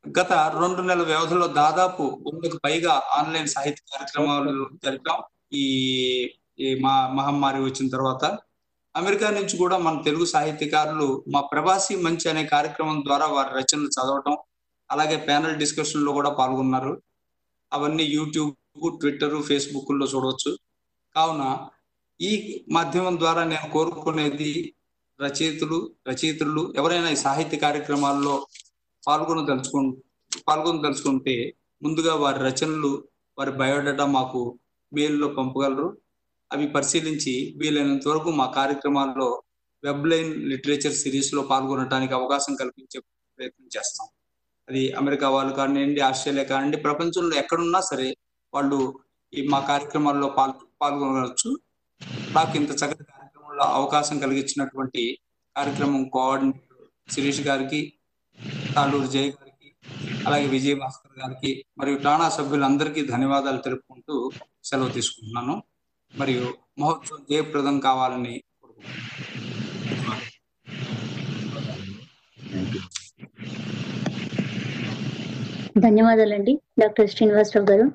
గత రెండు నెలల వ్యవధిలో దాదాపు వందకు పైగా ఆన్లైన్ సాహిత్య కార్యక్రమాలు జరిపాం ఈ ఈ మా మహమ్మారి వచ్చిన తర్వాత అమెరికా నుంచి కూడా మన తెలుగు సాహిత్యకారులు మా ప్రవాసి మంచి అనే కార్యక్రమం ద్వారా వారి రచనలు చదవటం అలాగే ప్యానల్ డిస్కషన్ లో కూడా పాల్గొన్నారు అవన్నీ యూట్యూబ్ ట్విట్టర్ ఫేస్బుక్ లో చూడవచ్చు కావున ఈ మాధ్యమం ద్వారా నేను కోరుకునేది రచయితలు రచయితలు ఎవరైనా ఈ సాహిత్య కార్యక్రమాల్లో పాల్గొనదలుచుకు పాల్గొనదలుచుకుంటే ముందుగా వారి రచనలు వారి బయోడేటా మాకు మెయిల్లో పంపగలరు అవి పరిశీలించి వీలైనంత వరకు మా కార్యక్రమాల్లో వెబ్ లైన్ లిటరేచర్ సిరీస్ లో పాల్గొనడానికి అవకాశం కల్పించే ప్రయత్నం చేస్తాం అది అమెరికా వాళ్ళు కానివ్వండి ఆస్ట్రేలియా కానివ్వండి ప్రపంచంలో ఎక్కడున్నా సరే వాళ్ళు ఈ మా కార్యక్రమాల్లో పాల్ పాల్గొనవచ్చు నాకు ఇంత చక్కటి కార్యక్రమంలో అవకాశం కలిగించినటువంటి కార్యక్రమం కోఆర్డినేటర్ శిరీష్ గారికి తాళూరు జయ్ గారికి అలాగే విజయ భాస్కర్ గారికి మరియు టాణా సభ్యులందరికీ ధన్యవాదాలు తెలుపుకుంటూ సెలవు తీసుకుంటున్నాను మరియు మహోత్సవం జయప్రదం కావాలని కోరుకుంటున్నాను ధన్యవాదాలండి డాక్టర్ శ్రీనివాసరావు గారు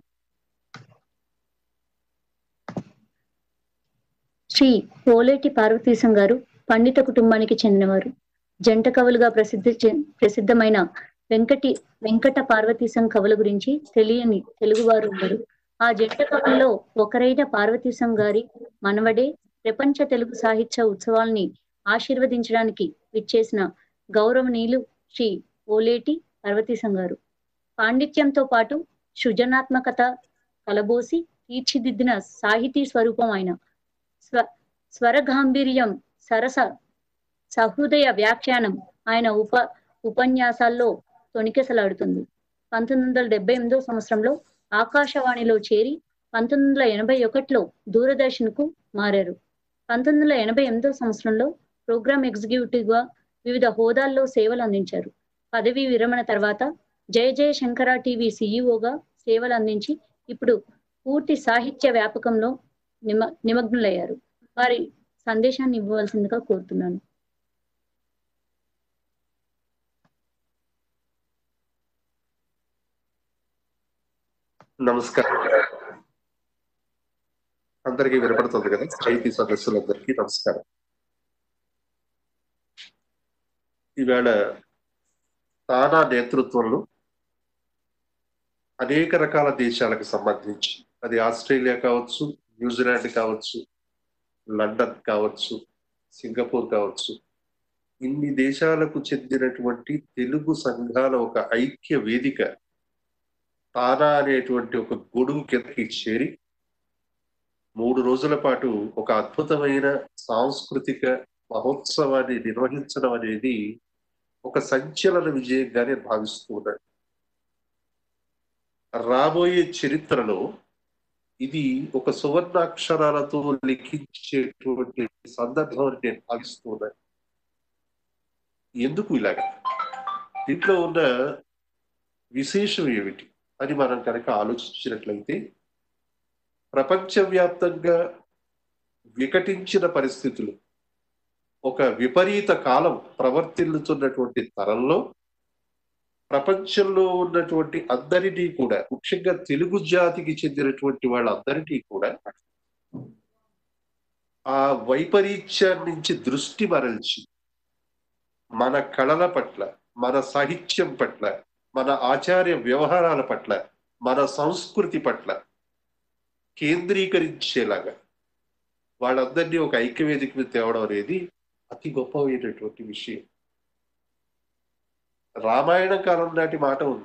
శ్రీ పోలేటి పార్వతీశం గారు పండిత కుటుంబానికి చెందినవారు జంట కవులుగా ప్రసిద్ధి చె- ప్రసిద్ధమైన వెంకటి వెంకట పార్వతీశం కవుల గురించి తెలియని తెలుగువారు ఉండరు ఆ జంట కవుల్లో ఒకరైన పార్వతీశం గారి మనవడే ప్రపంచ తెలుగు సాహిత్య ఉత్సవాల్ని ఆశీర్వదించడానికి విచ్చేసిన గౌరవనీయులు శ్రీ ఓలేటి పార్వతీశం గారు పాండిత్యంతో పాటు సృజనాత్మకత కలబోసి తీర్చిదిద్దిన సాహితీ స్వరూపం ఆయన స్వ స్వరగాంభీర్యం సరస సహృదయ వ్యాఖ్యానం ఆయన ఉప ఉపన్యాసాల్లో తొణికెసలాడుతుంది పంతొమ్మిది వందల డెబ్బై ఎనిమిదో సంవత్సరంలో ఆకాశవాణిలో చేరి పంతొమ్మిది వందల ఎనభై ఒకటిలో దూరదర్శన్ కు మారారు పంతొమ్మిది వందల ఎనభై ఎనిమిదో సంవత్సరంలో ప్రోగ్రామ్ ఎగ్జిక్యూటివ్ గా వివిధ హోదాల్లో సేవలు అందించారు పదవీ విరమణ తర్వాత జయ జయ శంకర టీవీ సీఈఓగా సేవలు అందించి ఇప్పుడు పూర్తి సాహిత్య వ్యాపకంలో నిమ నిమగ్నులయ్యారు వారి సందేశాన్ని ఇవ్వవలసిందిగా కోరుతున్నాను నమస్కారం అందరికీ వినపడుతుంది కదా సాహితీ సదస్సులందరికీ నమస్కారం ఈవేళ తానా నేతృత్వంలో అనేక రకాల దేశాలకు సంబంధించి అది ఆస్ట్రేలియా కావచ్చు న్యూజిలాండ్ కావచ్చు లండన్ కావచ్చు సింగపూర్ కావచ్చు ఇన్ని దేశాలకు చెందినటువంటి తెలుగు సంఘాల ఒక ఐక్య వేదిక తానా అనేటువంటి ఒక గొడుగు కిందకి చేరి మూడు రోజుల పాటు ఒక అద్భుతమైన సాంస్కృతిక మహోత్సవాన్ని నిర్వహించడం అనేది ఒక సంచలన విజయంగా నేను భావిస్తూ ఉన్నాను రాబోయే చరిత్రలో ఇది ఒక సువర్ణాక్షరాలతో లిఖించేటువంటి సందర్భం అని నేను భావిస్తూ ఉన్నాను ఎందుకు ఇలాగ దీంట్లో ఉన్న విశేషం ఏమిటి అని మనం కనుక ఆలోచించినట్లయితే ప్రపంచవ్యాప్తంగా వికటించిన పరిస్థితులు ఒక విపరీత కాలం ప్రవర్తిల్లుతున్నటువంటి తరంలో ప్రపంచంలో ఉన్నటువంటి అందరినీ కూడా ముఖ్యంగా తెలుగు జాతికి చెందినటువంటి వాళ్ళందరినీ కూడా ఆ వైపరీత్యాన్ని నుంచి దృష్టి మరల్చి మన కళల పట్ల మన సాహిత్యం పట్ల మన ఆచార్య వ్యవహారాల పట్ల మన సంస్కృతి పట్ల కేంద్రీకరించేలాగా వాళ్ళందరినీ ఒక ఐక్యవేదిక మీద తేవడం అనేది అతి గొప్పమైనటువంటి విషయం రామాయణ కాలం నాటి మాట ఉంది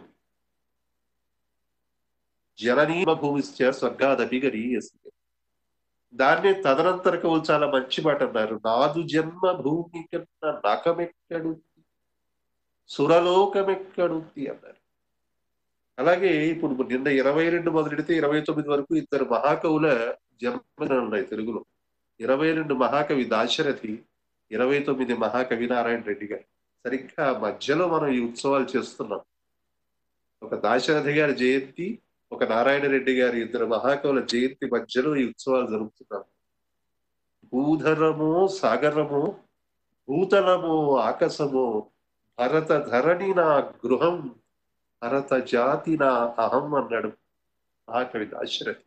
జననీమ భూమిశ్చ స్వర్గాదపి గరీయస్య దాన్నే తదనంతర కవులు చాలా మంచి మాట అన్నారు నాదు జన్మ భూమి కన్నా నకమెక్కడు సురలోకమెక్కడుంది అన్నారు అలాగే ఇప్పుడు నిన్న ఇరవై రెండు మొదలెడితే ఇరవై తొమ్మిది వరకు ఇద్దరు మహాకవుల జన్మదినాలు ఉన్నాయి తెలుగులో ఇరవై రెండు మహాకవి దాశరథి ఇరవై తొమ్మిది మహాకవి నారాయణ రెడ్డి గారు సరిగ్గా మధ్యలో మనం ఈ ఉత్సవాలు చేస్తున్నాం ఒక దాశరథి గారి జయంతి ఒక నారాయణ రెడ్డి గారి ఇద్దరు మహాకవుల జయంతి మధ్యలో ఈ ఉత్సవాలు జరుపుతున్నాం భూధరము సాగరము భూతలము ఆకాశము భరత ధరణి నా గృహం భరత జాతి నా అహం అన్నాడు మహాకవి దాశరథి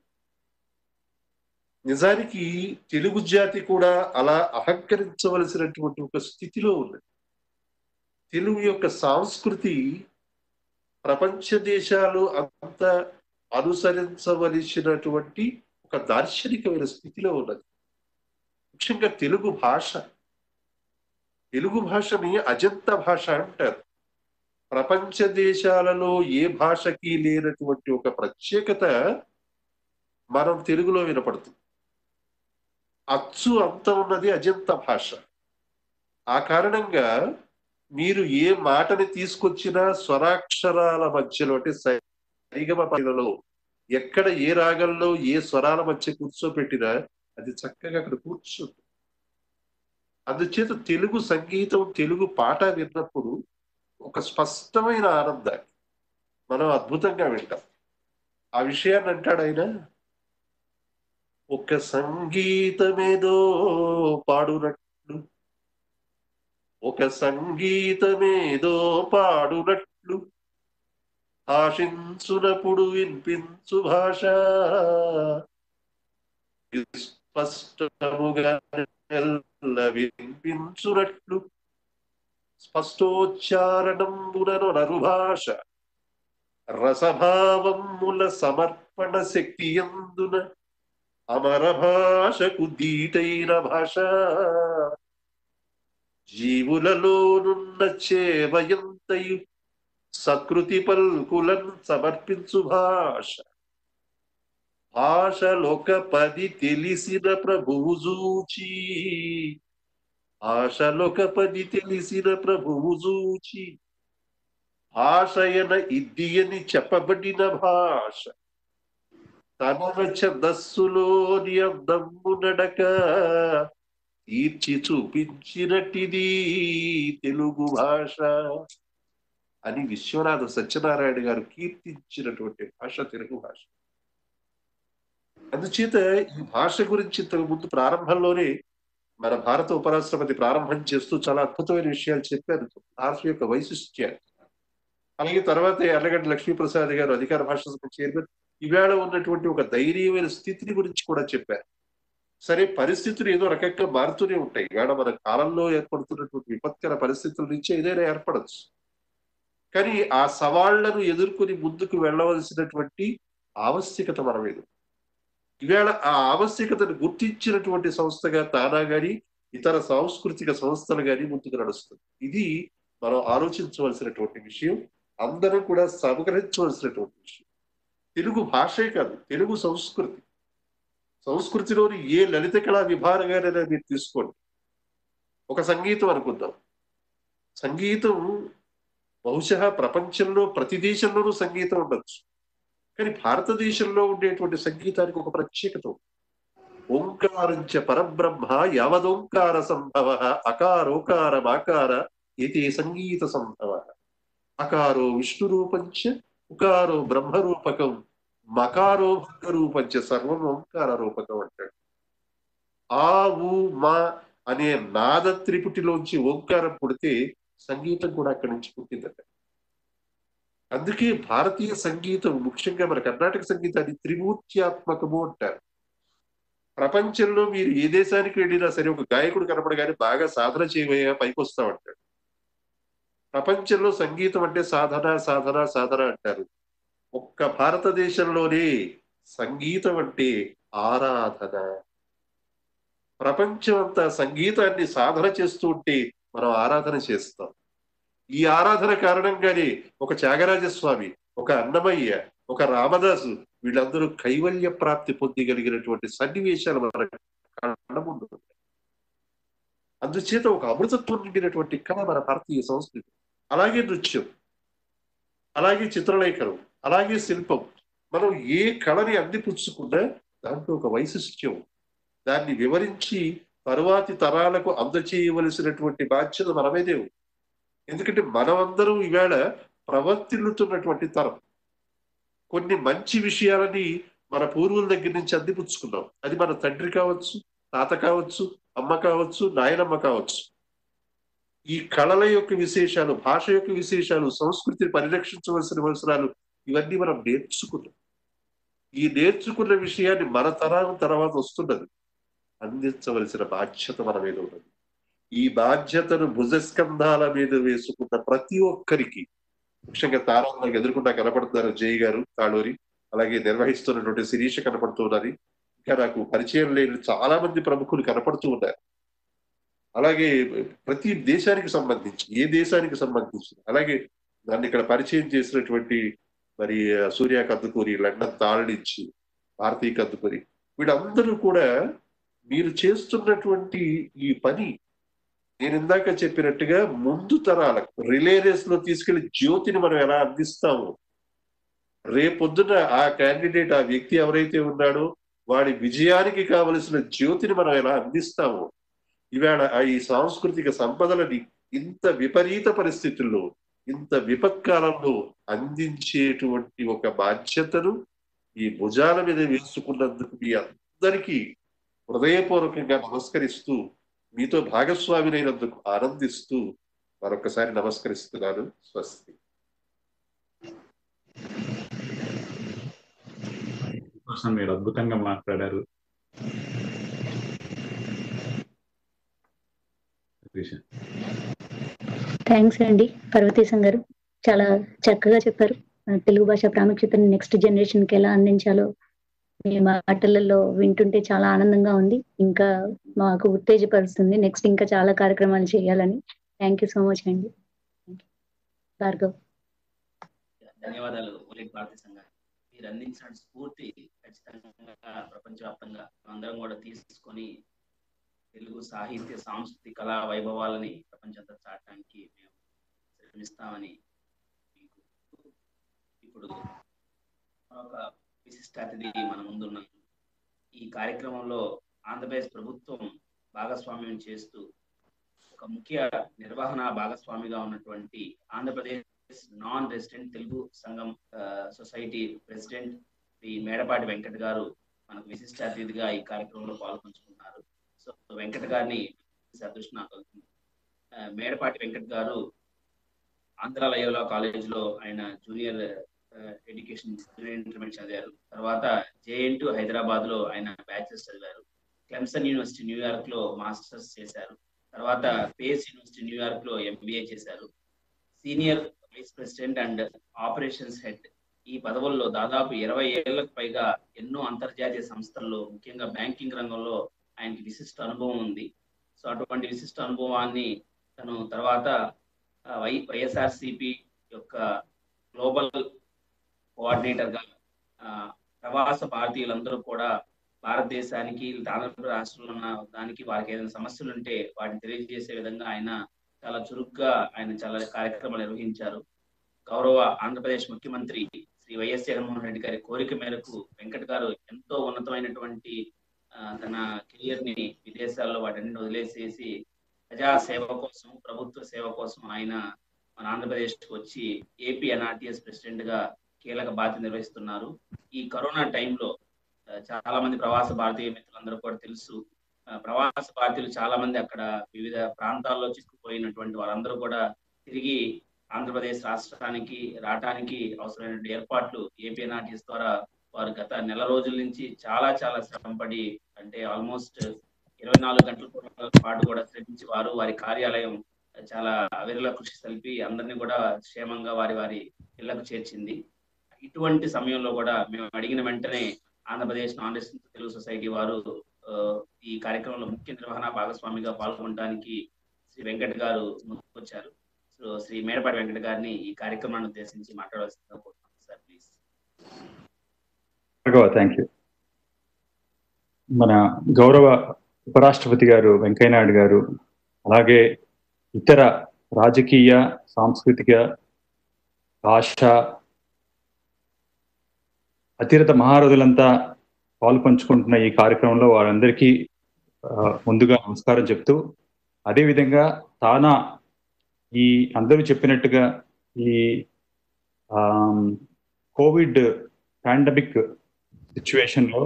నిజానికి తెలుగు జాతి కూడా అలా అహంకరించవలసినటువంటి ఒక స్థితిలో ఉన్నది తెలుగు యొక్క సంస్కృతి ప్రపంచ దేశాలు అంత అనుసరించవలసినటువంటి ఒక దార్శనికమైన స్థితిలో ఉన్నది ముఖ్యంగా తెలుగు భాష తెలుగు భాషని అజంత భాష అంటారు ప్రపంచ దేశాలలో ఏ భాషకి లేనటువంటి ఒక ప్రత్యేకత మనం తెలుగులో వినపడుతుంది అచ్చు అంత ఉన్నది అజంత భాష ఆ కారణంగా మీరు ఏ మాటని తీసుకొచ్చినా స్వరాక్షరాల మధ్యలో అంటే సరిగమ పైలలో ఎక్కడ ఏ రాగంలో ఏ స్వరాల మధ్య కూర్చోపెట్టినా అది చక్కగా అక్కడ కూర్చుంది అందుచేత తెలుగు సంగీతం తెలుగు పాట విన్నప్పుడు ఒక స్పష్టమైన ఆనందాన్ని మనం అద్భుతంగా వింటాం ఆ విషయాన్ని అంటాడు ఆయన ఒక సంగీతమేదో పాడునట్లు ఒక సంగీతమేదో పాడునట్లు భాషించునప్పుడు వినిపించు భాష స్పష్టముగా వినిపించునట్లు స్పష్టోచ్చారణంబునను భాష రసభావముల సమర్పణ శక్తి ఎందున అమర భాషకు దీటైన భాష జీవులలోనున్న చేవయంతయు సకృతి పల్కులను సమర్పించు భాష భాషలొక పది తెలిసిన ప్రభువు జూచి భాషలొక పది తెలిసిన ప్రభువు జూచి భాషయన ఇద్దియని చెప్పబడిన భాష తన ఛందస్సులోని అందమ్ము నడక తీర్చి చూపించినట్టిది తెలుగు భాష అని విశ్వనాథ సత్యనారాయణ గారు కీర్తించినటువంటి భాష తెలుగు భాష అందుచేత ఈ భాష గురించి ఇంతకు ముందు ప్రారంభంలోనే మన భారత ఉపరాష్ట్రపతి ప్రారంభం చేస్తూ చాలా అద్భుతమైన విషయాలు చెప్పారు భాష యొక్క వైశిష్ట్యాలు అలాగే తర్వాత ఎర్రగడ్డ లక్ష్మీప్రసాద్ గారు అధికార భాష చైర్మన్ ఈవేళ ఉన్నటువంటి ఒక ధైర్యమైన స్థితిని గురించి కూడా చెప్పారు సరే పరిస్థితులు ఏదో రకంగా మారుతూనే ఉంటాయి ఇవాళ మన కాలంలో ఏర్పడుతున్నటువంటి విపత్కర పరిస్థితుల నుంచి ఏదైనా ఏర్పడచ్చు కానీ ఆ సవాళ్లను ఎదుర్కొని ముందుకు వెళ్ళవలసినటువంటి ఆవశ్యకత మన మీద ఈవేళ ఆ ఆవశ్యకతను గుర్తించినటువంటి సంస్థగా తానా గాని ఇతర సాంస్కృతిక సంస్థలు గాని ముందుకు నడుస్తుంది ఇది మనం ఆలోచించవలసినటువంటి విషయం అందరం కూడా సమగ్రహించవలసినటువంటి విషయం తెలుగు భాషే కాదు తెలుగు సంస్కృతి సంస్కృతిలోని ఏ లలిత కళా విభాగానైనా మీరు తీసుకోండి ఒక సంగీతం అనుకుందాం సంగీతం బహుశా ప్రపంచంలో ప్రతి దేశంలోనూ సంగీతం ఉండొచ్చు కానీ భారతదేశంలో ఉండేటువంటి సంగీతానికి ఒక ప్రత్యేకత ఓంకారంచ పరబ్రహ్మ యావదోంకార సంభవ అకారోకార మాకార ఇది సంగీత సంభవ అకారో విష్ణు రూపంచ ఉకారో బ్రహ్మరూపకం మకారో భంగరూపంచ సర్వం ఓంకార రూపకం అంటాడు ఆ ఊ మా అనే నాద త్రిపుటిలోంచి ఓంకారం పుడితే సంగీతం కూడా అక్కడి నుంచి పుట్టిందట అందుకే భారతీయ సంగీతం ముఖ్యంగా మన కర్ణాటక సంగీతాన్ని త్రిమూర్త్యాత్మకము అంటారు ప్రపంచంలో మీరు ఏ దేశానికి వెళ్ళినా సరే ఒక గాయకుడు కనపడగానే బాగా సాధన చేయవయ్యా పైకి వస్తామంటాడు ప్రపంచంలో సంగీతం అంటే సాధన సాధన సాధన అంటారు ఒక్క భారతదేశంలోనే సంగీతం అంటే ఆరాధన ప్రపంచం అంతా సంగీతాన్ని సాధన చేస్తూ ఉంటే మనం ఆరాధన చేస్తాం ఈ ఆరాధన కారణంగానే ఒక త్యాగరాజస్వామి ఒక అన్నమయ్య ఒక రామదాసు వీళ్ళందరూ కైవల్య ప్రాప్తి పొందగలిగినటువంటి సన్నివేశాలు మన కళ్ళ ముందు ఉన్నాయి అందుచేత ఒక అమృతత్వం నిండినటువంటి కళ మన భారతీయ సంస్కృతి అలాగే నృత్యం అలాగే చిత్రలేఖనం అలాగే శిల్పం మనం ఏ కళని అందిపుచ్చుకున్నా దాంట్లో ఒక వైశిష్ట్యం దాన్ని వివరించి తరువాతి తరాలకు అందచేయవలసినటువంటి బాధ్యత మనమేదే ఉంది ఎందుకంటే మనమందరం ఈవేళ ప్రవర్తిల్లుతున్నటువంటి తరం కొన్ని మంచి విషయాలని మన పూర్వుల దగ్గర నుంచి అందిపుచ్చుకున్నాం అది మన తండ్రి కావచ్చు తాత కావచ్చు అమ్మ కావచ్చు నాయనమ్మ కావచ్చు ఈ కళల యొక్క విశేషాలు భాష యొక్క విశేషాలు సంస్కృతిని పరిరక్షించవలసిన అవసరాలు ఇవన్నీ మనం నేర్చుకున్నాం ఈ నేర్చుకున్న విషయాన్ని మన తరం తర్వాత వస్తున్నది అందించవలసిన బాధ్యత మన మీద ఉన్నది ఈ బాధ్యతను భుజస్కంధాల మీద వేసుకున్న ప్రతి ఒక్కరికి ముఖ్యంగా తారాలకు ఎదుర్కొంటా కనపడుతున్నారు జై గారు తాళూరి అలాగే నిర్వహిస్తున్నటువంటి శిరీష కనపడుతున్నది ఇంకా నాకు పరిచయం లేని చాలా మంది ప్రముఖులు కనపడుతూ ఉన్నారు అలాగే ప్రతి దేశానికి సంబంధించి ఏ దేశానికి సంబంధించి అలాగే దాన్ని ఇక్కడ పరిచయం చేసినటువంటి మరి సూర్య కద్దుకూరి లండన్ తాళ నుంచి భారతీయ కద్దుకూరి వీళ్ళందరూ కూడా మీరు చేస్తున్నటువంటి ఈ పని నేను ఇందాక చెప్పినట్టుగా ముందు తరాలకు రిలే రేస్ లో తీసుకెళ్లి జ్యోతిని మనం ఎలా అందిస్తాము రేపొద్దున ఆ క్యాండిడేట్ ఆ వ్యక్తి ఎవరైతే ఉన్నాడో వాడి విజయానికి కావలసిన జ్యోతిని మనం ఎలా అందిస్తాము ఇవాళ ఆ ఈ సాంస్కృతిక సంపదలని ఇంత విపరీత పరిస్థితుల్లో ఇంత విపత్కాలంలో అందించేటువంటి ఒక బాధ్యతను ఈ భుజాల మీద వేసుకున్నందుకు మీ అందరికీ హృదయపూర్వకంగా నమస్కరిస్తూ మీతో భాగస్వామినైనందుకు ఆనందిస్తూ మరొకసారి నమస్కరిస్తున్నాను స్వస్తి కోసం మీరు అద్భుతంగా మాట్లాడారు థ్యాంక్స్ అండి పర్వతీశం గారు చాలా చక్కగా చెప్పారు తెలుగు భాష ప్రాముఖ్యతను నెక్స్ట్ జనరేషన్ కి ఎలా అందించాలో మీ మాటలలో వింటుంటే చాలా ఆనందంగా ఉంది ఇంకా మాకు ఉత్తేజపరుస్తుంది నెక్స్ట్ ఇంకా చాలా కార్యక్రమాలు చేయాలని థ్యాంక్ యూ సో మచ్ అండి భార్గవ్ ధన్యవాదాలు ఒలిట్ భారతీయ సంఘ మీరు అందించిన స్ఫూర్తి ఖచ్చితంగా ప్రపంచవ్యాప్తంగా అందరం కూడా తీసుకొని తెలుగు సాహిత్య సాంస్కృతిక కళా వైభవాలని ప్రపంచంతో చాటడానికి మేము శ్రమిస్తామని మీకు ఇప్పుడు ఒక విశిష్ట అతిథి మన ముందున్నాం ఈ కార్యక్రమంలో ఆంధ్రప్రదేశ్ ప్రభుత్వం భాగస్వామ్యం చేస్తూ ఒక ముఖ్య నిర్వహణ భాగస్వామిగా ఉన్నటువంటి ఆంధ్రప్రదేశ్ నాన్ రెసిడెంట్ తెలుగు సంఘం సొసైటీ ప్రెసిడెంట్ శ్రీ మేడపాటి వెంకట్ గారు మనకు విశిష్ట అతిథిగా ఈ కార్యక్రమంలో పాల్పంచుకున్నారు సో వెంకట్ గారిని అదృష్టం నాకు అవుతుంది మేడపాటి వెంకట్ గారు ఆంధ్ర లయోలా కాలేజ్ లో ఆయన జూనియర్ ఎడ్యుకేషన్ జూనియర్ ఇంటర్మీడియట్ చదివారు తర్వాత జేఎన్ టు హైదరాబాద్ లో ఆయన బ్యాచెస్ చదివారు క్లెమ్సన్ యూనివర్సిటీ న్యూయార్క్ లో మాస్టర్స్ చేశారు తర్వాత పేస్ యూనివర్సిటీ న్యూయార్క్ లో ఎంబీఏ చేశారు senior vice president and operations head ఈ పదవుల్లో దాదాపు ఇరవై ఏళ్లకు పైగా ఎన్నో అంతర్జాతీయ సంస్థల్లో ముఖ్యంగా బ్యాంకింగ్ రంగంలో ఆయనకి విశిష్ట అనుభవం ఉంది సో అటువంటి విశిష్ట అనుభవాన్ని తను తర్వాత వై వైఎస్ఆర్సిపి యొక్క గ్లోబల్ కోఆర్డినేటర్ గా ప్రవాస భారతీయులందరూ కూడా భారతదేశానికి ఆంధ్రప్రదేశ్ రాష్ట్రంలో ఉన్న దానికి వారికి ఏదైనా సమస్యలు ఉంటే వాటిని తెలియజేసే విధంగా ఆయన చాలా చురుగ్గా ఆయన చాలా కార్యక్రమాలు నిర్వహించారు గౌరవ ఆంధ్రప్రదేశ్ ముఖ్యమంత్రి శ్రీ వైఎస్ జగన్మోహన్ రెడ్డి గారి కోరిక మేరకు వెంకట్ గారు ఎంతో ఉన్నతమైనటువంటి తన కెరియర్ ని విదేశాల్లో వాటిని వదిలేసేసి ప్రజా సేవ కోసం ప్రభుత్వ సేవ కోసం ఆయన మన ఆంధ్రప్రదేశ్ వచ్చి ఏపీ ఎన్ఆర్టీఎస్ ప్రెసిడెంట్ గా కీలక బాధ్యత నిర్వహిస్తున్నారు ఈ కరోనా టైంలో చాలా మంది ప్రవాస భారతీయ మిత్రులందరూ కూడా తెలుసు ప్రవాస భారతీయులు చాలా మంది అక్కడ వివిధ ప్రాంతాల్లో చిక్కుపోయినటువంటి వారందరూ కూడా తిరిగి ఆంధ్రప్రదేశ్ రాష్ట్రానికి రావడానికి అవసరమైన ఏర్పాట్లు ఏపీఎన్ఆర్టీఎస్ ద్వారా వారు గత నెల రోజుల నుంచి చాలా చాలా శ్రమపడి అంటే ఆల్మోస్ట్ ఇరవై నాలుగు గంటల పాటు కూడా శ్రమించి వారు వారి కార్యాలయం చాలా అవిరల కృషి సల్పి అందరినీ కూడా క్షేమంగా వారి వారి ఇళ్లకు చేర్చింది ఇటువంటి సమయంలో కూడా మేము అడిగిన వెంటనే Andhra Pradesh non resident Telugu society వారు ఈ కార్యక్రమంలో ముఖ్య నిర్వహణ భాగస్వామిగా పాల్గొనడానికి శ్రీ వెంకట్ గారు ముందుకొచ్చారు సో శ్రీ మేడపాటి వెంకట గారిని ఈ కార్యక్రమాన్ని ఉద్దేశించి మాట్లాడవలసిందిగా కోరుతున్నాను సార్ ప్లీజ్ థ్యాంక్ యూ మన గౌరవ ఉపరాష్ట్రపతి గారు వెంకయ్యనాయుడు గారు అలాగే ఇతర రాజకీయ సాంస్కృతిక భాష అతిరత మహారథులంతా పాలు పంచుకుంటున్న ఈ కార్యక్రమంలో వారందరికీ ముందుగా నమస్కారం చెప్తూ అదేవిధంగా తానా ఈ అందరూ చెప్పినట్టుగా ఈ కోవిడ్ పాండమిక్ సిచ్యువేషన్లో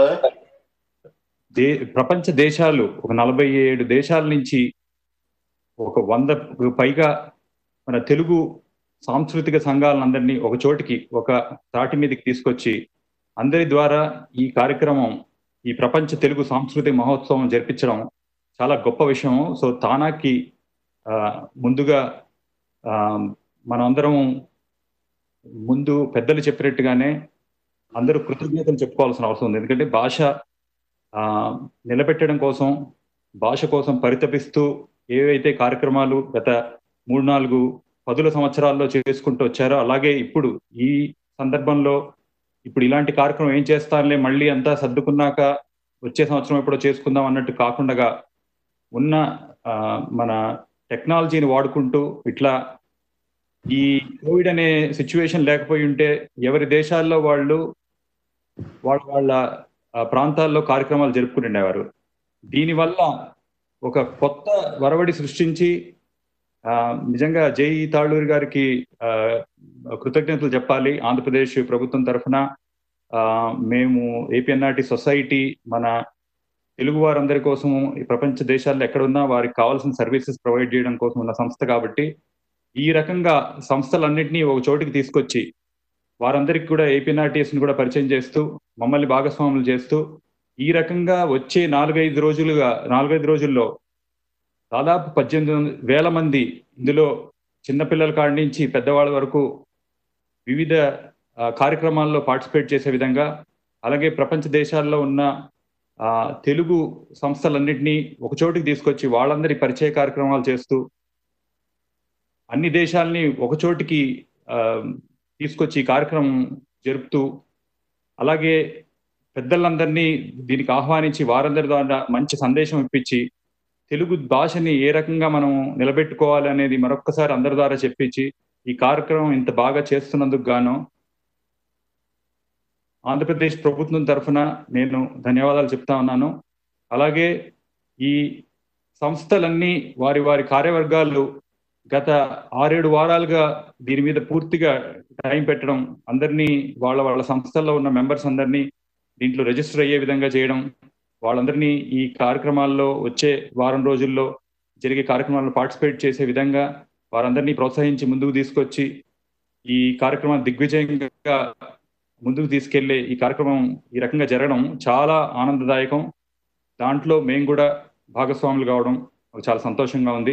దే ప్రపంచ దేశాలు ఒక నలభై ఏడు దేశాల నుంచి ఒక వంద పైగా మన తెలుగు సాంస్కృతిక సంఘాలందరినీ ఒక చోటికి ఒక తాటి మీదకి తీసుకొచ్చి అందరి ద్వారా ఈ కార్యక్రమం ఈ ప్రపంచ తెలుగు సాంస్కృతిక మహోత్సవం జరిపించడం చాలా గొప్ప విషయం సో తానాకి ఆ, ముందుగా ఆ, మనమందరం ముందు పెద్దలు చెప్పినట్టుగానే అందరూ కృతజ్ఞతలు చెప్పుకోవాల్సిన అవసరం ఉంది ఎందుకంటే భాష ఆ, నిలబెట్టడం కోసం భాష కోసం పరితపిస్తూ ఏవైతే కార్యక్రమాలు గత మూడు నాలుగు పదుల సంవత్సరాల్లో చేసుకుంటూ వచ్చారో అలాగే ఇప్పుడు ఈ సందర్భంలో ఇప్పుడు ఇలాంటి కార్యక్రమం ఏం చేస్తానులే మళ్ళీ అంతా సర్దుకున్నాక వచ్చే సంవత్సరం ఎప్పుడో చేసుకుందాం అన్నట్టు కాకుండా ఉన్న ఆ, మన టెక్నాలజీని వాడుకుంటూ ఇట్లా ఈ కోవిడ్ అనే సిచ్యువేషన్ లేకపోయి ఉంటే ఎవరి దేశాల్లో వాళ్ళు వాళ్ళ వాళ్ళ ఆ, ప్రాంతాల్లో కార్యక్రమాలు జరుపుకుంటుండేవారు దీనివల్ల ఒక కొత్త వరవడి సృష్టించి ఆ, నిజంగా జై తాళూరి గారికి ఆ, కృతజ్ఞతలు చెప్పాలి ఆంధ్రప్రదేశ్ ప్రభుత్వం తరఫున ఆ, మేము ఏపీఎన్ఆర్టీ సొసైటీ మన తెలుగు వారందరి కోసం ఈ ప్రపంచ దేశాల్లో ఎక్కడున్నా వారికి కావాల్సిన సర్వీసెస్ ప్రొవైడ్ చేయడం కోసం ఉన్న సంస్థ కాబట్టి ఈ రకంగా సంస్థలన్నింటినీ ఒక చోటికి తీసుకొచ్చి వారందరికీ కూడా ఏపీఎన్ఆర్టీఎస్ ని కూడా పరిచయం చేస్తూ మమ్మల్ని భాగస్వాములు చేస్తూ ఈ రకంగా వచ్చే నాలుగైదు రోజులుగా నాలుగైదు రోజుల్లో దాదాపు పద్దెనిమిది వేల మంది ఇందులో చిన్నపిల్లల కాడి నుంచి పెద్దవాళ్ళ వరకు వివిధ ఆ, కార్యక్రమాల్లో పార్టిసిపేట్ చేసే విధంగా అలాగే ప్రపంచ దేశాల్లో ఉన్న ఆ, తెలుగు సంస్థలన్నింటినీ ఒక చోటికి తీసుకొచ్చి వాళ్ళందరి పరిచయ కార్యక్రమాలు చేస్తూ అన్ని దేశాలని ఒక చోటికి ఆ, తీసుకొచ్చి ఈ కార్యక్రమం జరుపుతూ అలాగే పెద్దలందరినీ దీనికి ఆహ్వానించి వారందరి ద్వారా మంచి సందేశం ఇప్పించి తెలుగు భాషని ఏ రకంగా మనం నిలబెట్టుకోవాలి అనేది మరొక్కసారి అందరి ద్వారా చెప్పించి ఈ కార్యక్రమం ఇంత బాగా చేస్తున్నందుకు గాను ఆంధ్రప్రదేశ్ ప్రభుత్వం తరఫున నేను ధన్యవాదాలు చెప్తా ఉన్నాను అలాగే ఈ సంస్థలన్నీ వారి వారి కార్యవర్గాలు గత ఆరేడు వారాలుగా దీని మీద పూర్తిగా టైం పెట్టడం అందరినీ వాళ్ళ వాళ్ళ సంస్థల్లో ఉన్న మెంబర్స్ అందరినీ దీంట్లో రిజిస్టర్ అయ్యే విధంగా చేయడం వాళ్ళందరినీ ఈ కార్యక్రమాల్లో వచ్చే వారం రోజుల్లో జరిగే కార్యక్రమాల్లో పార్టిసిపేట్ చేసే విధంగా వారందరినీ ప్రోత్సహించి ముందుకు తీసుకొచ్చి ఈ కార్యక్రమాన్ని దిగ్విజయంగా ముందుకు తీసుకెళ్లే ఈ కార్యక్రమం ఈ రకంగా జరగడం చాలా ఆనందదాయకం దాంట్లో మేము కూడా భాగస్వాములు కావడం మాకు చాలా సంతోషంగా ఉంది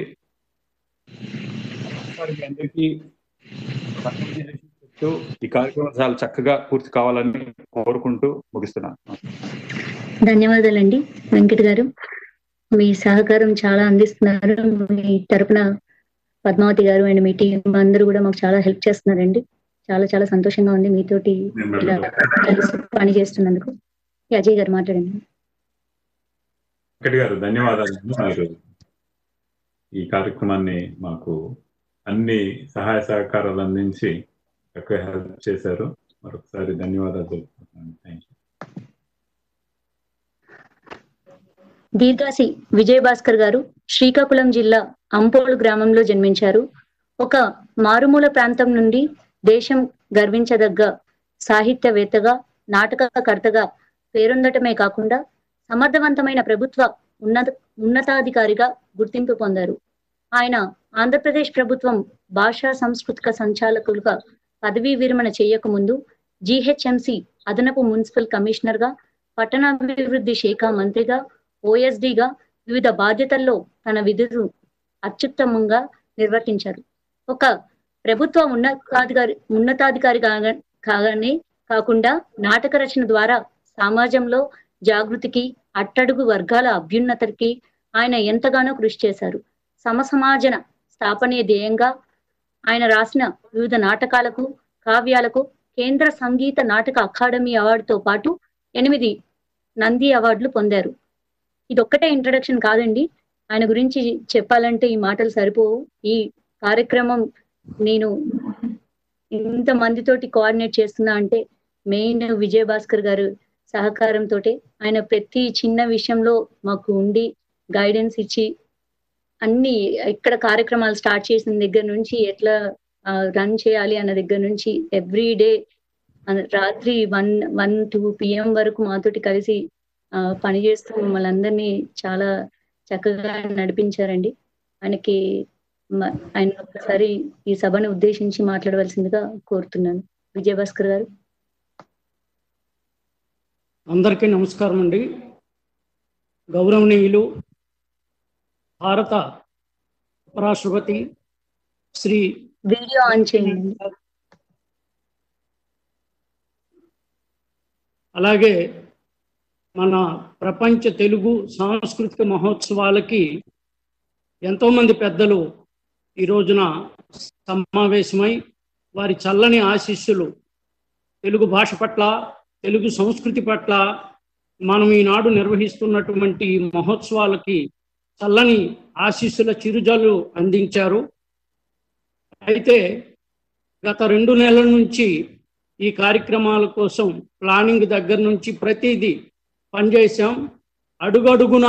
ఒకసారి మీ అందరికీ చెప్తూ ఈ కార్యక్రమం చాలా చక్కగా పూర్తి కావాలని కోరుకుంటూ ముగిస్తున్నాను ధన్యవాదాలండి వెంకట్ గారు మీ సహకారం చాలా అందిస్తున్నారు మీ తరపున పద్మావతి గారు అండ్ మీ టీం అందరూ కూడా మాకు చాలా హెల్ప్ చేస్తున్నారండి చాలా చాలా సంతోషంగా ఉంది మీతోటి ఇలా కలిసి పని చేస్తున్నందుకు ఈ అజయ్ గారు మాట్లాడండి వెంకట్ గారు ధన్యవాదాలు మీరు ఈ కార్యక్రమాన్ని మాకు అన్ని సహాయ సహకారాలు అందించి చక్కగా హెల్ప్ చేశారు మరొకసారి ధన్యవాదాలు తెలుపుతున్నాను థ్యాంక్ యూ దీర్ఘాసి విజయభాస్కర్ గారు శ్రీకాకుళం జిల్లా అంపోలు గ్రామంలో జన్మించారు ఒక మారుమూల ప్రాంతం నుండి దేశం గర్వించదగ్గ సాహిత్యవేత్తగా నాటకకర్తగా పేరొందటమే కాకుండా సమర్థవంతమైన ప్రభుత్వ ఉన్నత ఉన్నతాధికారిగా గుర్తింపు పొందారు ఆయన ఆంధ్రప్రదేశ్ ప్రభుత్వం భాషా సాంస్కృతిక సంచాలకులుగా పదవీ విరమణ చేయకముందు జీహెచ్ఎంసి అదనపు మున్సిపల్ కమిషనర్ గా పట్టణాభివృద్ధి శాఖ మంత్రిగా ఓఎస్డిగా వివిధ బాధ్యతల్లో తన విధులు అత్యుత్తమంగా నిర్వర్తించారు ఒక ప్రభుత్వ ఉన్నతాధికారి ఉన్నతాధికారి కాగా- కాగానే కాకుండా నాటక రచన ద్వారా సమాజంలో జాగృతికి అట్టడుగు వర్గాల అభ్యున్నతికి ఆయన ఎంతగానో కృషి చేశారు సమసమాజన స్థాపనే ధ్యేయంగా ఆయన రాసిన వివిధ నాటకాలకు కావ్యాలకు కేంద్ర సంగీత నాటక అకాడమీ అవార్డుతో పాటు ఎనిమిది నంది అవార్డులు పొందారు ఇది ఒక్కటే ఇంట్రడక్షన్ కాదండి ఆయన గురించి చెప్పాలంటే ఈ మాటలు సరిపోవు ఈ కార్యక్రమం నేను ఇంత మందితోటి కోఆర్డినేట్ చేస్తున్నా అంటే మెయిన్ విజయ భాస్కర్ గారు సహకారంతో ఆయన ప్రతి చిన్న విషయంలో మాకు ఉండి గైడెన్స్ ఇచ్చి అన్ని ఎక్కడ కార్యక్రమాలు స్టార్ట్ చేసిన దగ్గర నుంచి ఎట్లా రన్ చేయాలి అన్న దగ్గర నుంచి ఎవ్రీ డే రాత్రి వన్ వన్ టూ పిఎం వరకు మాతోటి కలిసి ఆ, పనిచేస్తూ మమ్మల్ని అందరినీ చాలా చక్కగా నడిపించారండి ఆయనకి మ- ఆయన ఒకసారి ఈ సభను ఉద్దేశించి మాట్లాడవలసిందిగా కోరుతున్నాను విజయభాస్కర్ గారు అందరికీ నమస్కారం అండి గౌరవనీయులు భారత ఉపరాష్ట్రపతి శ్రీ వీడియో ఆన్ చేయండి అలాగే మన ప్రపంచ తెలుగు సాంస్కృతిక మహోత్సవాలకి ఎంతోమంది పెద్దలు ఈ రోజున సమావేశమై వారి చల్లని ఆశీస్సులు తెలుగు భాష పట్ల తెలుగు సంస్కృతి పట్ల మనం ఈనాడు నిర్వహిస్తున్నటువంటి మహోత్సవాలకి చల్లని ఆశీస్సుల చిరుజలు అందించారు అయితే గత రెండు నెలల నుంచి ఈ కార్యక్రమాల కోసం ప్లానింగ్ దగ్గర నుంచి ప్రతిదీ పనిచేశాం అడుగడుగున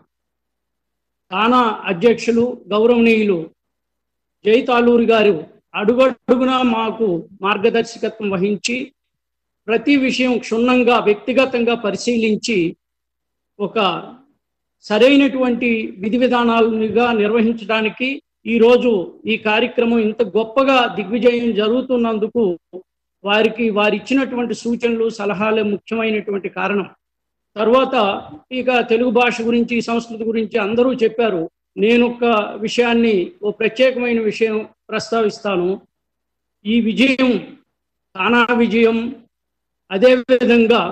తానా అధ్యక్షులు గౌరవనీయులు జైతాలూరి గారు అడుగడుగున మాకు మార్గదర్శకత్వం వహించి ప్రతి విషయం క్షుణ్ణంగా వ్యక్తిగతంగా పరిశీలించి ఒక సరైనటువంటి విధి విధానాలుగా నిర్వహించడానికి ఈరోజు ఈ కార్యక్రమం ఇంత గొప్పగా దిగ్విజయం జరుగుతున్నందుకు వారికి వారు ఇచ్చినటువంటి సూచనలు సలహాలే ముఖ్యమైనటువంటి కారణం తర్వాత ఇక తెలుగు భాష గురించి సంస్కృతి గురించి అందరూ చెప్పారు నేను ఒక విషయాన్ని ఓ ప్రత్యేకమైన విషయం ప్రస్తావిస్తాను ఈ విజయం తానా విజయం అదేవిధంగా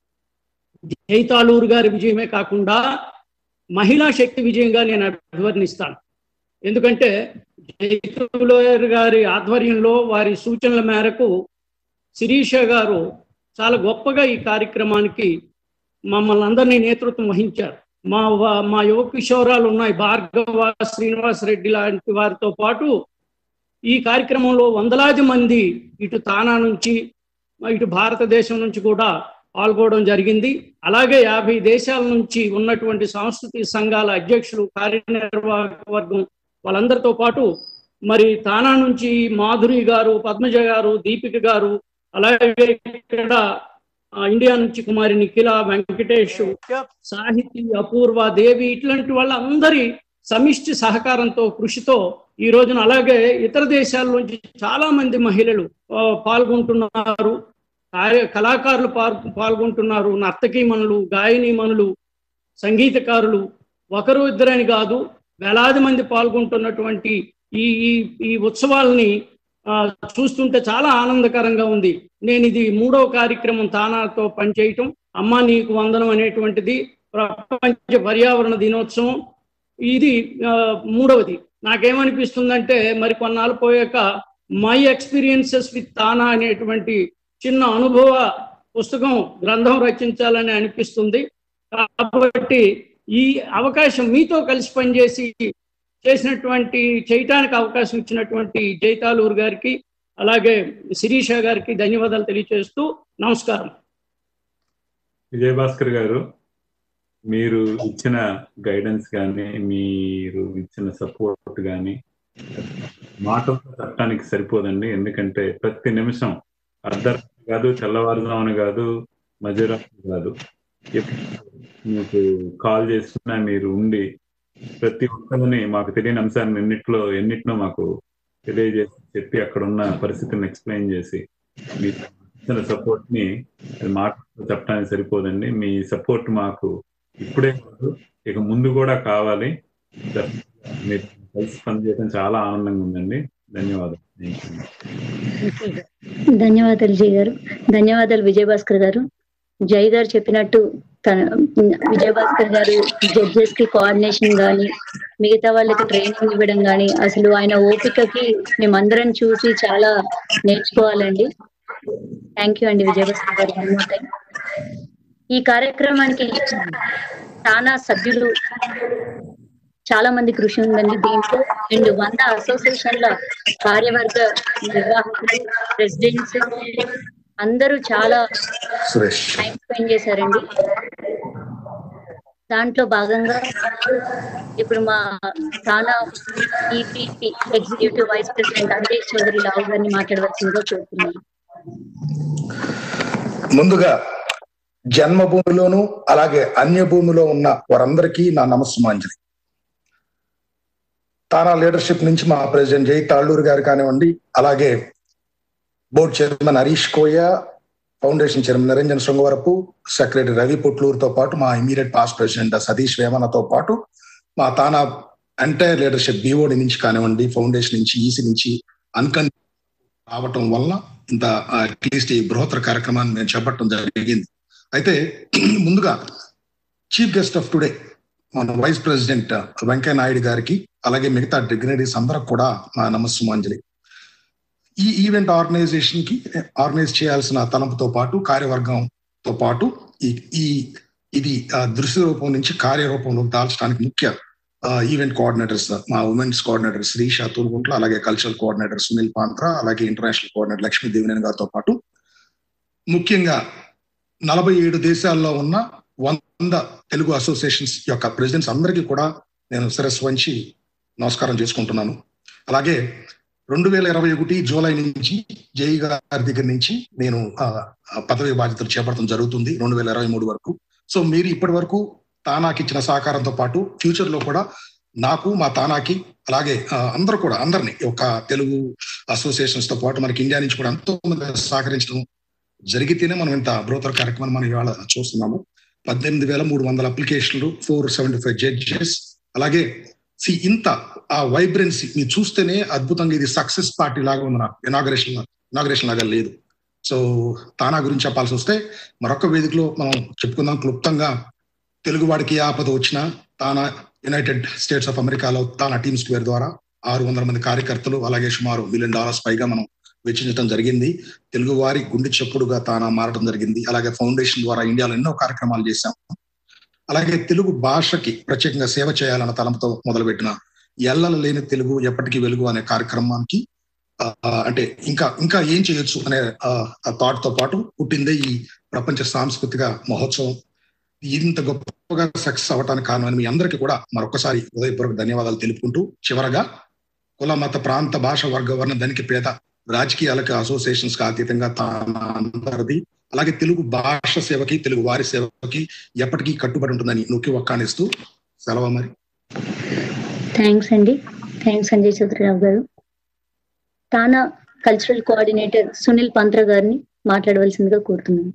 జైతాలూరు గారి విజయమే కాకుండా మహిళా శక్తి విజయంగా నేను అభివర్ణిస్తాను ఎందుకంటే జైతాలూరు గారి ఆధ్వర్యంలో వారి సూచనల మేరకు శిరీష గారు చాలా గొప్పగా ఈ కార్యక్రమానికి మమ్మల్ని అందరినీ నేతృత్వం వహించారు మా వా- మా యువ కిషోరాలు ఉన్నాయి భార్గవ శ్రీనివాస్ రెడ్డి లాంటి వారితో పాటు ఈ కార్యక్రమంలో వందలాది మంది ఇటు తానా నుంచి ఇటు భారతదేశం నుంచి కూడా పాల్గొనడం జరిగింది అలాగే యాభై దేశాల నుంచి ఉన్నటువంటి సాంస్కృతిక సంఘాల అధ్యక్షులు కార్యనిర్వాహక వర్గం వాళ్ళందరితో పాటు మరి తానా నుంచి మాధురి గారు పద్మజ గారు దీపిక గారు అలాగే ఇక్కడ ఆ, ఇండియా నుంచి కుమారి నిఖిల వెంకటేష్ సాహితీ అపూర్వ దేవి ఇట్లాంటి వాళ్ళందరి సమిష్టి సహకారంతో కృషితో ఈ రోజున అలాగే ఇతర దేశాల నుంచి చాలా మంది మహిళలు ఆ, పాల్గొంటున్నారు కార్య- కళాకారులు పాల్- పాల్గొంటున్నారు నర్తకీమణులు గాయనీమణులు సంగీతకారులు ఒకరు ఇద్దరని కాదు వేలాది మంది పాల్గొంటున్నటువంటి ఈ ఈ ఈ ఉత్సవాల్ని ఆ, చూస్తుంటే చాలా ఆనందకరంగా ఉంది నేను ఇది మూడవ కార్యక్రమం తానాతో పనిచేయటం అమ్మ నీకు వందనం అనేటువంటిది ప్రపంచ పర్యావరణ దినోత్సవం ఇది ఆ, మూడవది నాకేమనిపిస్తుందంటే మరి కొన్నాళ్ళు పోయాక మై ఎక్స్పీరియన్సెస్ విత్ తానా అనేటువంటి చిన్న అనుభవ పుస్తకం గ్రంథం రచించాలని అనిపిస్తుంది కాబట్టి ఈ అవకాశం మీతో కలిసి పనిచేసి చేసినటువంటి చేయటానికి అవకాశం ఇచ్చినటువంటి జైతాలూరు గారికి అలాగే శిరీష గారికి ధన్యవాదాలు తెలియజేస్తూ నమస్కారం విజయభాస్కర్ గారు మీరు ఇచ్చిన గైడెన్స్ కానీ మీరు ఇచ్చిన సపోర్ట్ కానీ మాటలతో చట్టానికి సరిపోదండి ఎందుకంటే ప్రతి నిమిషం అర్ధరాత్రి కాదు తెల్లవారుజామున కాదు మధ్యరాత్రి కాదు ఎప్పుడు మీకు కాల్ చేస్తున్నా మీరు ఉండి ప్రతి ఒక్కరిని మాకు తెలియని అంశాన్ని ఎన్నిట్లో ఎన్నిటినో మాకు తెలియజేసి చెప్పి అక్కడ ఉన్న పరిస్థితిని ఎక్స్ప్లెయిన్ చేసి మీకు ఇచ్చిన సపోర్ట్ ని అది మాటలతో చెప్పడానికి సరిపోదండి మీ సపోర్ట్ మాకు ఇప్పుడే కాదు ఇక ముందు కూడా కావాలి మీరు కలిసి పనిచేయడం చాలా ఆనందంగా ఉందండి ధన్యవాదాలు Thank you. ధన్యవాదాలు జై గారు ధన్యవాదాలు విజయభాస్కర్ గారు జై గారు చెప్పినట్టు తన విజయభాస్కర్ గారు జడ్జెస్ కి కోఆర్డినేషన్ గాని మిగతా వాళ్ళకి ట్రైనింగ్ ఇవ్వడం గాని అసలు ఆయన ఓపికకి మేమందరం చూసి చాలా నేర్చుకోవాలండి థ్యాంక్ యూ అండి విజయభాస్కర్ గారు one more time. ఈ కార్యక్రమానికి చాలా సభ్యులు చాలా మంది కృషి ఉందండి దీంట్లో రెండు వంద అసోసియేషన్ల కార్యవర్గ నిర్వాహకులు ప్రెసిడెంట్స్ అందరూ చాలా సురేష్ టైం స్పెండ్ చేశారండి దాంట్లో భాగంగా ఇప్పుడు మా TANA EPP executive vice president Anjay Chowdary Rao గారిని మాట్లాడవలసిందిగా కోరుతున్నాను ముందుగా జన్మభూమిలోను అలాగే అన్య భూమిలో ఉన్న వారందరికీ నా నమస్సుమాంజలి తానా లీడర్షిప్ నుంచి మా ప్రెసిడెంట్ జై తాళ్ళూరు గారు కానివ్వండి అలాగే board chairman Harish Koya foundation chairman Niranjan Srungavarapu secretary Ravi పుట్లూరుతో పాటు మా ఇమీడియట్ పాస్ట్ ప్రెసిడెంట్ సతీష్ వేమనతో పాటు మా తానా ఎంటైర్ లీడర్షిప్ బీఓడి నుంచి కానివ్వండి ఫౌండేషన్ నుంచి ఈసీ నుంచి అన్కన్ రావటం వల్ల ఇంత అట్లీస్ట్ ఈ బృహత్తర కార్యక్రమాన్ని మేము చేపట్టడం జరిగింది అయితే ముందుగా చీఫ్ గెస్ట్ ఆఫ్ టుడే మన వైస్ ప్రెసిడెంట్ వెంకయ్య నాయుడు గారికి అలాగే మిగతా డిగ్నరీస్ అందరికి కూడా నా నమస్సుమాంజలి ఈ ఈవెంట్ ఆర్గనైజేషన్ కి ఆర్గనైజ్ చేయాల్సిన తలంపుతో పాటు కార్యవర్గంతో పాటు ఈ ఈ ఇది ఆ, దృశ్య రూపం నుంచి కార్యరూపంలోకి దాల్చడానికి ముఖ్య ఈవెంట్ కోఆర్డినేటర్స్ మా ఉమెన్స్ కోఆర్డినేటర్ శ్రీష తూరుగుంట్ల అలాగే కల్చరల్ కోఆర్డినేటర్ సునీల్ పాంత్రా అలాగే ఇంటర్నేషనల్ కోఆర్డినేటర్ లక్ష్మీ దేవినేని గారితో పాటు ముఖ్యంగా నలభై ఏడు దేశాల్లో ఉన్న వంద తెలుగు అసోసియేషన్స్ యొక్క ప్రెసిడెంట్స్ అందరికీ కూడా నేను శిరస్సు వంచి నమస్కారం చేసుకుంటున్నాను అలాగే రెండు వేల ఇరవై ఒకటి జూలై నుంచి జై గారి దగ్గర నుంచి నేను ఆ, ఆ, పదవి బాధ్యతలు చేపడటం జరుగుతుంది రెండు వేల ఇరవై మూడు వరకు సో మీరు ఇప్పటి వరకు తానాకి ఇచ్చిన సహకారంతో పాటు ఫ్యూచర్ లో కూడా నాకు మా తానాకి అలాగే ఆ, అందరూ కూడా అందరినీ ఒక తెలుగు అసోసియేషన్స్ తో పాటు మనకి ఇండియా నుంచి కూడా ఎంతో మంది సహకరించడం జరిగితేనే మనం ఇంత బృహత్తర కార్యక్రమం మనం ఇవాళ చూస్తున్నాము పద్దెనిమిది వేల మూడు వందల అప్లికేషన్లు ఫోర్ సెవెంటీ ఫైవ్ జడ్జెస్ అలాగే సి ఇంత ఆ వైబ్రెన్సీ మీరు చూస్తేనే అద్భుతంగా ఇది సక్సెస్ పార్టీ లాగా ఉంది నాకు ఇనాగరేషన్ ఇనాగరేషన్ లాగా లేదు సో తానా గురించి చెప్పాల్సి వస్తే మరొక వేదికలో మనం చెప్పుకుందాం క్లుప్తంగా తెలుగు వాడికి ఏ ఆపద వచ్చినా తానా యునైటెడ్ స్టేట్స్ ఆఫ్ అమెరికాలో తానా టీమ్ స్క్వేర్ ద్వారా ఆరు వందల మంది కార్యకర్తలు అలాగే సుమారు మిలియన్ డాలర్స్ పైగా మనం వెచ్చించడం జరిగింది తెలుగు వారి గుండె చెప్పుడుగా తానా మారడం జరిగింది అలాగే ఫౌండేషన్ ద్వారా ఇండియాలో ఎన్నో కార్యక్రమాలు చేశాం అలాగే తెలుగు భాషకి ప్రత్యేకంగా సేవ చేయాలన్న తలంపుతో మొదలుపెట్టిన ఎల్లలు లేని తెలుగు ఎప్పటికీ వెలుగు అనే కార్యక్రమానికి ఆ, అంటే ఇంకా ఇంకా ఏం చేయొచ్చు అనే థాట్ తో పాటు పుట్టిందే ఈ ప్రపంచ సాంస్కృతిక మహోత్సవం ఇంత గొప్పగా సక్సెస్ అవ్వడానికి కారణమైన మీ అందరికీ కూడా మరొకసారి హృదయపూర్వక ధన్యవాదాలు తెలుపుకుంటూ చివరగా కుల మత ప్రాంత భాష వర్గ వర్ణ ధనికి పేద రాజకీయాలకు అసోసియేషన్స్ కి అతీతంగా తాను అందరిది అలాగే తెలుగు భాష సేవకి తెలుగు వారి సేవకి ఎప్పటికీ కట్టుబడి ఉంటుందని నొక్కి ఒక్కానిస్తూ సెలవు మరి థ్యాంక్స్ అండి థ్యాంక్స్ సంజయ్ చౌదరిరావు గారు తానా కల్చరల్ కోఆర్డినేటర్ సునీల్ పంత్ర గారిని మాట్లాడవలసిందిగా కోరుతున్నాను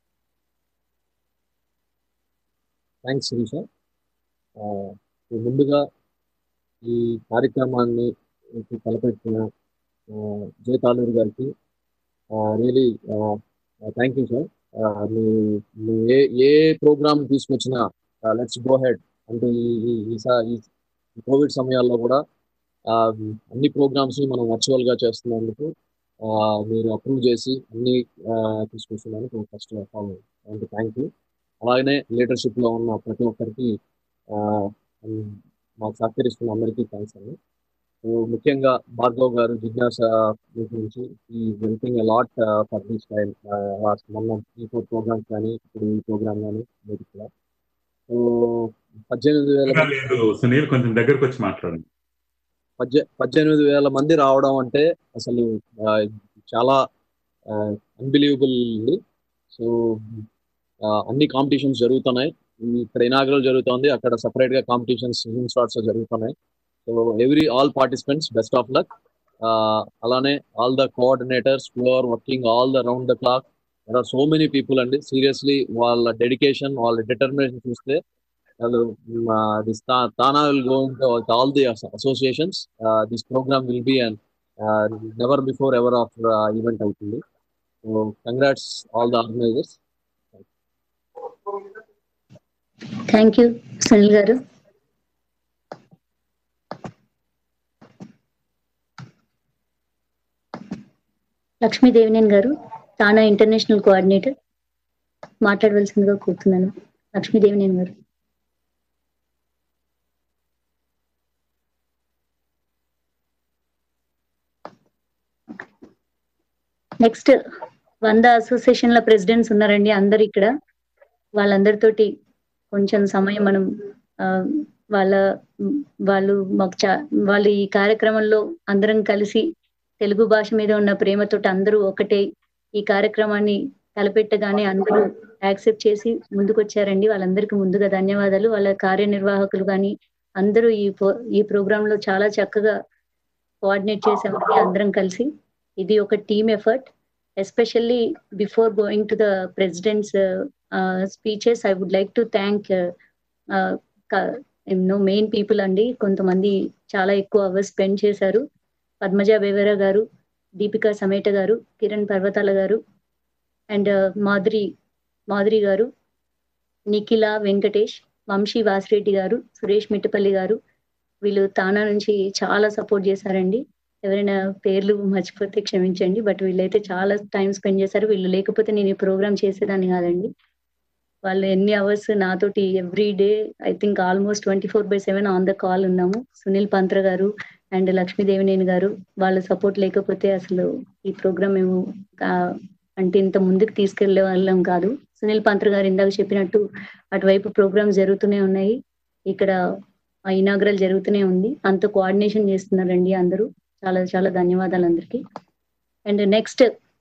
థ్యాంక్స్ శిరీష ఆ, ఈ ముందుగా ఈ కార్యక్రమాన్ని తలపెట్టిన ఆ, జయ తాలూరు గారికి రియలీ థ్యాంక్ యూ సార్ మీ మీ ఏ ఏ ప్రోగ్రామ్ తీసుకొచ్చినా లెట్స్ గో హెడ్ అంటే ఈ ఈ- ఈ సా- ఈ కోవిడ్ సమయాల్లో కూడా ఆ, అన్ని ప్రోగ్రామ్స్ మనం వర్చువల్ గా చేస్తున్నందుకు ఆ, మీరు అప్రూవ్ చేసి అన్ని ఆ, తీసుకొస్తున్నందుకు first of all thank you అలాగనే లీడర్షిప్ లో ఉన్న ప్రతి ఒక్కరికి ఆ, ఉమ్, మాకు సహకరిస్తున్న అందరికీ థ్యాంక్స్ అండి సో ముఖ్యంగా భార్గవ్ గారు జిజ్ఞాస మీ గురించి ఈ helping a lot for this time last మొన్న ఈ ఫోర్ ప్రోగ్రామ్స్ కానీ ఇప్పుడు ఈ ప్రోగ్రామ్ కానీ మీరు కూడా సో పద్దెనిమిది వేల ఇంకా లేదు సునీల్ కొంచెం దగ్గరకు వచ్చి మాట్లాడండి పద్దె పద్దెనిమిది వేల మంది రావడం అంటే అసలు ఆ, చాలా అన్బిలీవబుల్ సో అన్ని కాంపిటీషన్స్ జరుగుతున్నాయి ఇక్కడ ఇనాగ్రల్ జరుగుతుంది అక్కడ సపరేట్ గా కాంపిటీషన్స్ స్టార్ట్స్ జరుగుతున్నాయి so every all participants best of luck అలానే all the coordinators who are working all the round the clock there are so many people అండి సీరియస్లీ వాళ్ళ డెడికేషన్ వాళ్ళ డిటర్మినేషన్ చూస్తే వాళ్ళు this TANA will go in all the associations this programme will be and never before ever after event అవుతుంది so congrats all the organisers thank you Sunil garu Lakshmidevineni గారు TANA international coordinator మాట్లాడవలసిందిగా కోరుతున్నాను లక్ష్మీదేవినేని గారు నెక్స్ట్ వంద అసోసియేషన్ల ప్రెసిడెంట్స్ ఉన్నారండి అందరు ఇక్కడ వాళ్ళందరితోటి కొంచెం సమయం మనం ఆ, వాళ్ళ వాళ్ళు మాకు చా వాళ్ళు ఈ కార్యక్రమంలో అందరం కలిసి తెలుగు భాష మీద ఉన్న ప్రేమతోటి అందరూ ఒకటే ఈ కార్యక్రమాన్ని తలపెట్టగానే అందరూ యాక్సెప్ట్ చేసి ముందుకు వచ్చారండి వాళ్ళందరికీ ముందుగా ధన్యవాదాలు వాళ్ళ కార్యనిర్వాహకులు కానీ అందరూ ఈ పో- ఈ ప్రోగ్రామ్ లో చాలా చక్కగా కోఆర్డినేట్ చేసామండి అందరం కలిసి ఇది ఒక team effort especially before going to the president's speeches I would like to thank no main people అండి కొంతమంది చాలా ఎక్కువ అవర్స్ స్పెండ్ చేశారు పద్మజ బేవెరా గారు దీపికా సమేట గారు కిరణ్ పర్వతాల గారు అండ్ మాధురి మాధురి గారు నిఖిల వెంకటేష్ వంశీ వాసిరెడ్డి గారు సురేష్ మిట్టపల్లి గారు వీళ్ళు తానా నుంచి చాలా సపోర్ట్ చేశారండి ఎవరైనా పేర్లు మర్చిపోతే క్షమించండి బట్ వీళ్ళైతే చాలా టైం స్పెండ్ చేశారు వీళ్ళు లేకపోతే నేను ఈ ప్రోగ్రామ్ చేసేదాన్ని కాదండి వాళ్ళు ఎన్ని అవర్స్ నాతోటి every day I think almost twenty four by seven on the call ఉన్నాము సునీల్ పంత్ర గారు అండ్ లక్ష్మీదేవినేని గారు వాళ్ళ సపోర్ట్ లేకపోతే అసలు ఈ ప్రోగ్రామ్ మేము ఆ, అంటే ఇంత ముందుకు తీసుకెళ్లే వాళ్ళం కాదు సునీల్ పంత్ర గారు ఇందాక చెప్పినట్టు అటువైపు ప్రోగ్రామ్స్ జరుగుతూనే ఉన్నాయి ఇక్కడ ఇనాగ్రల్ జరుగుతూనే ఉంది అంత కోఆర్డినేషన్ చేస్తున్నారండి అందరూ చాలా చాలా ధన్యవాదాలు అందరికీ అండ్ నెక్స్ట్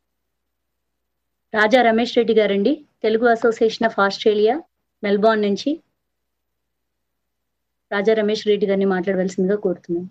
రాజా రమేష్ రెడ్డి గారండి Telugu association of Australia Melbourne నుంచి రాజా రమేష్ రెడ్డి గారిని మాట్లాడవలసిందిగా కోరుతున్నాను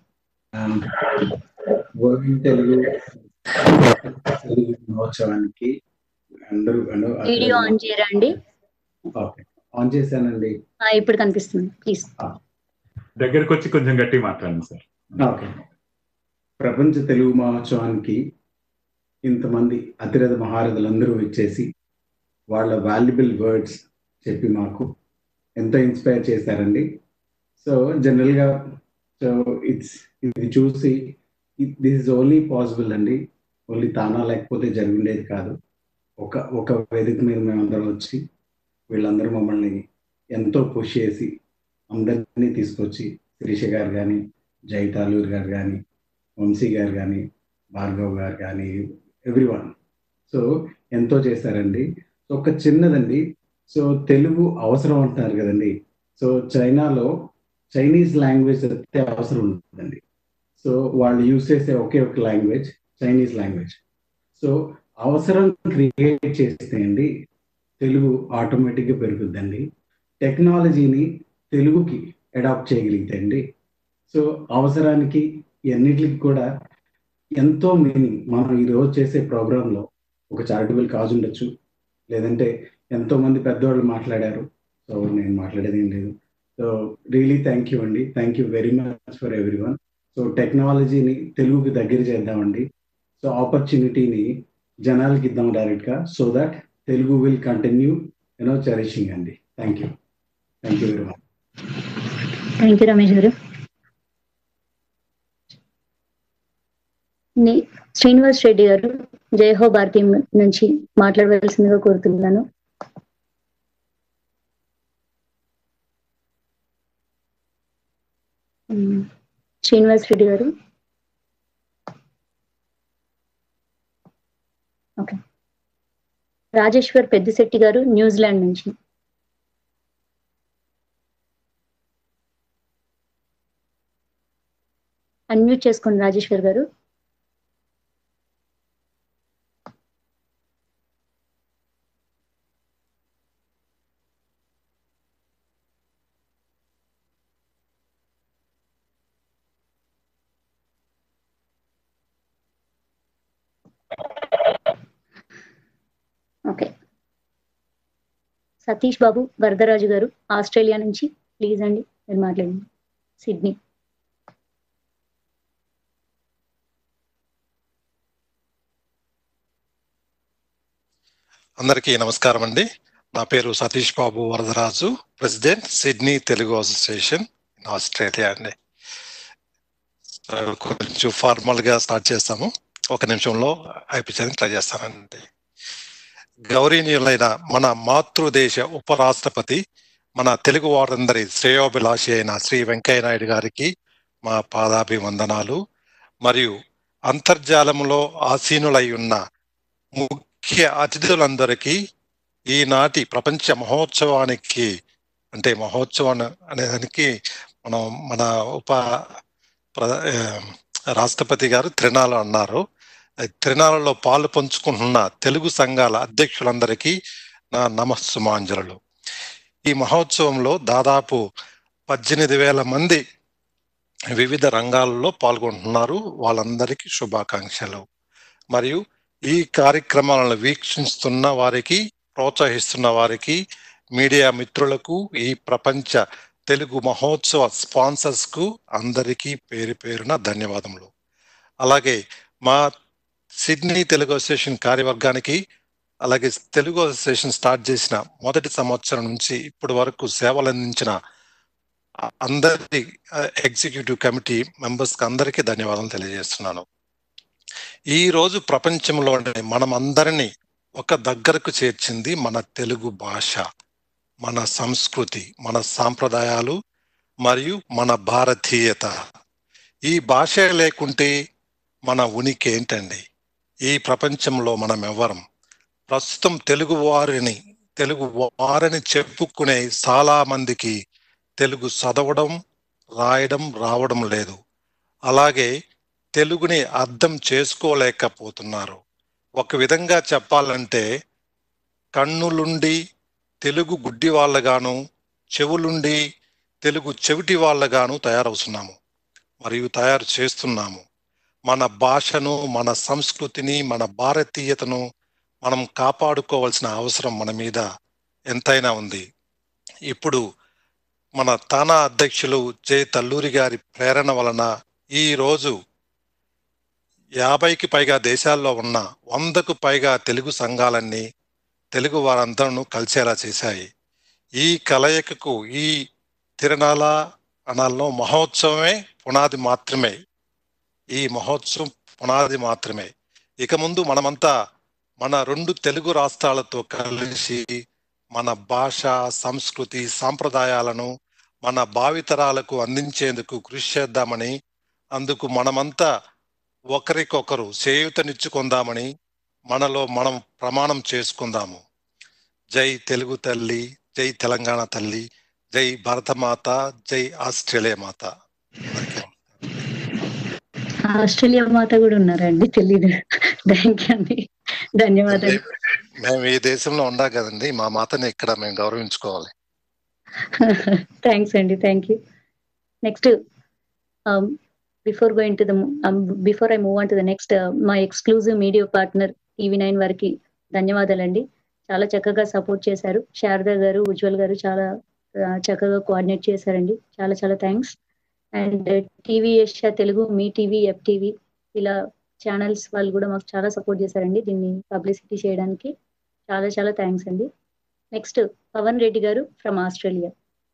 వరల్డ్ తెలుగు తెలుగు దినోత్సవానికి అందరూ అను- వీడియో ఆన్ చేయరా అండి ఓకే ఆన్ చేశానండి ఆ, ఇప్పుడు కనిపిస్తుంది ప్లీజ్ దగ్గరకు వచ్చి కొంచెం గట్టి మాట్లాడండి సార్ ఓకే ప్రపంచ తెలుగు మహోత్సవానికి ఇంతమంది అతిరథ మహారథులందరూ వచ్చేసి వాళ్ళ వాల్యుబుల్ వర్డ్స్ చెప్పి మాకు ఎంతో ఇన్స్పైర్ చేశారండి సో జనరల్గా సో ఇట్స్ ఇది చూసి దిస్ ఇస్ ఓన్లీ పాసిబుల్ అండి ఓన్లీ తానా లేకపోతే జరిగిండేది కాదు ఒక ఒక వేదిక మీద మేమందరం వచ్చి వీళ్ళందరూ మమ్మల్ని ఎంతో పుష్ చేసి అందరినీ తీసుకొచ్చి శిరీష గారు కానీ జై తాలూరు గారు కానీ వంశీ గారు కానీ భార్గవ్ గారు కానీ ఎవ్రీ వన్ సో ఎంతో చేశారండి సో ఒక చిన్నదండి సో తెలుగు అవసరం అంటున్నారు కదండి సో చైనాలో చైనీస్ లాంగ్వేజ్ అయితే అవసరం ఉంటుందండి సో వాళ్ళు యూజ్ చేసే ఒకే ఒక లాంగ్వేజ్ చైనీస్ లాంగ్వేజ్ సో అవసరం క్రియేట్ చేస్తే అండి తెలుగు ఆటోమేటిక్గా పెరుగుద్దండి టెక్నాలజీని తెలుగుకి అడాప్ట్ చేయగలిగితే అండి సో అవసరానికి ఇవన్నిటికి కూడా ఎంతో మీనింగ్ మనం ఈరోజు చేసే ప్రోగ్రాంలో ఒక చారిటబుల్ కాజ్ ఉండొచ్చు లేదంటే ఎంతో మంది పెద్దవాళ్ళు మాట్లాడారు సో నేను మాట్లాడేది ఏం లేదు సో రియలీ థ్యాంక్ యూ అండి thank you very much for everyone so టెక్నాలజీని తెలుగుకి దగ్గర చేద్దామండి సో ఆపర్చునిటీని జనాలకి ఇద్దాం డైరెక్ట్గా so that Telugu will continue you know cherishing అండి thank you thank you very much thank you Ramesh garu ని- శ్రీనివాస్ రెడ్డి గారు జయహో భారతి నుంచి మాట్లాడవలసిందిగా కోరుతున్నాను ఉమ్, శ్రీనివాస్ రెడ్డి గారు ఓకే రాజేశ్వర్ పెద్దిశెట్టి గారు న్యూజిలాండ్ నుంచి అన్మ్యూట్ చేసుకోండి రాజేశ్వర్ గారు ఓకే సతీష్ బాబు వరదరాజు గారు ఆస్ట్రేలియా నుంచి ప్లీజ్ అండి మీరు మాట్లాడండి సిడ్నీ అందరికీ నమస్కారం అండి నా పేరు Satish Babu Varadaraju president Sydney Telugu association in Australia అండి ఆ, కొంచెం ఫార్మల్ గా స్టార్ట్ చేస్తాము ఒక నిమిషంలో అయిపించడానికి ట్రై చేస్తానండి గౌరవనీయులైన మన మాతృదేశ ఉపరాష్ట్రపతి మన తెలుగు వారందరి శ్రేయోభిలాషి అయిన శ్రీ వెంకయ్య నాయుడు గారికి మా పాదాభివందనాలు మరియు అంతర్జాలంలో ఆసీనులై ఉన్న ముఖ్య అతిథులందరికీ ఈనాటి ప్రపంచ మహోత్సవానికి అంటే మహోత్సవం అనేదానికి మనం మన ఉప ప్ర- ఆ, రాష్ట్రపతి గారు త్రినాల అన్నారు త్రినాలలో పాలు పంచుకుంటున్న తెలుగు సంఘాల అధ్యక్షులందరికీ నా నమస్సుమాంజలు ఈ మహోత్సవంలో దాదాపు పద్దెనిమిది వేల మంది వివిధ రంగాల్లో పాల్గొంటున్నారు వాళ్ళందరికీ శుభాకాంక్షలు మరియు ఈ కార్యక్రమాలను వీక్షిస్తున్న వారికి ప్రోత్సహిస్తున్న వారికి మీడియా మిత్రులకు ఈ ప్రపంచ తెలుగు మహోత్సవ స్పాన్సర్స్ కు అందరికీ పేరు పేరున ధన్యవాదములు అలాగే మా సిడ్నీ తెలుగు అసోసియేషన్ కార్యవర్గానికి అలాగే తెలుగు అసోసియేషన్ స్టార్ట్ చేసిన మొదటి సంవత్సరం నుంచి ఇప్పటి వరకు సేవలు అందించిన అందరి ఎగ్జిక్యూటివ్ కమిటీ మెంబర్స్ కి అందరికీ ధన్యవాదాలు తెలియజేస్తున్నాను ఈ రోజు ప్రపంచంలోనే మనం అందరినీ ఒక దగ్గరకు చేర్చింది మన తెలుగు భాష మన సంస్కృతి మన సాంప్రదాయాలు మరియు మన భారతీయత ఈ భాష లేకుంటే మన ఉనికి ఏంటండి ఈ ప్రపంచంలో మనం ఎవరం ప్రస్తుతం తెలుగు వారిని తెలుగు వారిని చెప్పుకునే చాలా మందికి తెలుగు చదవడం రాయడం రావడం లేదు అలాగే తెలుగుని అర్థం చేసుకోలేకపోతున్నారు ఒక విధంగా చెప్పాలంటే కన్నులుండి తెలుగు గుడ్డి వాళ్ళగాను చెవులుండి తెలుగు చెవిటి వాళ్ళగాను తయారవుతున్నాము మరియు తయారు చేస్తున్నాము మన భాషను మన సంస్కృతిని మన భారతీయతను మనం కాపాడుకోవాల్సిన అవసరం మన మీద ఎంతైనా ఉంది ఇప్పుడు మన తానా అధ్యక్షులు జే తల్లూరి గారి ప్రేరణ వలన ఈ రోజు యాభైకి పైగా దేశాల్లో ఉన్న వందకు పైగా తెలుగు సంఘాలన్నీ తెలుగు వారందరూ కలిసేలా చేశాయి ఈ కలయికకు ఈ తిరణాల అనాల్లో మహోత్సవమే పునాది మాత్రమే ఈ మహోత్సవం పునాది మాత్రమే ఇక ముందు మనమంతా మన రెండు తెలుగు రాష్ట్రాలతో కలిసి మన భాష సంస్కృతి సాంప్రదాయాలను మన భావితరాలకు అందించేందుకు కృషి చేద్దామని అందుకు మనమంతా ఒకరికొకరు చేయూతనిచ్చుకుందామని మనలో మనం ప్రమాణం చేసుకుందాము జై తెలుగు తల్లి జై తెలంగాణ తల్లి జై భారతమాత జై ఆస్ట్రేలియా మాత ఆస్ట్రేలియా మాత కూడా ఉన్నారండి తెలీదు థ్యాంక్ యూ అండి ధన్యవాదాలు మేము ఈ దేశంలో ఉండా కదండి మా మాతని ఇక్కడ మేము గౌరవించుకోవాలి థ్యాంక్స్ అండి thank you next before going to the before I move on to the next మా exclusive media partner TV nine వారికి ధన్యవాదాలండి చాలా చక్కగా సపోర్ట్ చేశారు శారద గారు ఉజ్వల్ గారు చాలా చక్కగా కోఆర్డినేట్ చేశారండి చాలా చాలా thanks and TV Asia Telugu మీ టీవీ ఎఫ్ టీవీ ఇలా ఛానల్స్ వాళ్ళు కూడా మాకు చాలా సపోర్ట్ చేశారండి దీన్ని పబ్లిసిటీ చేయడానికి చాలా చాలా థ్యాంక్స్ అండి నెక్స్ట్ పవన్ రెడ్డి గారు ఫ్రమ్ ఆస్ట్రేలియా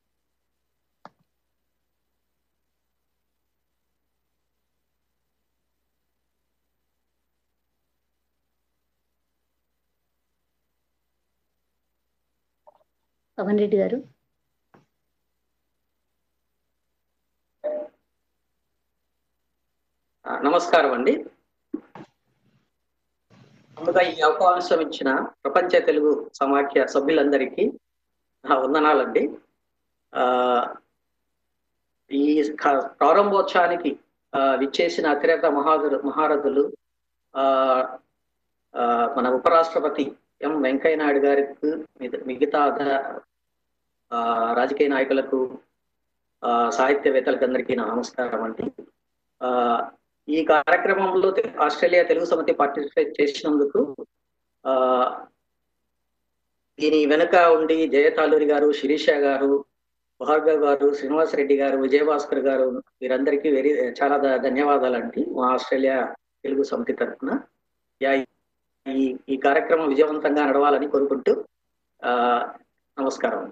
పవన్ రెడ్డి గారు నమస్కారం అండి ముందుగా ఈ అవకాశం ఇచ్చిన ప్రపంచ తెలుగు సమాఖ్య సభ్యులందరికీ నా వందనాలండి ఆ ఈ ప్రారంభోత్సవానికి విచ్చేసిన అతిరేత మహాదులు మహారథులు ఆ మన ఉపరాష్ట్రపతి ఎం వెంకయ్య నాయుడు గారికి మిగతా రాజకీయ నాయకులకు సాహిత్యవేత్తలకు అందరికీ నా నమస్కారం అండి ఈ కార్యక్రమంలో ఆస్ట్రేలియా తెలుగు సమితి పార్టిసిపేట్ చేసినందుకు ఆ దీని వెనుక ఉండి జయతాలూరి గారు శిరీష గారు భార్గవ్ గారు శ్రీనివాస్ రెడ్డి గారు విజయభాస్కర్ గారు వీరందరికీ వెరీ చాలా ధన్యవాదాలండి మా ఆస్ట్రేలియా తెలుగు సమితి తరఫున ఈ ఈ కార్యక్రమం విజయవంతంగా నడవాలని కోరుకుంటూ ఆ నమస్కారం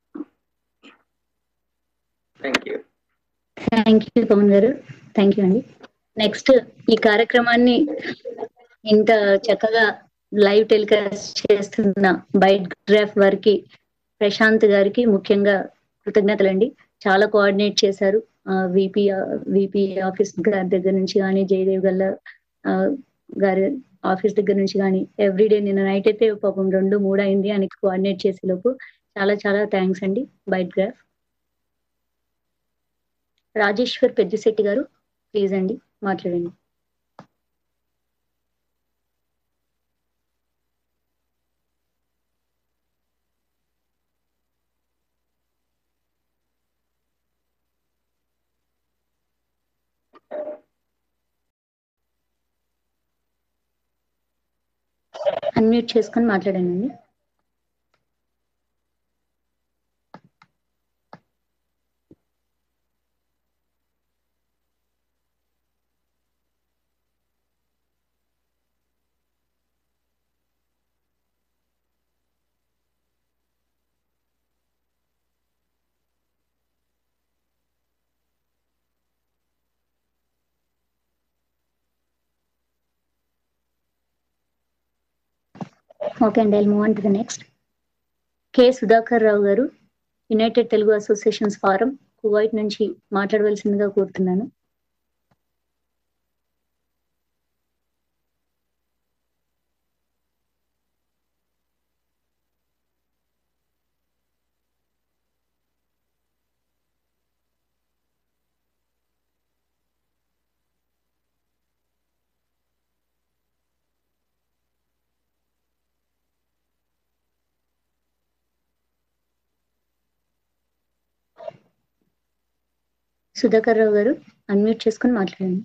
thank you thank you Pavan గారు థ్యాంక్ యూ అండి నెక్స్ట్ ఈ కార్యక్రమాన్ని ఇంత చక్కగా లైవ్ టెలికాస్ట్ చేస్తున్న బైట్ గ్రాఫ్ వారికి ప్రశాంత్ గారికి ముఖ్యంగా కృతజ్ఞతలండి చాలా కోఆర్డినేట్ చేశారు విపి విపి ఆఫీస్ గారి దగ్గర నుంచి కానీ జయదేవ్ గల్ల గారి ఆఫీస్ దగ్గర నుంచి కానీ ఎవ్రీడే నిన్న నైట్ అయితే పాపం రెండు మూడు అయింది అని కోఆర్డినేట్ చేసే లోపు చాలా చాలా థ్యాంక్స్ అండి బైట్ గ్రాఫ్ రాజేశ్వర్ పెద్దిశెట్టి గారు ప్లీజ్ అండి మాట్లాడండి అన్మ్యూట్ చేసుకొని మాట్లాడండి ఓకే అండి I move on to the next K Sudhakar Rao గారు united Telugu associations forum Kuwait నుంచి మాట్లాడవలసిందిగా కోరుతున్నాను సుధాకర్ రావు గారు అన్మ్యూట్ చేసుకొని మాట్లాడండి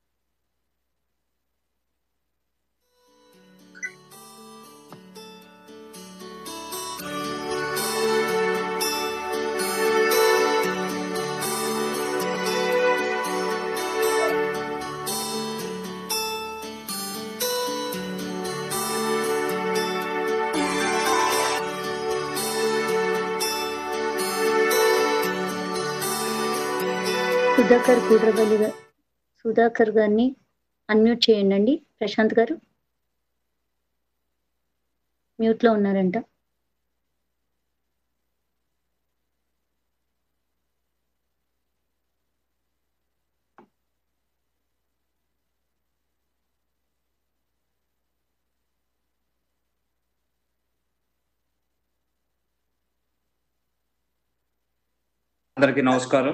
సుధాకర్ కూడ్రపల్లి గారు సుధాకర్ గారిని అన్మ్యూట్ చేయండి అండి ప్రశాంత్ గారు మ్యూట్ లో ఉన్నారంట అందరికీ నమస్కారం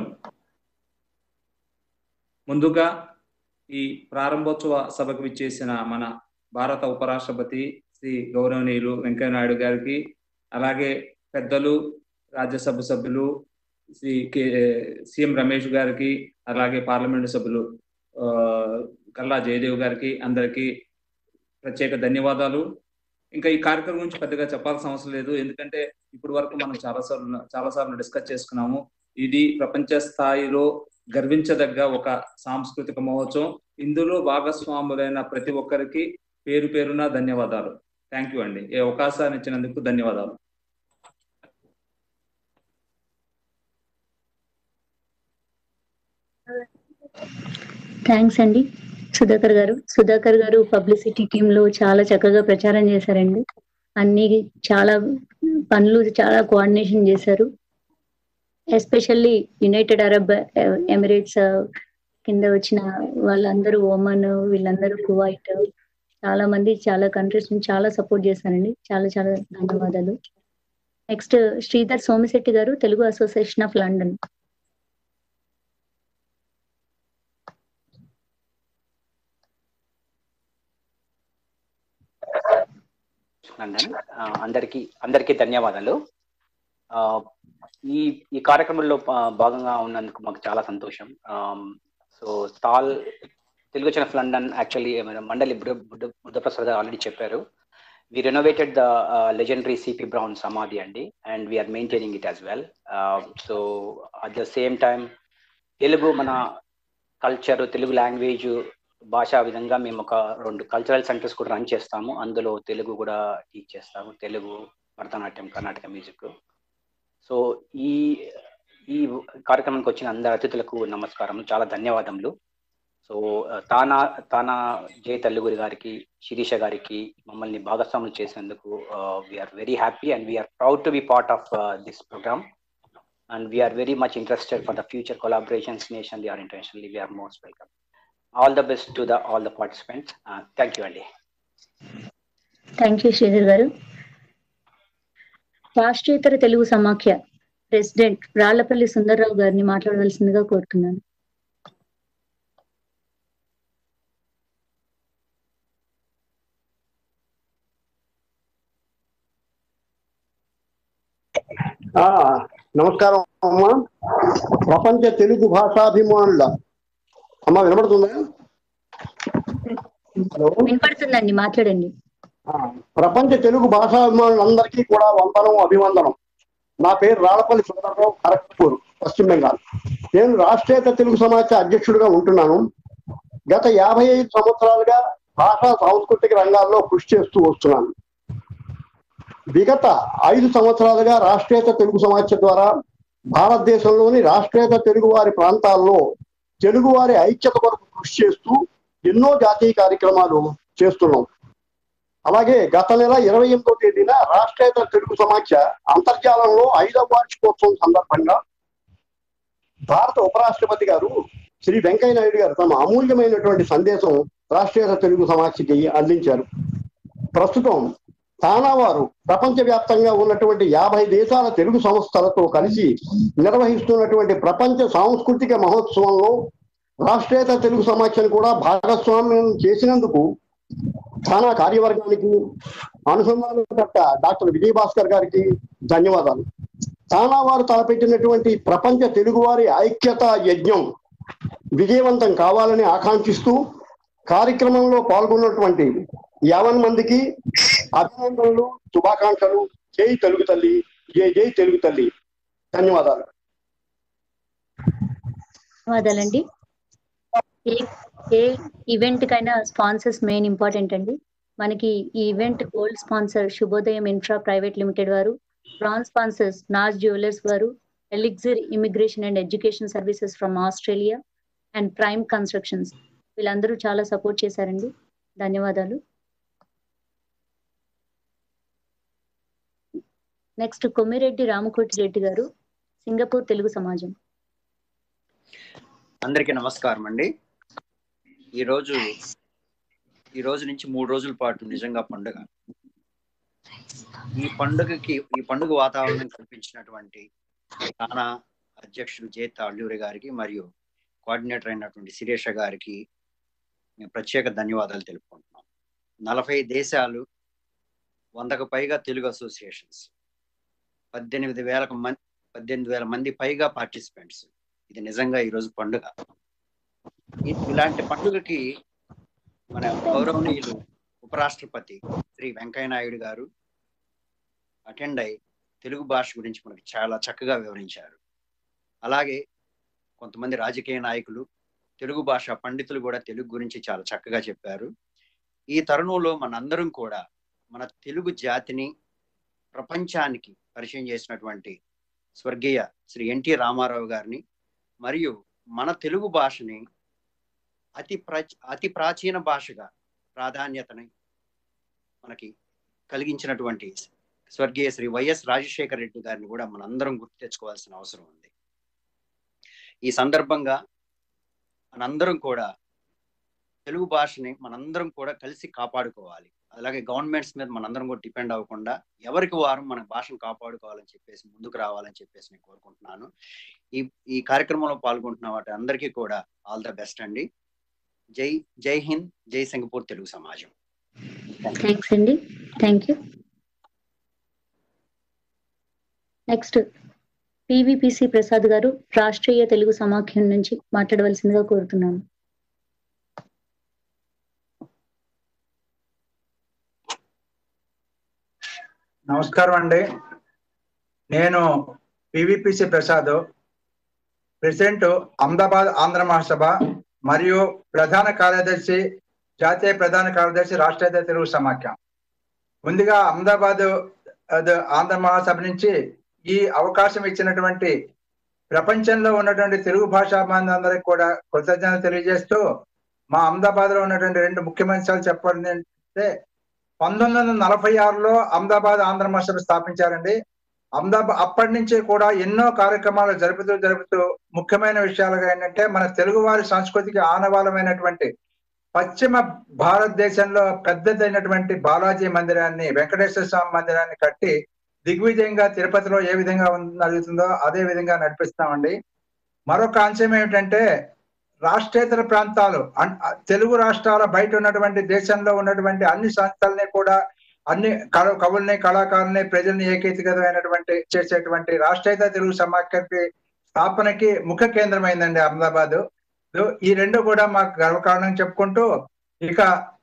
ముందుగా ఈ ప్రారంభోత్సవ సభకు విచ్చేసిన మన భారత ఉపరాష్ట్రపతి శ్రీ గౌరవనీయులు వెంకయ్యనాయుడు గారికి అలాగే పెద్దలు రాజ్యసభ సభ్యులు శ్రీ కె సీఎం రమేష్ గారికి అలాగే పార్లమెంటు సభ్యులు ఆ, గల్లా జయదేవ్ గారికి అందరికీ ప్రత్యేక ధన్యవాదాలు ఇంకా ఈ కార్యక్రమం గురించి పెద్దగా చెప్పాల్సిన అవసరం లేదు ఎందుకంటే ఇప్పటి వరకు మనం చాలా సార్లు చాలా సార్లు డిస్కస్ చేసుకున్నాము ఇది ప్రపంచ స్థాయిలో గర్వించదగ్గ ఒక సాంస్కృతిక మహోత్సవం ఇందులో భాగస్వాములైన ప్రతి ఒక్కరికి పేరు పేరున ధన్యవాదాలు థ్యాంక్ యూ అండి ఈ అవకాశాన్ని ఇచ్చినందుకు ధన్యవాదాలు థ్యాంక్స్ అండి సుధాకర్ గారు సుధాకర్ గారు పబ్లిసిటీ టీమ్ లో చాలా చక్కగా ప్రచారం చేశారండి అన్ని చాలా పనులు చాలా కోఆర్డినేషన్ చేశారు ఎస్పెషల్లీ యునైటెడ్ అరబ్ ఎమిరేట్స్ కింద వచ్చిన వాళ్ళందరూ ఓమన్ వీళ్ళందరూ కువైట్ చాలా మంది చాలా కంట్రీస్ నుంచి చాలా సపోర్ట్ చేశారండి చాలా చాలా ధన్యవాదాలు నెక్స్ట్ శ్రీధర్ సోమిశెట్టి గారు తెలుగు అసోసియేషన్ ఆఫ్ లండన్ నందన్ ఆ, అందరికీ అందరికీ ధన్యవాదాలు ఆ, ఈ ఈ కార్యక్రమంలో పా- భాగంగా ఉన్నందుకు మాకు చాలా సంతోషం so TAL Telugu channel of London actually Mandali Buddha Buddha Buddhaprasad already చెప్పారు we renovated the legendary CP Brown samadhi అండి and we're maintaining it as well so at the same time Telugu మన కల్చర్ తెలుగు లాంగ్వేజ్ భాషా విధంగా మేము ఒక రెండు కల్చరల్ సెంటర్స్ కూడా రన్ చేస్తాము అందులో తెలుగు కూడా టీచ్ చేస్తాము తెలుగు భరతనాట్యం కర్ణాటక మ్యూజిక్ సో ఈ ఈ కార్యక్రమానికి వచ్చిన అందరి అతిథులకు నమస్కారం చాలా ధన్యవాదములు సో తానా తానా జయ తల్లుగురి గారికి శిరీష గారికి మమ్మల్ని భాగస్వాములు చేసినందుకు we're very happy and we're proud to be part of this programme and we are very much interested for the future collaborations nationally or internationally. We are most welcome. All the best to the all the participants. Uh, thank you, Andy. Thank you Sridhar గారు రాష్ట్రీయతర తెలుగు సమాఖ్య president Rallapalli Sundar Rao గారిని మాట్లాడవలసిందిగా కోరుతున్నాను ఆ, నమస్కారం అమ్మా ప్రపంచ తెలుగు భాషాభిమానుల అమ్మా వినపడుతుందా హలో వినపడుతుందండి మాట్లాడండి ఆ, ప్రపంచ తెలుగు భాషాభిమానులందరికీ కూడా వందనం అభివందనం నా పేరు రాళ్ళపల్లి సుందరరావు ఖరగ్పూర్ పశ్చిమ బెంగాల్ నేను రాష్ట్రీయత తెలుగు సమాఖ్య అధ్యక్షుడిగా ఉంటున్నాను గత యాభై ఐదు సంవత్సరాలుగా భాషా సాంస్కృతిక రంగాల్లో కృషి చేస్తూ వస్తున్నాను విగత ఐదు సంవత్సరాలుగా రాష్ట్రీయత తెలుగు సమాఖ్య ద్వారా భారతదేశంలోని రాష్ట్రీయత తెలుగు వారి ప్రాంతాల్లో తెలుగు వారి ఐక్యత కొరకు కృషి చేస్తూ ఎన్నో జాతీయ కార్యక్రమాలు చేస్తున్నాం అలాగే గత నెల ఇరవై ఎనిమిదో తేదీన రాష్ట్రీయత తెలుగు సమాఖ్య అంతర్జాలంలో ఐదవ వార్షికోత్సవం సందర్భంగా భారత ఉపరాష్ట్రపతి గారు శ్రీ వెంకయ్య నాయుడు గారు తమ అమూల్యమైనటువంటి సందేశం రాష్ట్రీయత తెలుగు సమాఖ్యకి అందించారు ప్రస్తుతం తానా వారు ప్రపంచవ్యాప్తంగా ఉన్నటువంటి యాభై దేశాల తెలుగు సంస్థలతో కలిసి నిర్వహిస్తున్నటువంటి ప్రపంచ సాంస్కృతిక మహోత్సవంలో రాష్ట్రీయత తెలుగు సమాఖ్యను కూడా భాగస్వామ్యం చేసినందుకు తానా కార్యవర్గానికి అనుసంధానకర్త డాక్టర్ విజయ్ భాస్కర్ గారికి ధన్యవాదాలు తానా వారు తలపెట్టినటువంటి ప్రపంచ తెలుగువారి ఐక్యత యజ్ఞం విజయవంతం కావాలని ఆకాంక్షిస్తూ కార్యక్రమంలో పాల్గొన్నటువంటి యావన్ మందికి అభినందనలు శుభాకాంక్షలు జై తెలుగు తల్లి జై జై తెలుగు తల్లి ధన్యవాదాలు ధన్యవాదాలండి ఏ ఏ ఈవెంట్ కైనా స్పాన్సర్స్ మెయిన్ ఇంపార్టెంట్ అండి మనకి ఈ event gold sponsor Subhodayam infra private limited వారు బ్రాంజ్ స్పాన్సర్స్ నాజ్ జ్యువెలర్స్ వారు Elixir immigration and education services from Australia and prime constructions వీళ్ళందరూ చాలా సపోర్ట్ చేశారండి ధన్యవాదాలు నెక్స్ట్ కొమ్మిరెడ్డి రామకోటి రెడ్డి గారు సింగపూర్ తెలుగు సమాజం అందరికీ నమస్కారం అండి ఈరోజు ఈ రోజు నుంచి మూడు రోజుల పాటు నిజంగా పండుగ ఈ పండుగకి ఈ పండుగ వాతావరణం కల్పించినటువంటి తానా అధ్యక్షుడు జే తాళ్ళూరి గారికి మరియు కోఆర్డినేటర్ అయినటువంటి శిరీష గారికి మేము ప్రత్యేక ధన్యవాదాలు తెలుపుకుంటున్నాం నలభై దేశాలు వందకు పైగా తెలుగు అసోసియేషన్స్ పద్దెనిమిది వేలకు మంది పద్దెనిమిది వేల మంది పైగా పార్టిసిపెంట్స్ ఇది నిజంగా ఈరోజు పండుగ ఇ- ఇలాంటి పండుగకి మన గౌరవనీయులు ఉపరాష్ట్రపతి శ్రీ వెంకయ్య నాయుడు గారు అటెండ్ అయి తెలుగు భాష గురించి మనకి చాలా చక్కగా వివరించారు అలాగే కొంతమంది రాజకీయ నాయకులు తెలుగు భాష పండితులు కూడా తెలుగు గురించి చాలా చక్కగా చెప్పారు ఈ తరుణంలో మనందరం కూడా మన తెలుగు జాతిని ప్రపంచానికి పరిచయం చేసినటువంటి స్వర్గీయ శ్రీ ఎన్టీ రామారావు గారిని మరియు మన తెలుగు భాషని అతి ప్ర అతి ప్రాచీన భాషగా ప్రాధాన్యతని మనకి కలిగించినటువంటి స్వర్గీయ శ్రీ వైఎస్ రాజశేఖర రెడ్డి గారిని కూడా మనందరం గుర్తు తెచ్చుకోవాల్సిన అవసరం ఉంది ఈ సందర్భంగా మనందరం కూడా తెలుగు భాషని మనందరం కూడా కలిసి కాపాడుకోవాలి అలాగే గవర్నమెంట్స్ మీద మనందరం కూడా డిపెండ్ అవ్వకుండా ఎవరికి వారు మన భాషను కాపాడుకోవాలని చెప్పేసి ముందుకు రావాలని చెప్పేసి నేను కోరుకుంటున్నాను ఈ ఈ కార్యక్రమంలో పాల్గొంటున్న వాటి అందరికీ కూడా ఆల్ ద బెస్ట్ అండి జై జై హింద్ జై సింగపూర్ తెలుగు సమాజం థ్యాంక్స్ అండి thank you next PVPC Prasad గారు రాష్ట్రీయ తెలుగు సమాఖ్యం నుంచి మాట్లాడవలసిందిగా కోరుతున్నాను నమస్కారం అండి నేను పివిపిసి ప్రసాద్ ప్రెసిడెంట్ అహ్మదాబాద్ ఆంధ్ర మహాసభ మరియు ప్రధాన కార్యదర్శి జాతీయ ప్రధాన కార్యదర్శి రాష్ట్రీయ తెలుగు సమాఖ్య ముందుగా అహ్మదాబాద్ అది ఆంధ్ర మహాసభ నుంచి ఈ అవకాశం ఇచ్చినటువంటి ప్రపంచంలో ఉన్నటువంటి తెలుగు భాషా అందరికి కూడా కృతజ్ఞత తెలియజేస్తూ మా అహ్మదాబాద్ లో ఉన్నటువంటి రెండు ముఖ్యమైన విషయాలు చెప్పాలి అంటే పంతొమ్మిది వందల నలభై ఆరులో అహ్మదాబాద్ ఆంధ్ర మహాసభ స్థాపించారండి అహ్మదాబాద్ అప్పటి నుంచి కూడా ఎన్నో కార్యక్రమాలు జరుపుతూ జరుపుతూ ముఖ్యమైన విషయాలుగా ఏంటంటే మన తెలుగువారి సంస్కృతికి ఆనవాలమైనటువంటి పశ్చిమ భారతదేశంలో పెద్దదైనటువంటి బాలాజీ మందిరాన్ని వెంకటేశ్వర స్వామి మందిరాన్ని కట్టి దిగ్విజయంగా తిరుపతిలో ఏ విధంగా ఉం- నడుస్తుందో అదే విధంగా నడిపిస్తామండి మరొక అంశం ఏమిటంటే రాష్ట్రేతర ప్రాంతాలు అన్- తెలుగు రాష్ట్రాల బయట ఉన్నటువంటి దేశంలో ఉన్నటువంటి అన్ని సంస్థల్ని కూడా అన్ని కళ- కవుల్ని కళాకారుల్ని ప్రజల్ని ఏకీకృతమైనటువంటి చేసేటువంటి రాష్ట్రీయత తెలుగు సమాఖ్యకి స్థాపనకి ముఖ్య కేంద్రమైందండి అహ్మదాబాద్ ఈ రెండు కూడా మాకు గర్వకారణం చెప్పుకుంటూ ఇక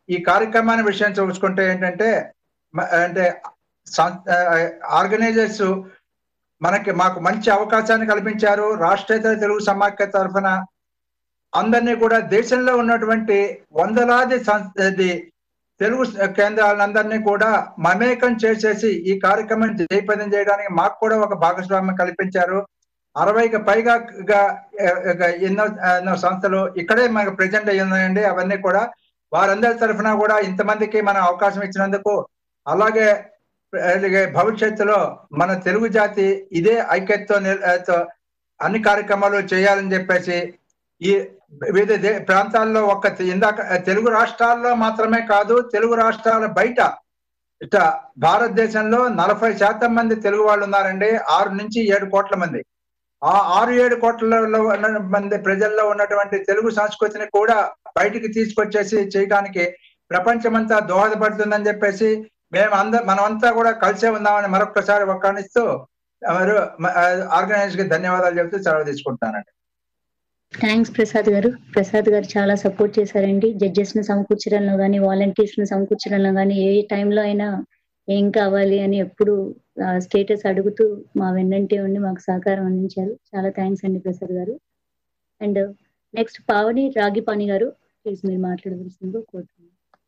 ఈ కార్యక్రమాన్ని విషయం చూసుకుంటే ఏంటంటే మ- అంటే ఆర్గనైజర్స్ మనకి మాకు మంచి అవకాశాన్ని కల్పించారు రాష్ట్రేతర తెలుగు సమాఖ్య తరఫున అందరినీ కూడా దేశంలో ఉన్నటువంటి వందలాది సం- ఇది తెలుగు కేంద్రాలందరినీ కూడా మమేకం చేసేసి ఈ కార్యక్రమం జయప్రదం చేయడానికి మాకు కూడా ఒక భాగస్వామ్యం కల్పించారు అరవైకి పైగా గా- గా- ఎన్నో ఎన్నో సంస్థలు ఇక్కడే మనకు ప్రజెంట్ అయ్యి ఉన్నాయండి అవన్నీ కూడా వారందరి తరఫున కూడా ఇంతమందికి మనం అవకాశం ఇచ్చినందుకు అలాగే అలాగే భవిష్యత్తులో మన తెలుగు జాతి ఇదే ఐక్యతతో నిల్- ఆ, తో అన్ని కార్యక్రమాలు చేయాలని చెప్పేసి ఈ వివిధ దే- ప్రాంతాల్లో ఒక ఇందాక తెలుగు రాష్ట్రాల్లో మాత్రమే కాదు తెలుగు రాష్ట్రాల బయట ఇట భారతదేశంలో నలభై శాతం మంది తెలుగు వాళ్ళు ఉన్నారండి ఆరు నుంచి ఏడు కోట్ల మంది ఆ ఆరు ఏడు కోట్లలో ఉన్న మంది ప్రజల్లో ఉన్నటువంటి తెలుగు సంస్కృతిని కూడా బయటికి తీసుకొచ్చేసి చేయడానికి ప్రపంచమంతా దోహదపడుతుందని చెప్పేసి మేము అంద మనమంతా కూడా కలిసే ఉందామని మరొకసారి ఒక్కనిస్తూ మరి ఆర్గనైజ్ కి ధన్యవాదాలు చెప్తూ సెలవు తీసుకుంటానండి థ్యాంక్స్ ప్రసాద్ గారు ప్రసాద్ గారు చాలా సపోర్ట్ చేశారండి జడ్జెస్ ని సమకూర్చడంలో కానీ వాలంటీర్స్ ని సమకూర్చడంలో కానీ ఏ టైంలో అయినా ఏం కావాలి అని ఎప్పుడు స్టేటస్ అడుగుతూ మా వెన్నంటే ఉండి మాకు సహకారం అందించారు చాలా థ్యాంక్స్ అండి ప్రసాద్ గారు అండ్ నెక్స్ట్ పావని రాగిపాణి గారు ప్లీజ్ మీరు మాట్లాడవలసిందిగా కోరుతున్నాను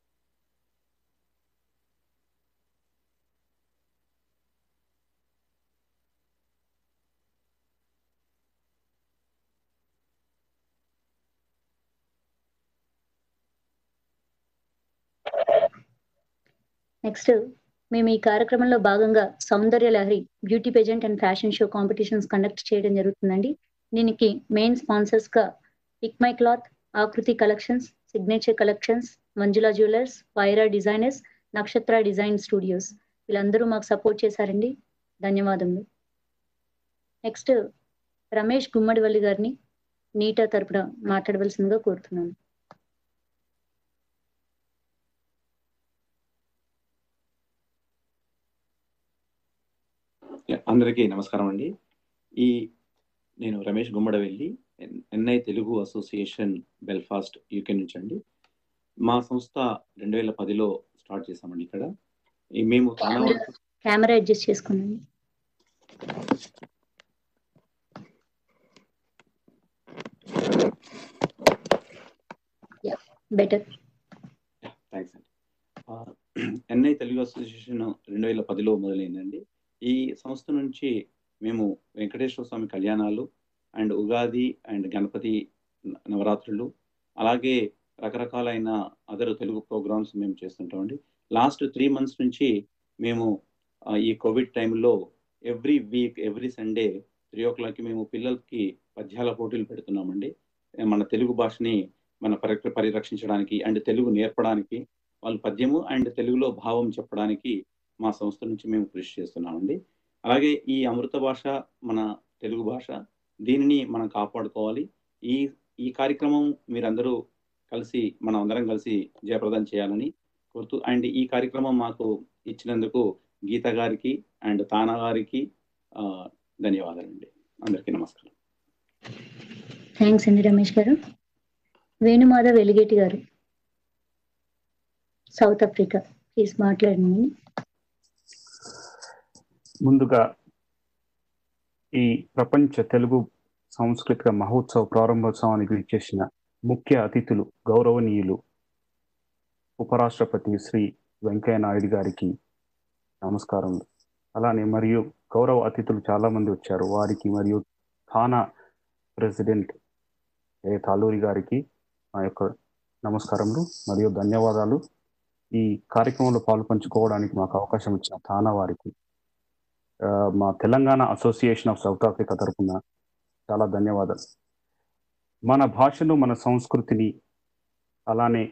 నెక్స్ట్ మేము ఈ కార్యక్రమంలో భాగంగా Soundarya Lahari beauty pageant and fashion show competitions conduct చేయడం జరుగుతుందండి దీనికి మెయిన్ స్పాన్సర్స్ గా pick my cloth Aakruti collections signature collections Manjula jewellers Vaira designers Nakshatra design studios వీళ్ళందరూ మాకు సపోర్ట్ చేశారండి ధన్యవాదములు నెక్స్ట్ రమేష్ గుమ్మడివల్లి గారిని నీటా తరపున మాట్లాడవలసిందిగా కోరుతున్నాను అందరికీ నమస్కారం అండి ఈ నేను Ramesh Gummadavelli NI Telugu association Belfast UK నుంచి అండి మా సంస్థ రెండు వేల పదిలో స్టార్ట్ చేసామండి ఇక్కడ ఈ మేము తానా వరకు కెమెరా అడ్జస్ట్ చేసుకున్నాను బెటర్ థ్యాంక్స్ అండి ఎన్ఐ తెలుగు అసోసియేషన్ రెండు వేల పదిలో మొదలైందండి ఈ సంస్థ నుంచి మేము వెంకటేశ్వర స్వామి కళ్యాణాలు అండ్ ఉగాది అండ్ గణపతి న- నవరాత్రులు అలాగే రకరకాలైన అదర్ తెలుగు ప్రోగ్రామ్స్ మేము చేస్తుంటామండి లాస్ట్ త్రీ మంత్స్ నుంచి మేము ఆ, ఈ కోవిడ్ టైంలో every week every Sunday three ఓ క్లాక్కి మేము పిల్లలకి పద్యాల పోటీలు పెడుతున్నామండి ఏ, మన తెలుగు భాషని మన పరి పరిరక్షించడానికి అండ్ తెలుగు నేర్పడానికి వాళ్ళు పద్యము అండ్ తెలుగులో భావం చెప్పడానికి మా సంస్థ నుంచి మేము కృషి చేస్తున్నామండి అలాగే ఈ అమృత భాష మన తెలుగు భాష దీనిని మనం కాపాడుకోవాలి ఈ ఈ కార్యక్రమం మీరందరూ కలిసి మనం అందరం కలిసి జయప్రదం చేయాలని కోరుతూ అండ్ ఈ కార్యక్రమం మాకు ఇచ్చినందుకు గీత గారికి అండ్ తానా గారికి ఆ, ధన్యవాదాలండి అందరికీ నమస్కారం థ్యాంక్స్ అండి రమేష్ గారు వేణుమాధవ్ వెలిగేటి గారు సౌత్ ఆఫ్రికా ప్లీజ్ మాట్లాడండి ముందుగా ఈ ప్రపంచ తెలుగు సాంస్కృతిక మహోత్సవ ప్రారంభోత్సవానికి విచ్చేసిన ముఖ్య అతిథులు గౌరవనీయులు ఉపరాష్ట్రపతి శ్రీ వెంకయ్య నాయుడు గారికి నమస్కారం అలానే మరియు గౌరవ అతిథులు చాలా మంది వచ్చారు వారికి మరియు థానా ప్రెసిడెంట్ ఏ తాలూరి గారికి నా యొక్క నమస్కారములు మరియు ధన్యవాదాలు ఈ కార్యక్రమంలో పాలు పంచుకోవడానికి మాకు అవకాశం ఇచ్చిన థానా వారికి ఆ, మా Telangana association of South Africa తరఫున చాలా ధన్యవాదాలు మన భాషను మన సంస్కృతిని అలానే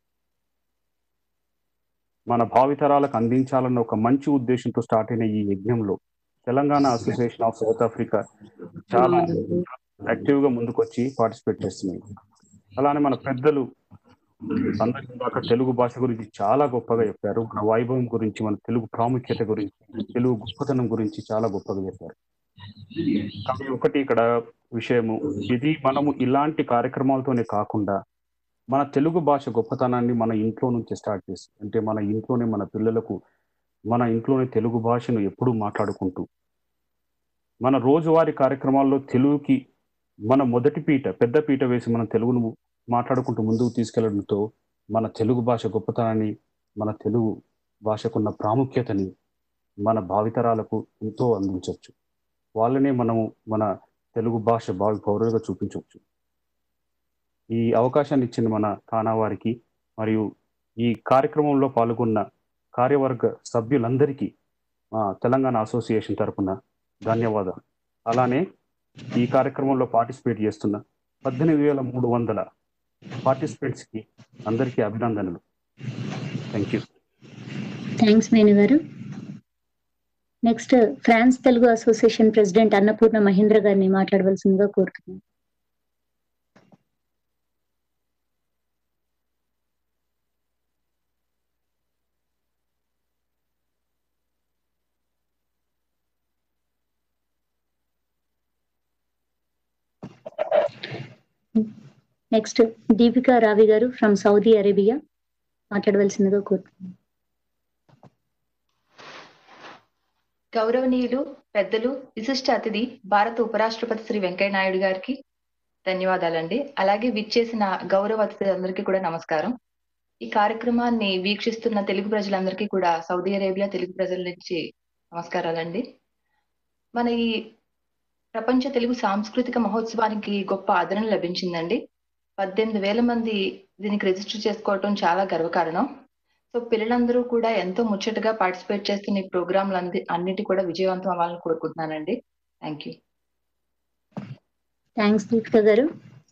మన భావితరాలకు అందించాలన్న ఒక మంచి ఉద్దేశంతో స్టార్ట్ అయిన ఈ యజ్ఞంలో Telangana association of South Africa చాలా యాక్టివ్ గా ముందుకొచ్చి పార్టిసిపేట్ చేస్తున్నాయి అలానే మన పెద్దలు అందరి దాకా తెలుగు భాష గురించి చాలా గొప్పగా చెప్పారు మన వైభవం గురించి మన తెలుగు ప్రాముఖ్యత గురించి తెలుగు గొప్పతనం గురించి చాలా గొప్పగా చెప్పారు కానీ ఒకటి ఇక్కడ విషయము ఇది మనము ఇలాంటి కార్యక్రమాలతోనే కాకుండా మన తెలుగు భాష గొప్పతనాన్ని మన ఇంట్లో నుంచి స్టార్ట్ చేసి అంటే మన ఇంట్లోనే మన పిల్లలకు మన ఇంట్లోనే తెలుగు భాషను ఎప్పుడూ మాట్లాడుకుంటూ మన రోజువారీ కార్యక్రమాల్లో తెలుగుకి మన మొదటి పీట పెద్ద పీట వేసి మన తెలుగును మాట్లాడుకుంటూ ముందుకు తీసుకెళ్లడంతో మన తెలుగు భాష గొప్పతనాన్ని మన తెలుగు భాషకున్న ప్రాముఖ్యతని మన భావితరాలకు ఎంతో అందించవచ్చు వాళ్ళనే మనము మన తెలుగు భాష భావి పౌరులుగా చూపించవచ్చు ఈ అవకాశాన్ని ఇచ్చిన మన తానా వారికి మరియు ఈ కార్యక్రమంలో పాల్గొన్న కార్యవర్గ సభ్యులందరికీ మా తెలంగాణ అసోసియేషన్ తరపున ధన్యవాదాలు అలానే ఈ కార్యక్రమంలో పార్టిసిపేట్ చేస్తున్న పద్దెనిమిది వేల మూడు వందల పార్టిసిపేట్స్కి అందరికీ అభినందనలు థ్యాంక్ యూ థ్యాంక్స్ వేణు గారు next France Telugu association president Annapurna Mahendra గారిని మాట్లాడవలసిందిగా కోరుతున్నాను నెక్స్ట్ దీపికా రావి గారు ఫ్రమ్ సౌదీ అరేబియా మాట్లాడవలసిందిగా కోరుతున్నాను గౌరవనీయులు పెద్దలు విశిష్ట అతిథి భారత ఉపరాష్ట్రపతి శ్రీ వెంకయ్య నాయుడు గారికి ధన్యవాదాలండి అలాగే విచ్చేసిన గౌరవ అతిథులందరికీ కూడా నమస్కారం ఈ కార్యక్రమాన్ని వీక్షిస్తున్న తెలుగు ప్రజలందరికీ కూడా సౌదీ అరేబియా తెలుగు ప్రజల నుంచి నమస్కారాలండి మన ఈ ప్రపంచ తెలుగు సాంస్కృతిక మహోత్సవానికి గొప్ప ఆదరణ లభించిందండి పద్దెనిమిది వేల మంది దీనికి రిజిస్టర్ చేసుకోవటం చాలా గర్వకారణం సో పిల్లలందరూ కూడా ఎంతో ముచ్చటగా పార్టిసిపేట్ చేస్తున్న ఈ ప్రోగ్రాంలు అంది అన్నిటి కూడా విజయవంతం అవ్వాలని కోరుకుంటున్నానండి థ్యాంక్ యూ థ్యాంక్స్ దీపిక గారు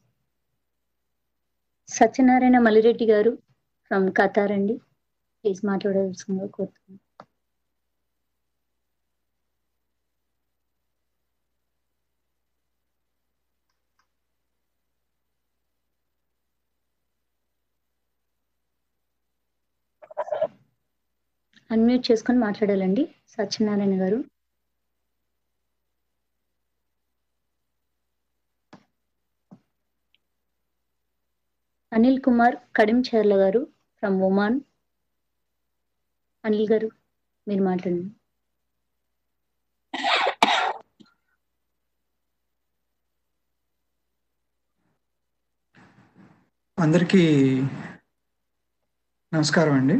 సత్యనారాయణ మలిరెడ్డి గారు ఫ్రమ్ కతార్ అండి ప్లీజ్ మాట్లాడవలసిందిగా కోరుతున్నాను అన్మ్యూట్ చేసుకొని మాట్లాడాలండి సత్యనారాయణ గారు అనిల్ కుమార్ కడించేర్ల గారు ఫ్రమ్ ఒమాన్ అనిల్ గారు మీరు మాట్లాడండి అందరికీ నమస్కారం అండి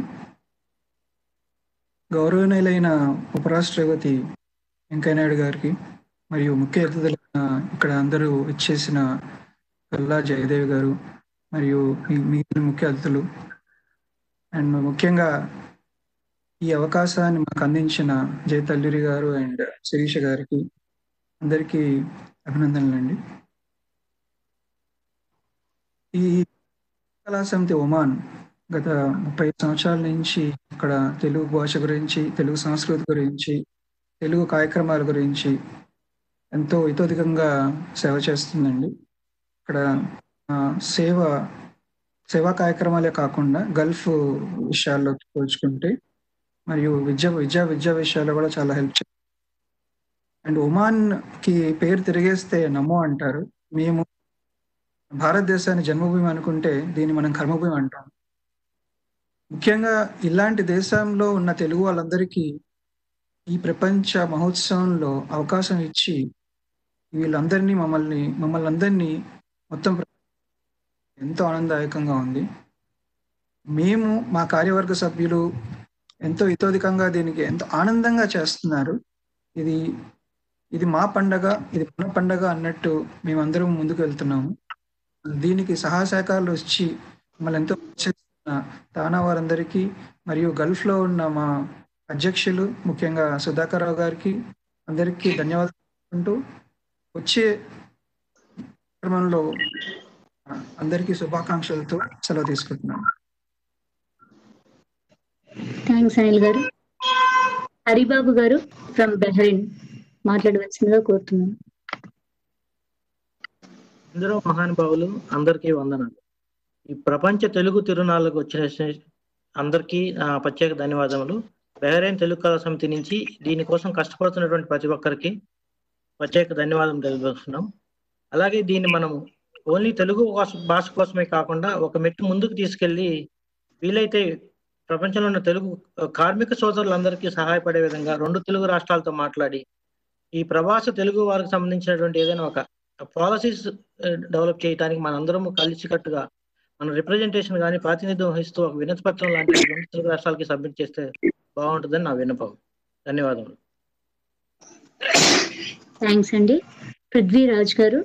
గౌరవనీయులైన ఉపరాష్ట్రపతి వెంకయ్యనాయుడు గారికి మరియు ముఖ్య అతిథులైన ఇక్కడ అందరూ ఇచ్చేసిన కల్లా జయదేవి గారు మరియు మీ- మిగిలిన ముఖ్య అతిథులు అండ్ ముఖ్యంగా ఈ అవకాశాన్ని మాకు అందించిన జయ తల్లూరి గారు అండ్ శిరీష గారికి అందరికీ అభినందనలండి ఈ కళా సమితి ఒమాన్ గత ముప్పై సంవత్సరాల నుంచి ఇక్కడ తెలుగు భాష గురించి తెలుగు సంస్కృతి గురించి తెలుగు కార్యక్రమాల గురించి ఎంతో ఇతోధికంగా సేవ చేస్తుందండి ఇక్కడ ఆ, సేవ సేవా కార్యక్రమాలే కాకుండా గల్ఫ్ విషయాల్లో పోల్చుకుంటే మరియు విద్య విద్యా విద్యా విషయాల్లో కూడా చాలా హెల్ప్ చేస్తుంది అండ్ ఒమాన్ కి పేరు తిరిగేస్తే నమో అంటారు మేము భారతదేశాన్ని జన్మభూమి అనుకుంటే దీన్ని మనం కర్మభూమి అంటాం ముఖ్యంగా ఇలాంటి దేశంలో ఉన్న తెలుగు వాళ్ళందరికీ ఈ ప్రపంచ మహోత్సవంలో అవకాశం ఇచ్చి వీళ్ళందరినీ మమ్మల్ని మమ్మల్ని అందరినీ మొత్తం ప్ర- ఎంతో ఆనందదాయకంగా ఉంది మేము మా కార్యవర్గ సభ్యులు ఎంతో ఇతోధికంగా దీనికి ఎంతో ఆనందంగా చేస్తున్నారు ఇది ఇది మా పండగ ఇది మన పండగ అన్నట్టు మేమందరం ముందుకు వెళ్తున్నాము దీనికి సహాయ సహకారాలు వచ్చి మమ్మల్ని ఎంతో ప్రోత్సహిస్తున్న తానా వారందరికీ మరియు గల్ఫ్లో ఉన్న మా అధ్యక్షులు ముఖ్యంగా సుధాకర్ రావు గారికి అందరికీ ధన్యవాదాలు అంటూ వచ్చే క్రమంలో అందరికీ శుభాకాంక్షలతో సెలవు తీసుకుంటున్నాను థ్యాంక్స్ అనిల్ గారు హరిబాబు గారు ఫ్రమ్ బెహ్రెయిన్ మాట్లాడవలసిందిగా కోరుతున్నాను అందరూ మహానుభావులు అందరికీ వందనాలు ఈ ప్రపంచ తెలుగు తిరునాళ్ళకు వచ్చిన శే- అందరికీ నా ప్రత్యేక ధన్యవాదములు బహ్రెయిన్ తెలుగు కళా సమితి నుంచి దీనికోసం కష్టపడుతున్నటువంటి ప్రతి ఒక్కరికి ప్రత్యేక ధన్యవాదం తెలియజేస్తున్నాం అలాగే దీన్ని మనం ఓన్లీ తెలుగు భాష భాష కోసమే కాకుండా ఒక మెట్టు ముందుకు తీసుకెళ్లి వీలైతే ప్రపంచంలో ఉన్న తెలుగు కార్మిక సోదరులందరికీ సహాయపడే విధంగా రెండు తెలుగు రాష్ట్రాలతో మాట్లాడి ఈ ప్రవాస తెలుగు వారికి సంబంధించినటువంటి ఏదైనా ఒక పాలసీస్ డెవలప్ చేయడానికి మనందరం కలిసికట్టుగా మన రిప్రజెంటేషన్ కానీ ప్రాతినిధ్యం వహిస్తూ ఒక వినతి పత్రం లాంటి రెండు తెలుగు రాష్ట్రాలకి సబ్మిట్ చేస్తే బాగుంటుందని నా విన్నపం ధన్యవాదములు థ్యాంక్స్ అండి పృథ్వీరాజ్ గారు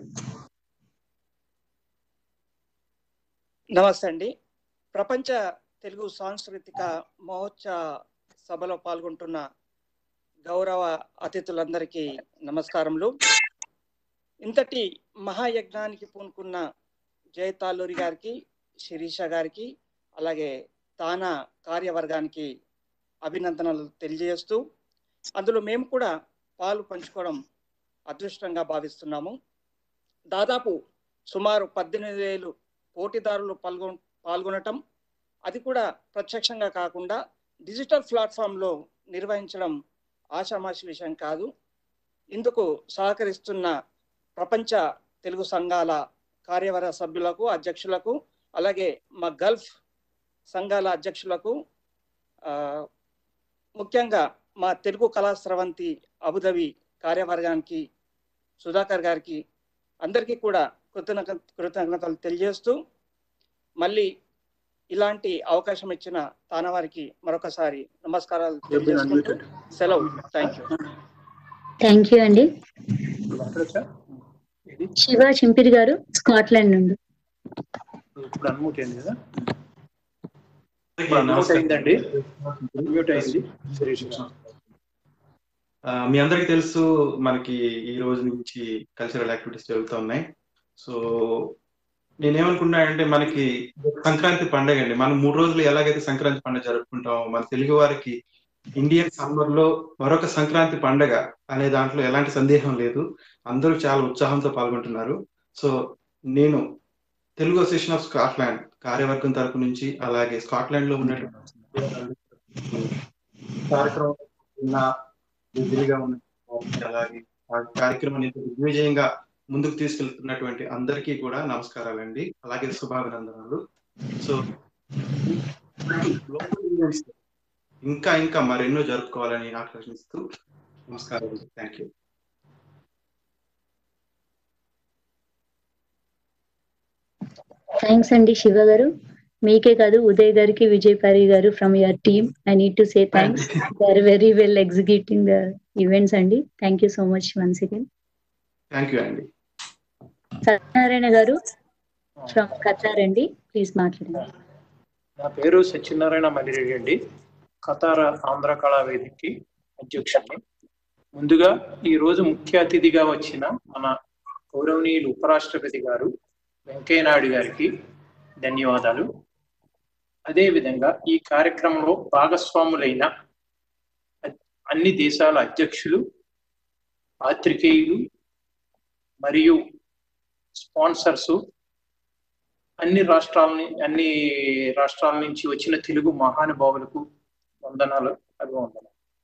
నమస్తే అండి ప్రపంచ తెలుగు సాంస్కృతిక మహోత్సవ సభలో పాల్గొంటున్న గౌరవ అతిథులందరికీ నమస్కారములు ఇంతటి మహాయజ్ఞానికి పూనుకున్న జయతాల్లూరి గారికి శిరీష గారికి అలాగే తానా కార్యవర్గానికి అభినందనలు తెలియజేస్తూ అందులో మేము కూడా పాలు పంచుకోవడం అదృష్టంగా భావిస్తున్నాము దాదాపు సుమారు పద్దెనిమిది వేలు పోటీదారులు పాల్గొ పాల్గొనటం అది కూడా ప్రత్యక్షంగా కాకుండా డిజిటల్ ప్లాట్ఫామ్లో నిర్వహించడం ఆషామాషి విషయం కాదు ఇందుకు సహకరిస్తున్న ప్రపంచ తెలుగు సంఘాల కార్యవర్గ సభ్యులకు అధ్యక్షులకు అలాగే మా గల్ఫ్ సంఘాల అధ్యక్షులకు ఆ, ముఖ్యంగా మా తెలుగు కళా స్రవంతి అబుదవి కార్యవర్గానికి సుధాకర్ గారికి అందరికీ కూడా కృతజ్ఞత కృతజ్ఞతలు తెలియజేస్తూ మళ్ళీ ఇలాంటి అవకాశం ఇచ్చిన తానవారికి మరొకసారి నమస్కారాలు తెలియజేసుకుంటూ సెలవు థ్యాంక్ యూ థ్యాంక్ యూ అండి శివ చింపిరి గారు స్కాట్లాండ్ నుండి ఇప్పుడు అన్మ్యూట్ అయింది కదా ఇప్పుడు అన్మ్యూట్ అయిందండి అన్మ్యూట్ అయింది శిరీష్ గారు. ఆ, మీ అందరికి తెలుసు మనకి ఈ రోజు నుంచి కల్చరల్ యాక్టివిటీస్ జరుగుతూ ఉన్నాయి సో నేనేమనుకున్నా అంటే మనకి సంక్రాంతి పండగ అండి మనం మూడు రోజులు ఎలాగైతే సంక్రాంతి పండుగ జరుపుకుంటాం మన తెలుగు వారికి ఇండియన్ సమ్మర్ లో మరొక సంక్రాంతి పండగ అనే దాంట్లో ఎలాంటి సందేహం లేదు అందరూ చాలా ఉత్సాహంతో పాల్గొంటున్నారు సో నేను తెలుగు అసోసియేషన్ ఆఫ్ స్కాట్లాండ్ కార్యవర్గం తరపు నుంచి అలాగే స్కాట్లాండ్ లో ఉన్నటువంటి కార్యక్రమం ఉన్న బిజీగా ఉన్న అలాగే ఆ కార్యక్రమాన్ని ఇంత దిగ్విజయంగా ముందుకు తీసుకెళ్తున్నటువంటి అందరికీ కూడా నమస్కారాలండి అలాగే శుభాభినందనలు సో గ్లోబల్ ఈవెంట్స్ ఇంకా ఇంకా మరెన్నో జరుపుకోవాలని ఆకాంక్షిస్తూ నమస్కారం థ్యాంక్ యూ థ్యాంక్స్ అండి శివ గారు మీకే కాదు ఉదయ్ గారికి విజయ్ పారి గారు from your team I need to say thanks they are very well executing the events అండి thank you so much once again thank you అండి సత్యనారాయణ గారు ఫ్రమ్ ఖతార్ అండి ప్లీజ్ మాట్లాడండి నా పేరు సత్యనారాయణ మల్లిరెడ్డి అండి కతార ఆంధ్ర కళా వేదికకి అధ్యక్షుడిని ముందుగా ఈ రోజు ముఖ్య అతిథిగా వచ్చిన మన గౌరవనీయులు ఉపరాష్ట్రపతి గారు వెంకయ్య నాయుడు గారికి ధన్యవాదాలు అదేవిధంగా ఈ కార్యక్రమంలో భాగస్వాములైన అన్ని దేశాల అధ్యక్షులు పాత్రికేయులు మరియు స్పాన్సర్స్ అన్ని రాష్ట్రాలని అన్ని రాష్ట్రాల నుంచి వచ్చిన తెలుగు మహానుభావులకు వందనాలు అభివందనాలు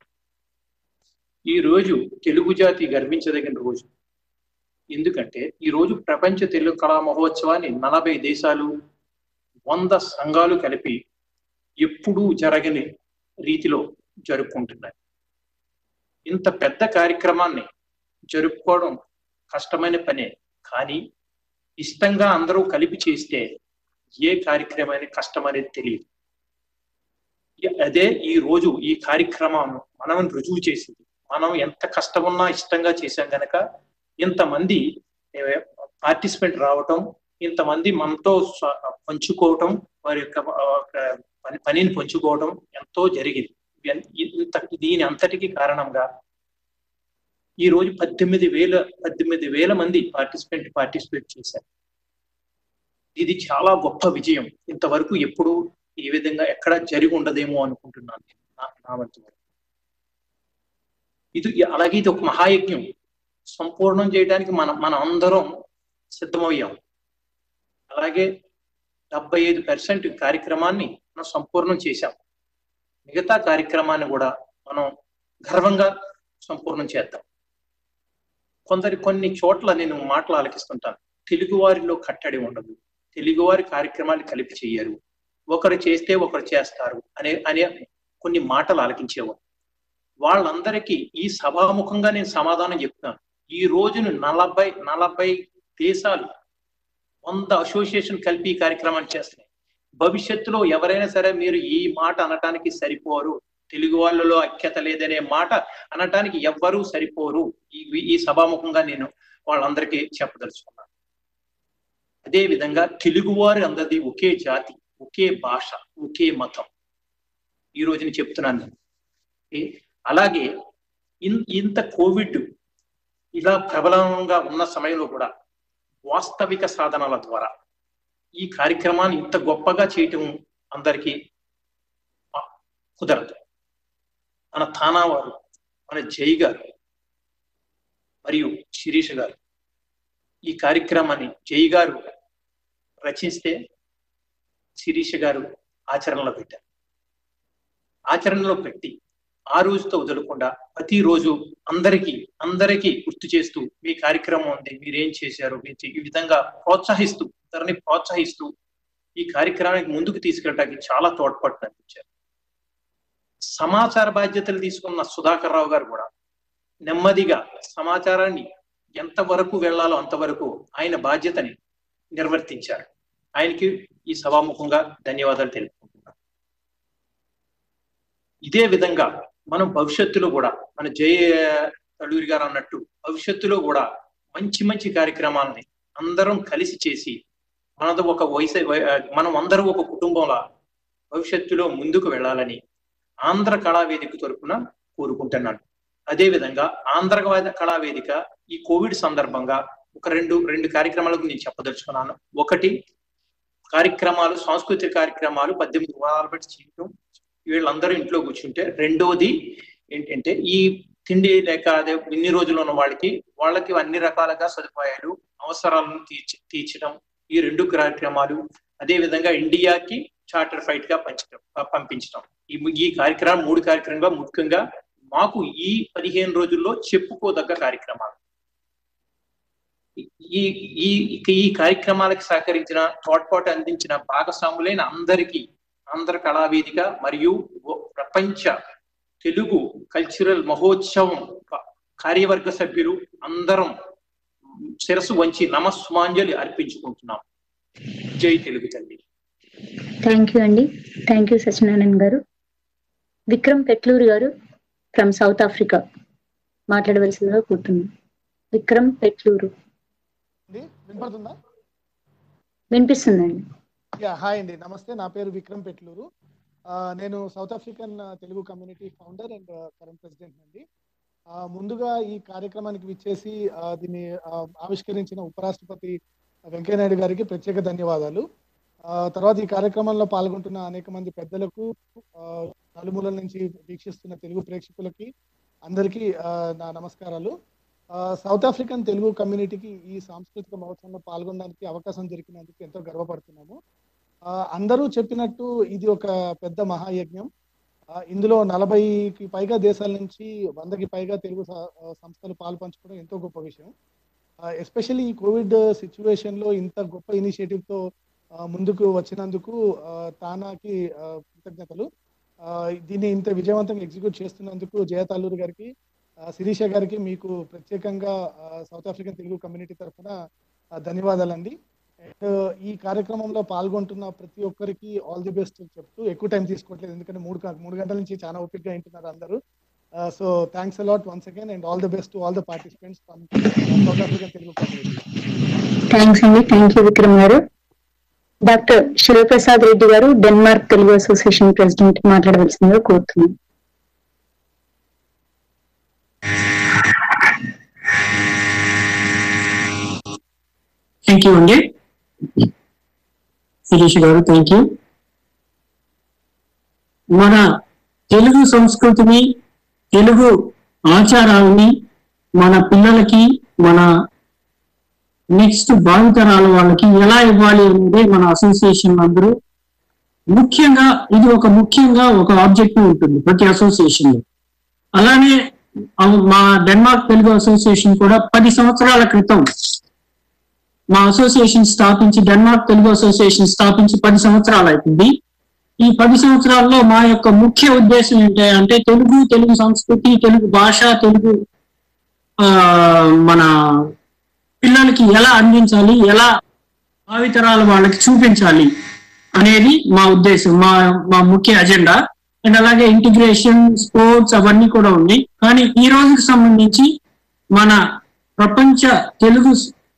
ఈ రోజు తెలుగు జాతి గర్వించదగిన రోజు ఎందుకంటే ఈ రోజు ప్రపంచ తెలుగు కళా మహోత్సవాన్ని నలభై దేశాలు వంద సంఘాలు కలిపి ఎప్పుడూ జరగని రీతిలో జరుపుకుంటున్నాయి ఇంత పెద్ద కార్యక్రమాన్ని జరుపుకోవడం కష్టమైన పనే కానీ ఇష్టంగా అందరూ కలిపి చేస్తే ఏ కార్యక్రమాన్ని కష్టం అనేది తెలియదు అదే ఈ రోజు ఈ కార్యక్రమం మనం రుజువు చేసింది మనం ఎంత కష్టమున్నా ఇష్టంగా చేశాం గనక ఇంతమంది పార్టిసిపెంట్ రావటం ఇంతమంది మనతో స- పంచుకోవటం వారి యొక్క ఆ, పని పనిని పంచుకోవడం ఎంతో జరిగింది ఇవన్- ఇంత దీని అంతటికి కారణంగా ఈ రోజు పద్దెనిమిది వేల పద్దెనిమిది వేల మంది పార్టిసిపెంట్ పార్టిసిపేట్ చేశారు ఇది చాలా గొప్ప విజయం ఇంతవరకు ఎప్పుడు ఈ విధంగా ఎక్కడ జరిగి ఉండదేమో అనుకుంటున్నాను నేను, నా నా వంతు వరకు. ఇది అలాగే ఇది ఒక మహాయజ్ఞం సంపూర్ణం చేయడానికి మనం మనం అందరం సిద్ధమయ్యాం అలాగే డెబ్బై ఐదు పర్సెంట్ కార్యక్రమాన్ని మనం సంపూర్ణం చేశాం మిగతా కార్యక్రమాన్ని కూడా మనం గర్వంగా సంపూర్ణం చేద్దాం కొందరి కొన్ని చోట్ల నేను మాటలు ఆలకిస్తుంటాను తెలుగువారిలో కట్టడి ఉండదు తెలుగువారి కార్యక్రమాలు కలిపి చెయ్యరు ఒకరు చేస్తే ఒకరు చేస్తారు అనే అనే కొన్ని మాటలు ఆలకించేవారు వాళ్ళందరికీ ఈ సభాముఖంగా నేను సమాధానం చెప్తాను ఈ రోజును నలభై నలభై దేశాలు వంద అసోసియేషన్ కలిపి ఈ కార్యక్రమాన్ని చేస్తున్నాయి భవిష్యత్తులో ఎవరైనా సరే మీరు ఈ మాట అనటానికి సరిపోరు తెలుగు వాళ్ళలో ఐక్యత లేదనే మాట అనటానికి ఎవ్వరూ సరిపోరు ఈ ఈ సభాముఖంగా నేను వాళ్ళందరికీ చెప్పదలుచుకున్నాను అదే విధంగా తెలుగువారి అందరిది ఒకే జాతి ఒకే భాష ఒకే మతం ఈ రోజు నేను చెప్తున్నాను నేను. ఏ, అలాగే ఇన్- ఇంత కోవిడ్ ఇలా ప్రబలంగా ఉన్న సమయంలో కూడా వాస్తవిక సాధనాల ద్వారా ఈ కార్యక్రమాన్ని ఇంత గొప్పగా చేయటం అందరికీ ఆ, కుదరదు మన థానా వారు మన జై గారు మరియు శిరీష్ గారు ఈ కార్యక్రమాన్ని జై గారు రచిస్తే శిరీష గారు ఆచరణలో పెట్టారు ఆచరణలో పెట్టి ఆ రోజుతో వదలకుండా ప్రతిరోజు అందరికీ అందరికీ గుర్తు చేస్తూ మీ కార్యక్రమం ఉంది మీరేం చేశారు మీరు చే- ఈ విధంగా ప్రోత్సహిస్తూ ఇతరుని ప్రోత్సహిస్తూ ఈ కార్యక్రమానికి ముందుకు తీసుకెళ్ళడానికి చాలా తోడ్పాటు అందించారు సమాచార బాధ్యతలు తీసుకున్న సుధాకర్ రావు గారు కూడా నెమ్మదిగా సమాచారాన్ని ఎంతవరకు వెళ్ళాలో అంతవరకు ఆయన బాధ్యతని నిర్వర్తించారు ఆయనకి ఈ సభాముఖంగా ధన్యవాదాలు తెలుపుకుంటున్నాను ఇదే విధంగా మనం భవిష్యత్తులో కూడా మన జయ తడూరి గారు అన్నట్టు భవిష్యత్తులో కూడా మంచి మంచి కార్యక్రమాలని అందరం కలిసి చేసి మనది ఒక వయసు మనం అందరం ఒక కుటుంబంలా భవిష్యత్తులో ముందుకు వెళ్ళాలని ఆంధ్ర కళావేదిక తరపున కోరుకుంటున్నాను అదే విధంగా ఆంధ్ర కళావేదిక ఈ కోవిడ్ సందర్భంగా ఒక రెండు రెండు కార్యక్రమాలకు నేను చెప్పదలుచుకున్నాను ఒకటి కార్యక్రమాలు సాంస్కృతిక కార్యక్రమాలు పద్దెనిమిది వారాలు బట్టి చేయటం వీళ్ళందరూ ఇంట్లో కూర్చుంటే రెండోది ఏంటంటే ఈ తిండి లేక అదే ఇన్ని రోజులు ఉన్న వాళ్ళకి వాళ్ళకి అన్ని రకాలుగా సదుపాయాలు అవసరాలను తీర్చి తీర్చడం ఈ రెండు కార్యక్రమాలు అదే విధంగా ఇండియాకి చార్టర్ ఫైట్ గా పంచడం పంపించడం ఈ ఈ కార్యక్రమం మూడు కార్యక్రమంగా ముఖ్యంగా మాకు ఈ పదిహేను రోజుల్లో చెప్పుకోదగ్గ కార్యక్రమాలు ఈ ఈ ఈ కార్యక్రమాలకు సహకరించిన తోడ్పాటు అందించిన భాగస్వాములైన అందరికీ ఆంధ్ర కళావేదిక మరియు ప్రపంచ తెలుగు కల్చరల్ మహోత్సవం కార్యవర్గ సభ్యులు అందరం శిరస్సు వంచి నమస్మాంజలి అర్పించుకుంటున్నాం జై తెలుగు తల్లి థ్యాంక్ యూ అండి థ్యాంక్ యూ సత్యనారాయణ గారు విక్రమ్ పెట్లూరు గారు ఫ్రమ్ సౌత్ ఆఫ్రికా మాట్లాడవలసిందిగా కూర్చున్నాం విక్రమ్ పెట్లూరు వినపడుతుందా వినిపిస్తుందండి యా హాయ్ అండి నమస్తే నా పేరు విక్రమ్ పెట్లూరు ఆ, నేను South African Telugu community founder and current president అండి ఆ, ముందుగా ఈ కార్యక్రమానికి విచ్చేసి ఆ, దీన్ని ఆ, ఆవిష్కరించిన ఉపరాష్ట్రపతి వెంకయ్యనాయుడు గారికి ప్రత్యేక ధన్యవాదాలు ఆ, తర్వాత ఈ కార్యక్రమంలో పాల్గొంటున్న అనేక మంది పెద్దలకు ఆ, నలుమూలల నుంచి వీక్షిస్తున్న తెలుగు ప్రేక్షకులకి అందరికీ ఆ, నా నమస్కారాలు ఆ, సౌత్ ఆఫ్రికన్ తెలుగు కమ్యూనిటీకి ఈ సాంస్కృతిక మహోత్సవంలో పాల్గొనడానికి అవకాశం దొరికినందుకు ఎంతో గర్వపడుతున్నాము ఆ, అందరూ చెప్పినట్టు ఇది ఒక పెద్ద మహాయజ్ఞం ఆ, ఇందులో నలభైకి పైగా దేశాల నుంచి వందకి పైగా తెలుగు స- ఆ, సంస్థలు పాలు పంచుకోవడం ఎంతో గొప్ప విషయం ఎస్పెషల్లీ ఈ కోవిడ్ సిచ్యువేషన్ లో ఇంత గొప్ప ఇనిషియేటివ్ తో ఆ, ముందుకు వచ్చినందుకు ఆ, తానాకి ఆ, కృతజ్ఞతలు ఆ, దీన్ని ఇంత విజయవంతంగా ఎగ్జిక్యూట్ చేస్తున్నందుకు జయతాల్లూరు గారికి ఆ, శిరీష గారికి మీకు ప్రత్యేకంగా ఆ, సౌత్ ఆఫ్రికన్ తెలుగు కమ్యూనిటీ తరఫున ఆ, ధన్యవాదాలండి అండ్ ఈ కార్యక్రమంలో పాల్గొంటున్న ప్రతి ఒక్కరికి ఆల్ ది బెస్ట్ చెప్తూ ఎక్కువ టైం తీసుకోవట్లేదు ఎందుకంటే మూడు కా- మూడు గంటల నుంచి చాలా ఓపికగా వింటున్నారు అందరూ so thanks a lot once again and all the best to all the participants from South African Telugu community thanks అండి థ్యాంక్ యూ విక్రమ్ గారు డాక్టర్ శివప్రసాద్ రెడ్డి గారు డెన్మార్క్ తెలుగు అసోసియేషన్ ప్రెసిడెంట్ మాట్లాడవలసిందిగా కోరుతున్నాం థ్యాంక్ యూ అండి శిరీష్ గారు థ్యాంక్ యూ మన తెలుగు సంస్కృతిని తెలుగు ఆచారాలని మన పిల్లలకి మన నెక్స్ట్ భావితరాల వాళ్ళకి ఎలా ఇవ్వాలి అనేది మన అసోసియేషన్ అందరూ ముఖ్యంగా ఇది ఒక ముఖ్యంగా ఒక ఆబ్జెక్టివ్ ఉంటుంది ప్రతి అసోసియేషన్ లో అలానే అవ్- మా డెన్మార్క్ తెలుగు అసోసియేషన్ కూడా పది సంవత్సరాల క్రితం మా అసోసియేషన్ స్థాపించి డెన్మార్క్ తెలుగు అసోసియేషన్ స్థాపించి పది సంవత్సరాలు అవుతుంది ఈ పది సంవత్సరాల్లో మా యొక్క ముఖ్య ఉద్దేశం ఏంటి అంటే తెలుగు తెలుగు సంస్కృతి తెలుగు భాష తెలుగు ఆ మన పిల్లలకి ఎలా అందించాలి ఎలా భావితరాల వాళ్ళకి చూపించాలి అనేది మా ఉద్దేశం మా మా ముఖ్య అజెండా అండ్ అలాగే ఇంటిగ్రేషన్ స్పోర్ట్స్ అవన్నీ కూడా ఉన్నాయి కానీ ఈ రోజుకి సంబంధించి మన ప్రపంచ తెలుగు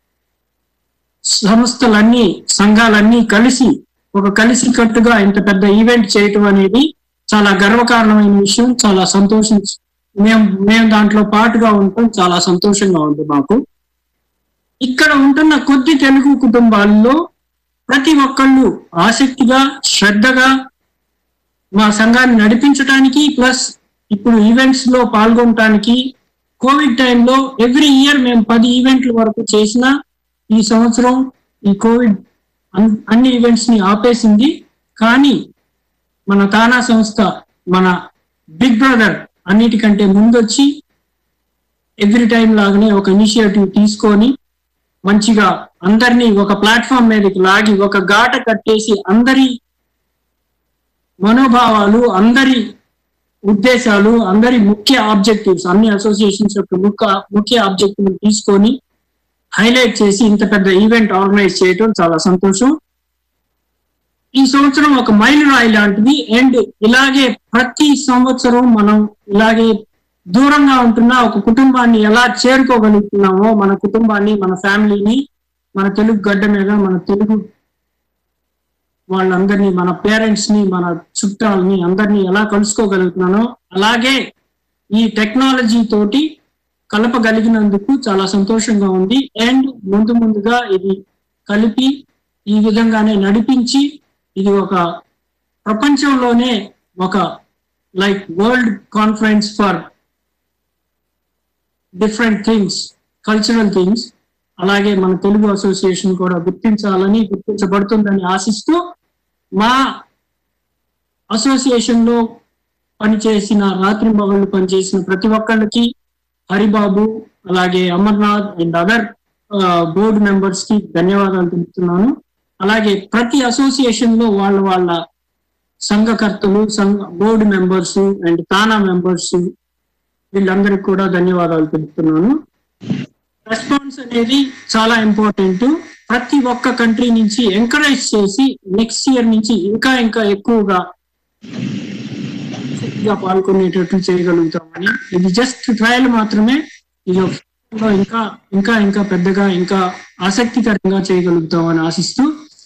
సంస్థలన్నీ సంఘాలన్నీ కలిసి ఒక కలిసి కట్టుగా ఇంత పెద్ద ఈవెంట్ చేయటం అనేది చాలా గర్వకారణమైన విషయం చాలా సంతోషం మేము మేము దాంట్లో పాటుగా ఉంటాం చాలా సంతోషంగా ఉంది మాకు ఇక్కడ ఉంటున్న కొద్ది తెలుగు కుటుంబాల్లో ప్రతి ఒక్కళ్ళు ఆసక్తిగా శ్రద్ధగా మా సంఘాన్ని నడిపించడానికి ప్లస్ ఇప్పుడు ఈవెంట్స్ లో పాల్గొనడానికి కోవిడ్ టైంలో ఎవ్రీ ఇయర్ మేము పది ఈవెంట్ల వరకు చేసిన ఈ సంవత్సరం ఈ కోవిడ్ అన్- అన్ని ఈవెంట్స్ ని ఆపేసింది కానీ మన తానా సంస్థ మన బిగ్ బ్రదర్ అన్నిటికంటే ముందొచ్చి ఎవ్రీ టైం లాగానే ఒక ఇనిషియేటివ్ తీసుకొని మంచిగా అందరినీ ఒక ప్లాట్ఫామ్ మీదకి లాగి ఒక గాట కట్టేసి అందరి మనోభావాలు అందరి ఉద్దేశాలు అందరి ముఖ్య ఆబ్జెక్టివ్స్ అన్ని అసోసియేషన్స్ యొక్క ముఖ్య ముఖ్య ఆబ్జెక్టివ్ తీసుకొని హైలైట్ చేసి ఇంత పెద్ద ఈవెంట్ ఆర్గనైజ్ చేయడం చాలా సంతోషం ఈ సంవత్సరం ఒక మైలు రాయి లాంటిది అండ్ ఇలాగే ప్రతి సంవత్సరం మనం ఇలాగే దూరంగా ఉంటున్న ఒక కుటుంబాన్ని ఎలా చేరుకోగలుగుతున్నామో మన కుటుంబాన్ని మన ఫ్యామిలీని మన తెలుగు గడ్డ మీద మన తెలుగు వాళ్ళందరినీ మన పేరెంట్స్ ని మన చుట్టాలని అందరినీ ఎలా కలుసుకోగలుగుతున్నానో అలాగే ఈ టెక్నాలజీ తోటి కలపగలిగినందుకు చాలా సంతోషంగా ఉంది అండ్ ముందు ముందుగా ఇది కలిపి ఈ విధంగానే నడిపించి ఇది ఒక ప్రపంచంలోనే ఒక like world conference for different things cultural things అలాగే మన తెలుగు అసోసియేషన్ కూడా గుర్తించాలని గుర్తించబడుతుందని ఆశిస్తూ మా అసోసియేషన్ లో పనిచేసిన రాత్రి మగళ్ళు పనిచేసిన ప్రతి ఒక్కళ్ళకి హరిబాబు అలాగే Amarnath and other board members కి ధన్యవాదాలు తెలుపుతున్నాను అలాగే ప్రతి అసోసియేషన్ లో వాళ్ళ వాళ్ళ సంఘకర్తలు సంఘ board members and TANA members వీళ్ళందరికీ కూడా ధన్యవాదాలు తెలుపుతున్నాను రెస్పాన్స్ అనేది చాలా ఇంపార్టెంట్ ప్రతి ఒక్క కంట్రీ నుంచి ఎంకరేజ్ చేసి నెక్స్ట్ ఇయర్ నుంచి ఇంకా ఇంకా ఎక్కువగా గా పాల్గొనేటట్లు చేయగలుగుతామని ఇది జస్ట్ ట్రయల్ మాత్రమే ఇది ఒక లో ఇంకా ఇంకా ఇంకా పెద్దగా ఇంకా ఆసక్తికరంగా చేయగలుగుతామని ఆశిస్తూ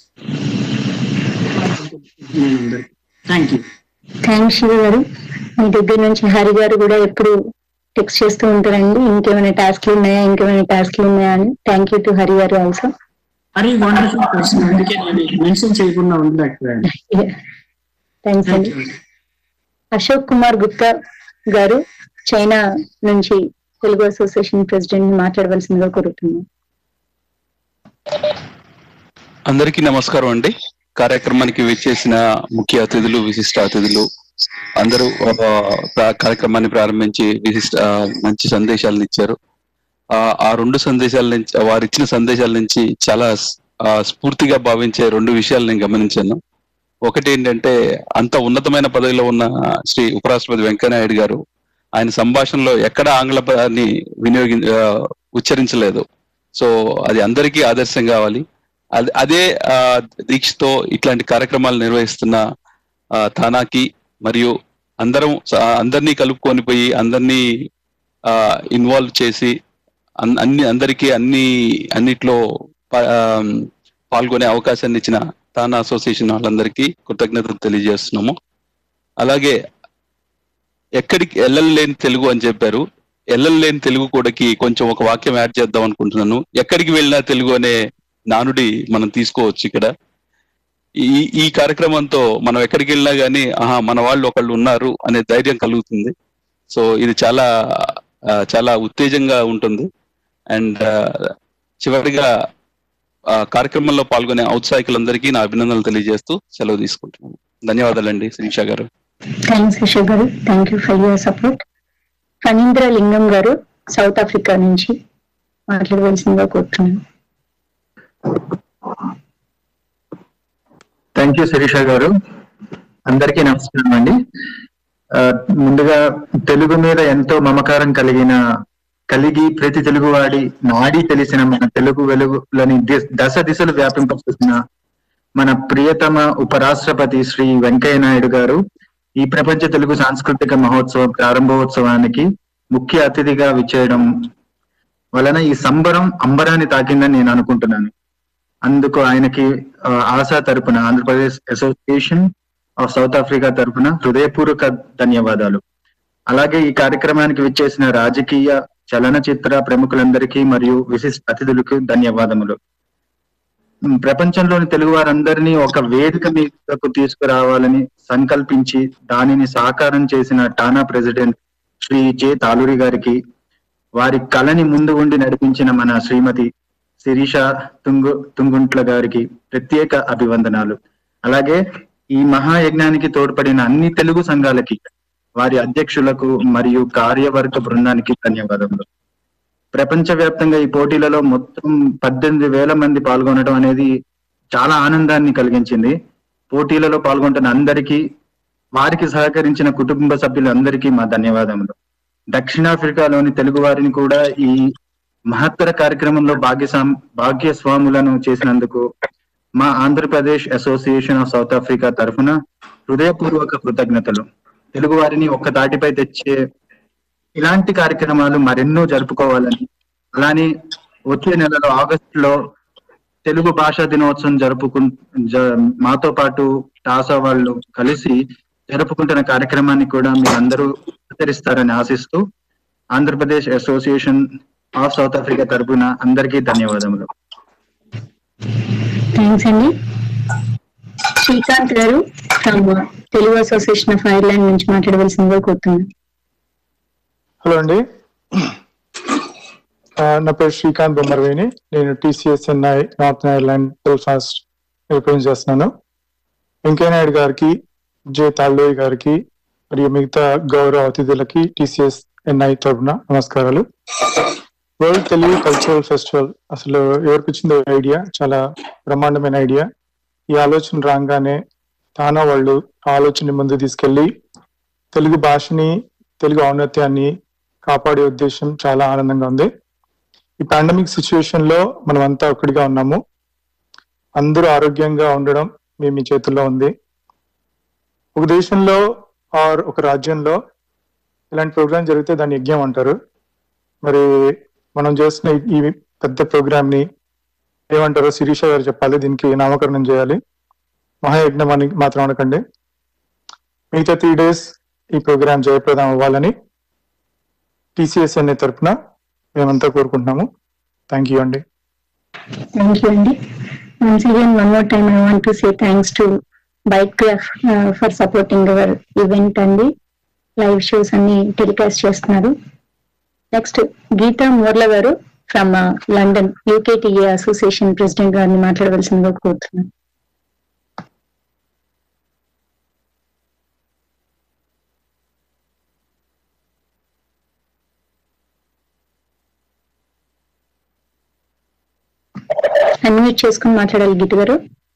థ్యాంక్ యూ థ్యాంక్స్ శివ గారు మీ దగ్గర నుంచి హరి గారు కూడా ఎప్పుడు టెక్స్ట్ చేస్తూ ఉంటారండి ఇంకేమైనా టాస్క్లు ఉన్నాయా ఇంకేమైనా టాస్క్లు ఉన్నాయా అని థ్యాంక్ యూ టు హరి గారు ఆల్సో హరి వండర్ఫుల్ పర్సన్ అందుకే నేను మెన్షన్ చేయకుండా ఉండలేకపోయాను థ్యాంక్స్ అండి అశోక్ కుమార్ గుప్తా గారు చైనా నుంచి తెలుగు అసోసియేషన్ ప్రెసిడెంట్ మాట్లాడవలసిందిగా కోరుతున్నాను అందరికీ నమస్కారం అండి కార్యక్రమానికి విచ్చేసిన ముఖ్య అతిథులు విశిష్ట అతిథులు అందరూ ఆ, ప్రా- కార్యక్రమాన్ని ప్రారంభించి విశిష్ట ఆ, మంచి సందేశాలను ఇచ్చారు ఆ ఆ రెండు సందేశాల నుంచి వారు ఇచ్చిన సందేశాల నుంచి చాలా స్- ఆ, స్ఫూర్తిగా భావించే రెండు విషయాలు నేను గమనించాను ఒకటి ఏంటంటే అంత ఉన్నతమైన పదవిలో ఉన్న శ్రీ ఉపరాష్ట్రపతి వెంకయ్యనాయుడు గారు ఆయన సంభాషణలో ఎక్కడ ఆంగ్ల పదాన్ని వినియోగి ఆ, ఉచ్చరించలేదు సో అది అందరికీ ఆదర్శం కావాలి అది అదే ఆ, దీక్షతో ఇట్లాంటి కార్యక్రమాలు నిర్వహిస్తున్న ఆ, తానాకి మరియు అందరం స- అందరినీ కలుపుకొని పోయి అందరినీ ఇన్వాల్వ్ చేసి అన్- అన్ని అందరికీ అన్ని అన్నిట్లో పా- ఆ, పాల్గొనే అవకాశాన్ని ఇచ్చిన తానా అసోసియేషన్ వాళ్ళందరికీ కృతజ్ఞతలు తెలియజేస్తున్నాము అలాగే ఎక్కడికి ఎల్లలేని తెలుగు అని చెప్పారు ఎల్లలేని తెలుగు కూడాకి కొంచెం ఒక వాక్యం యాడ్ చేద్దాం అనుకుంటున్నాను ఎక్కడికి వెళ్ళినా తెలుగు అనే నానుడి మనం తీసుకోవచ్చు ఇక్కడ ఈ ఈ కార్యక్రమంతో మనం ఎక్కడికి వెళ్ళినా గానీ ఆహా మన వాళ్ళు ఒకళ్ళు ఉన్నారు అనే ధైర్యం కలుగుతుంది సో ఇది చాలా ఆ, చాలా ఉత్తేజంగా ఉంటుంది అండ్ చివరిగా ఆ, కార్యక్రమంలో పాల్గొనే ఔత్సాహికులందరికీ నా అభినందనలు తెలియజేస్తూ సెలవు తీసుకుంటున్నాను ధన్యవాదాలండి శిరీష గారు థ్యాంక్స్ అశోక్ గారు thank you for your support Phanindra Lingam గారు సౌత్ ఆఫ్రికా నుంచి మాట్లాడవలసిందిగా కోరుతున్నాను థ్యాంక్ యూ శిరీష గారు అందరికీ నమస్కారం అండి ఆ, ముందుగా తెలుగు మీద ఎంతో మమకారం కలిగిన కలిగి ప్రతి తెలుగువాడి నాడి తెలిసిన మన తెలుగు వెలుగులని ది- దశ దిశలు వ్యాపింపచేసిన మన ప్రియతమ ఉపరాష్ట్రపతి శ్రీ వెంకయ్య నాయుడు గారు ఈ ప్రపంచ తెలుగు సాంస్కృతిక మహోత్సవం ప్రారంభోత్సవానికి ముఖ్య అతిథిగా విచ్చేయడం వలన ఈ సంబరం అంబరాన్ని తాకిందని నేను అనుకుంటున్నాను అందుకు ఆయనకి ఆ, ఆశా తరపున Andhra Pradesh association of South Africa తరపున హృదయపూర్వక ధన్యవాదాలు అలాగే ఈ కార్యక్రమానికి విచ్చేసిన రాజకీయ చలనచిత్ర ప్రముఖులందరికీ మరియు విశిష్ట అతిథులకు ధన్యవాదములు ఉమ్, ప్రపంచంలోని తెలుగు వారందరినీ ఒక వేదిక మీదకు తీసుకురావాలని సంకల్పించి దానిని సాకారం చేసిన TANA president Shri J Talluri గారికి వారి కళని ముందు ఉండి నడిపించిన మన శ్రీమతి శిరీష తుంగు తుంగుంట్ల గారికి ప్రత్యేక అభివందనాలు అలాగే ఈ మహాయజ్ఞానికి తోడ్పడిన అన్ని తెలుగు సంఘాలకి వారి అధ్యక్షులకు మరియు కార్యవర్గ బృందానికి ధన్యవాదములు ప్రపంచవ్యాప్తంగా ఈ పోటీలలో మొత్తం పద్దెనిమిది వేల మంది పాల్గొనడం అనేది చాలా ఆనందాన్ని కలిగించింది పోటీలలో పాల్గొంటున్న అందరికీ వారికి సహకరించిన కుటుంబ సభ్యులందరికీ మా ధన్యవాదములు దక్షిణాఫ్రికాలోని తెలుగు వారిని కూడా ఈ మహత్తర కార్యక్రమంలో భాగ్యస్వాం భాగ్యస్వాములను చేసినందుకు మా Andhra Pradesh association of South Africa తరఫున హృదయపూర్వక కృతజ్ఞతలు తెలుగు వారిని ఒక్క తాటిపై తెచ్చే ఇలాంటి కార్యక్రమాలు మరెన్నో జరుపుకోవాలని అలానే వచ్చే నెలలో ఆగస్టులో తెలుగు భాషా దినోత్సవం జరుపుకు జ- మాతో పాటు టాసా వాళ్ళు కలిసి జరుపుకుంటున్న కార్యక్రమాన్ని కూడా మీరందరూ ఆచరిస్తారని ఆశిస్తూ Andhra Pradesh association of South Africa తరపున అందరికీ ధన్యవాదములు థ్యాంక్స్ అండి శ్రీకాంత్ గారు from Telugu association of Ireland నుంచి మాట్లాడవలసిందిగా కోరుతున్నాను హలో అండి ఆ, నా పేరు శ్రీకాంత్ బొమ్మరవేణి నేను TCSNI North Ireland Belfast represent చేస్తున్నాను వెంకయ్య నాయుడు గారికి జే తాళ్ళోయి గారికి మరియు మిగతా గౌరవ అతిథులకి టీసీఎస్ ఎన్ఐ తరఫున నమస్కారాలు వరల్డ్ తెలుగు కల్చరల్ ఫెస్టివల్ అసలు ఎవరికి వచ్చిందో ఐడియా చాలా బ్రహ్మాండమైన ఐడియా ఈ ఆలోచన రాగానే తానా వాళ్ళు ఆ ఆలోచనని ముందు తీసుకెళ్లి తెలుగు భాషని తెలుగు ఔన్నత్యాన్ని కాపాడే ఉద్దేశం చాలా ఆనందంగా ఉంది ఈ పాండమిక్ సిచ్యువేషన్ లో మనం అంతా ఒక్కడిగా ఉన్నాము అందరూ ఆరోగ్యంగా ఉండడం మీ మీ చేతుల్లో ఉంది ఒక దేశంలో ఆర్ ఒక రాజ్యంలో ఇలాంటి ప్రోగ్రామ్ జరిగితే దాన్ని యజ్ఞం అంటారు మరి మనం చేస్తున్న ఈ- ఈ పెద్ద ప్రోగ్రామ్ ని ఏమంటారో శిరీష గారు చెప్పాలి దీనికి నామకరణం చేయాలి మహాయజ్ఞం అని మాత్రం అనకండి మిగతా త్రీ డేస్ ఈ ప్రోగ్రామ్ జయప్రదం అవ్వాలని టీసీఎస్ అనే తరపున మేమంతా కోరుకుంటున్నాము థ్యాంక్ యూ అండి థ్యాంక్ యూ అండి once again one more time I want to say thanks to bike craft for supporting our event అండి లైవ్ షోస్ అన్ని టెలికాస్ట్ చేస్తున్నారు నెక్స్ట్ గీతా మోర్ల గారు from London UKTA association president గారిని మాట్లాడవలసిందిగా కోరుతున్నాను అన్మ్యూట్ చేసుకుని మాట్లాడాలి గీత గారు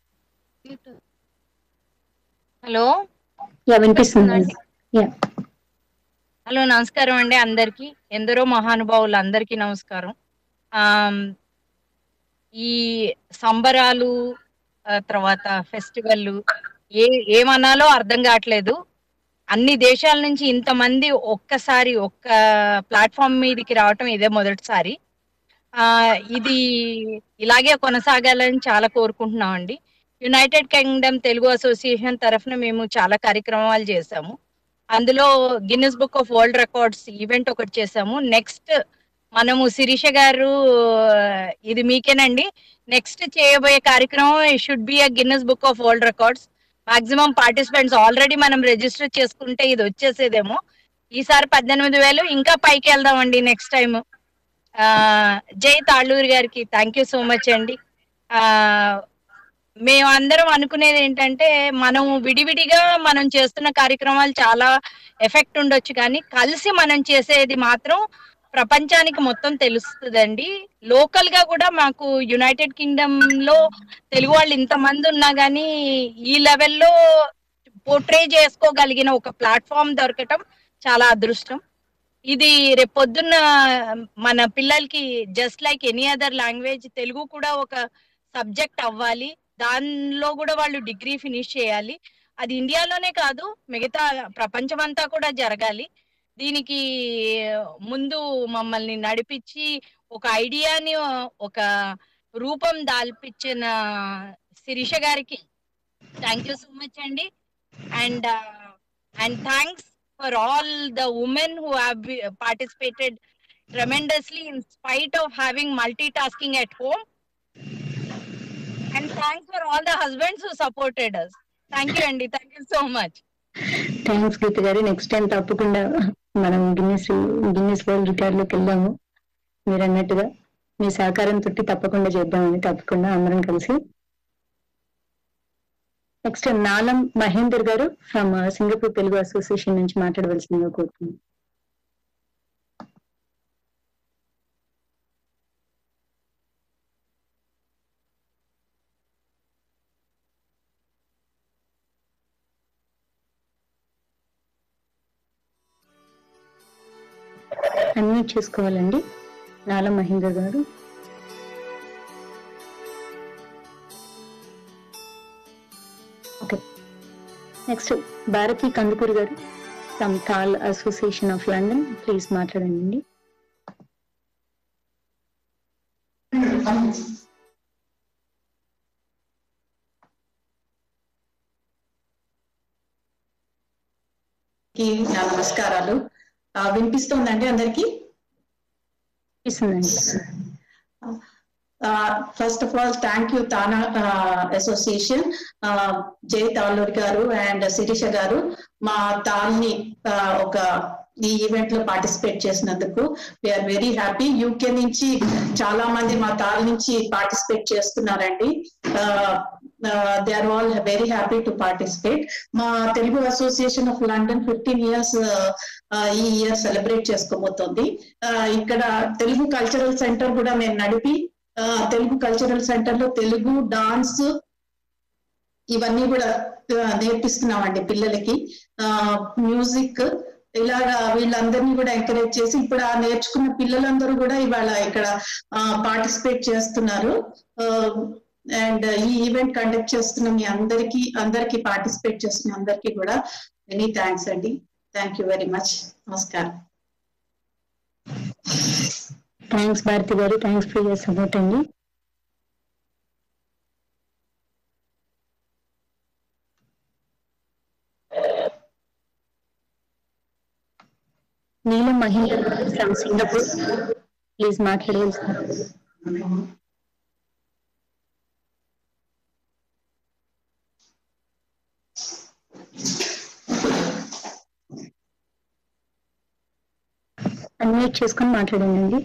హలో యా వినిపిస్తుందండి యా హలో నమస్కారం అండి అందరికి ఎందరో మహానుభావులు అందరికీ నమస్కారం ఆమ్, ఈ సంబరాలు ఆ, తర్వాత ఫెస్టివల్ ఏ ఏమనాలో అర్థం కావట్లేదు అన్ని దేశాల నుంచి ఇంతమంది ఒక్కసారి ఒక్క ప్లాట్ఫామ్ మీదకి రావటం ఇదే మొదటిసారి ఆ ఇది ఇలాగే కొనసాగాలని చాలా కోరుకుంటున్నాం అండి యునైటెడ్ కింగ్డమ్ తెలుగు అసోసియేషన్ తరఫున మేము చాలా కార్యక్రమాలు చేశాము అందులో Guinness book of world records event ఒకటి చేసాము నెక్స్ట్ మనము శిరీష గారు ఇది మీకేనండి నెక్స్ట్ చేయబోయే కార్యక్రమం should be a Guinness book of world records maximum participants already మనం రిజిస్టర్ చేసుకుంటే ఇది వచ్చేసేదేమో ఈసారి పద్దెనిమిది వేలు ఇంకా పైకి వెళ్దామండి నెక్స్ట్ టైం జై తాళ్ళూరి గారికి థ్యాంక్ యూ సో మచ్ అండి ఆ మేము అందరం అనుకునేది ఏంటంటే మనం విడివిడిగా మనం చేస్తున్న కార్యక్రమాలు చాలా ఎఫెక్ట్ ఉండొచ్చు కానీ కలిసి మనం చేసేది మాత్రం ప్రపంచానికి మొత్తం తెలుస్తుందండి లోకల్ గా కూడా మాకు యునైటెడ్ కింగ్డమ్ లో తెలుగు వాళ్ళు ఇంతమంది ఉన్నా గానీ ఈ లెవెల్లో పోర్ట్రే చేసుకోగలిగిన ఒక ప్లాట్ఫామ్ దొరకటం చాలా అదృష్టం ఇది రేపొద్దున్న మన పిల్లలకి just like any other language Telugu కూడా ఒక సబ్జెక్ట్ అవ్వాలి దానిలో కూడా వాళ్ళు డిగ్రీ ఫినిష్ చేయాలి అది ఇండియాలోనే కాదు మిగతా ప్రపంచం అంతా కూడా జరగాలి దీనికి ముందు మమ్మల్ని నడిపించి ఒక ఐడియాని ఒక రూపం దాల్పించిన శిరీష గారికి థ్యాంక్ యూ సో మచ్ అండి and and thanks for all the women who have participated tremendously in spite of having multitasking at home. And thanks for all the husbands who supported us. Thank you, Andy. Thank you so much. Thanks Geetha గారు next time తప్పకుండా మనం Guinness Guinness world రికార్డులోకి వెళ్దాము మీరు అన్నట్టుగా మీ సహకారం తోటి తప్పకుండా చేద్దామని తప్పకుండా అందరం కలిసి నెక్స్ట్ నాలం మహేందర్ గారు ఫ్రమ్ సింగపూర్ తెలుగు అసోసియేషన్ నుంచి మాట్లాడవలసిందిగా కోరుతున్నాను అన్మ్యూట్ చేసుకోవాలండి నాలం మహేందర్ గారు ఓకే నెక్స్ట్ భారతి కందుకూరి గారు from TAL association of London please మాట్లాడండి కి నా నమస్కారాలు ఆ, వినిపిస్తోందండి అందరికి first of all thank you TANA association Jay Talluri గారు అండ్ శిరీష గారు మా తాల్ని ఆ, ఒక ఈ ఈవెంట్ లో పార్టిసిపేట్ చేసినందుకు వీఆర్ వెరీ హ్యాపీ యూకే నుంచి చాలా మంది మా తాల్ నుంచి పార్టిసిపేట్ చేస్తున్నారండి they are all very happy to participate మా Telugu association of London fifteen years ఈ ఇయర్ సెలబ్రేట్ చేసుకోబోతోంది ఆ, ఇక్కడ తెలుగు కల్చరల్ సెంటర్ కూడా మేము నడిపి ఆ, తెలుగు కల్చరల్ సెంటర్ లో తెలుగు డాన్స్ ఇవన్నీ కూడా ఆ, నేర్పిస్తున్నామండి పిల్లలకి మ్యూజిక్ ఇలాగా వీళ్ళందరినీ కూడా ఎంకరేజ్ చేసి ఇప్పుడు ఆ నేర్చుకున్న పిల్లలందరూ కూడా ఇవాళ ఇక్కడ పార్టిసిపేట్ చేస్తున్నారు అండ్ ఈ ఈవెంట్ కండక్ట్ చేస్తున్న మీ అందరికి అందరికి పార్టిసిపేట్ చేస్తున్న అందరికి కూడా మెనీ థ్యాంక్స్ అండి థ్యాంక్ యూ వెరీ మచ్ నమస్కారం థ్యాంక్స్ భారతి గారు థ్యాంక్స్ ఫర్ యర్ సపోర్ట్ అండి నీలం మహేందర్ గారు ఫ్రమ్ సింగపూర్ ప్లీజ్ మాట్లాడవలసింది అన్మ్యూట్ చేసుకొని మాట్లాడండి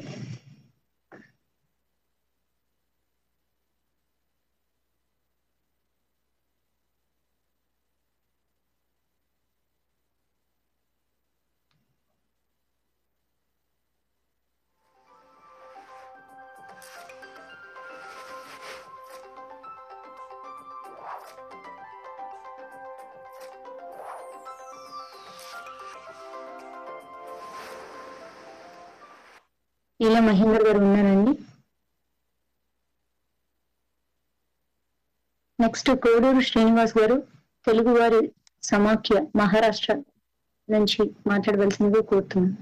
ఇలా మహేందర్ గారు ఉన్నారండి నెక్స్ట్ కోడూరు శ్రీనివాస్ గారు తెలుగు వారి సమాఖ్య మహారాష్ట్ర నుంచి మాట్లాడవలసిందిగా కోరుతున్నాను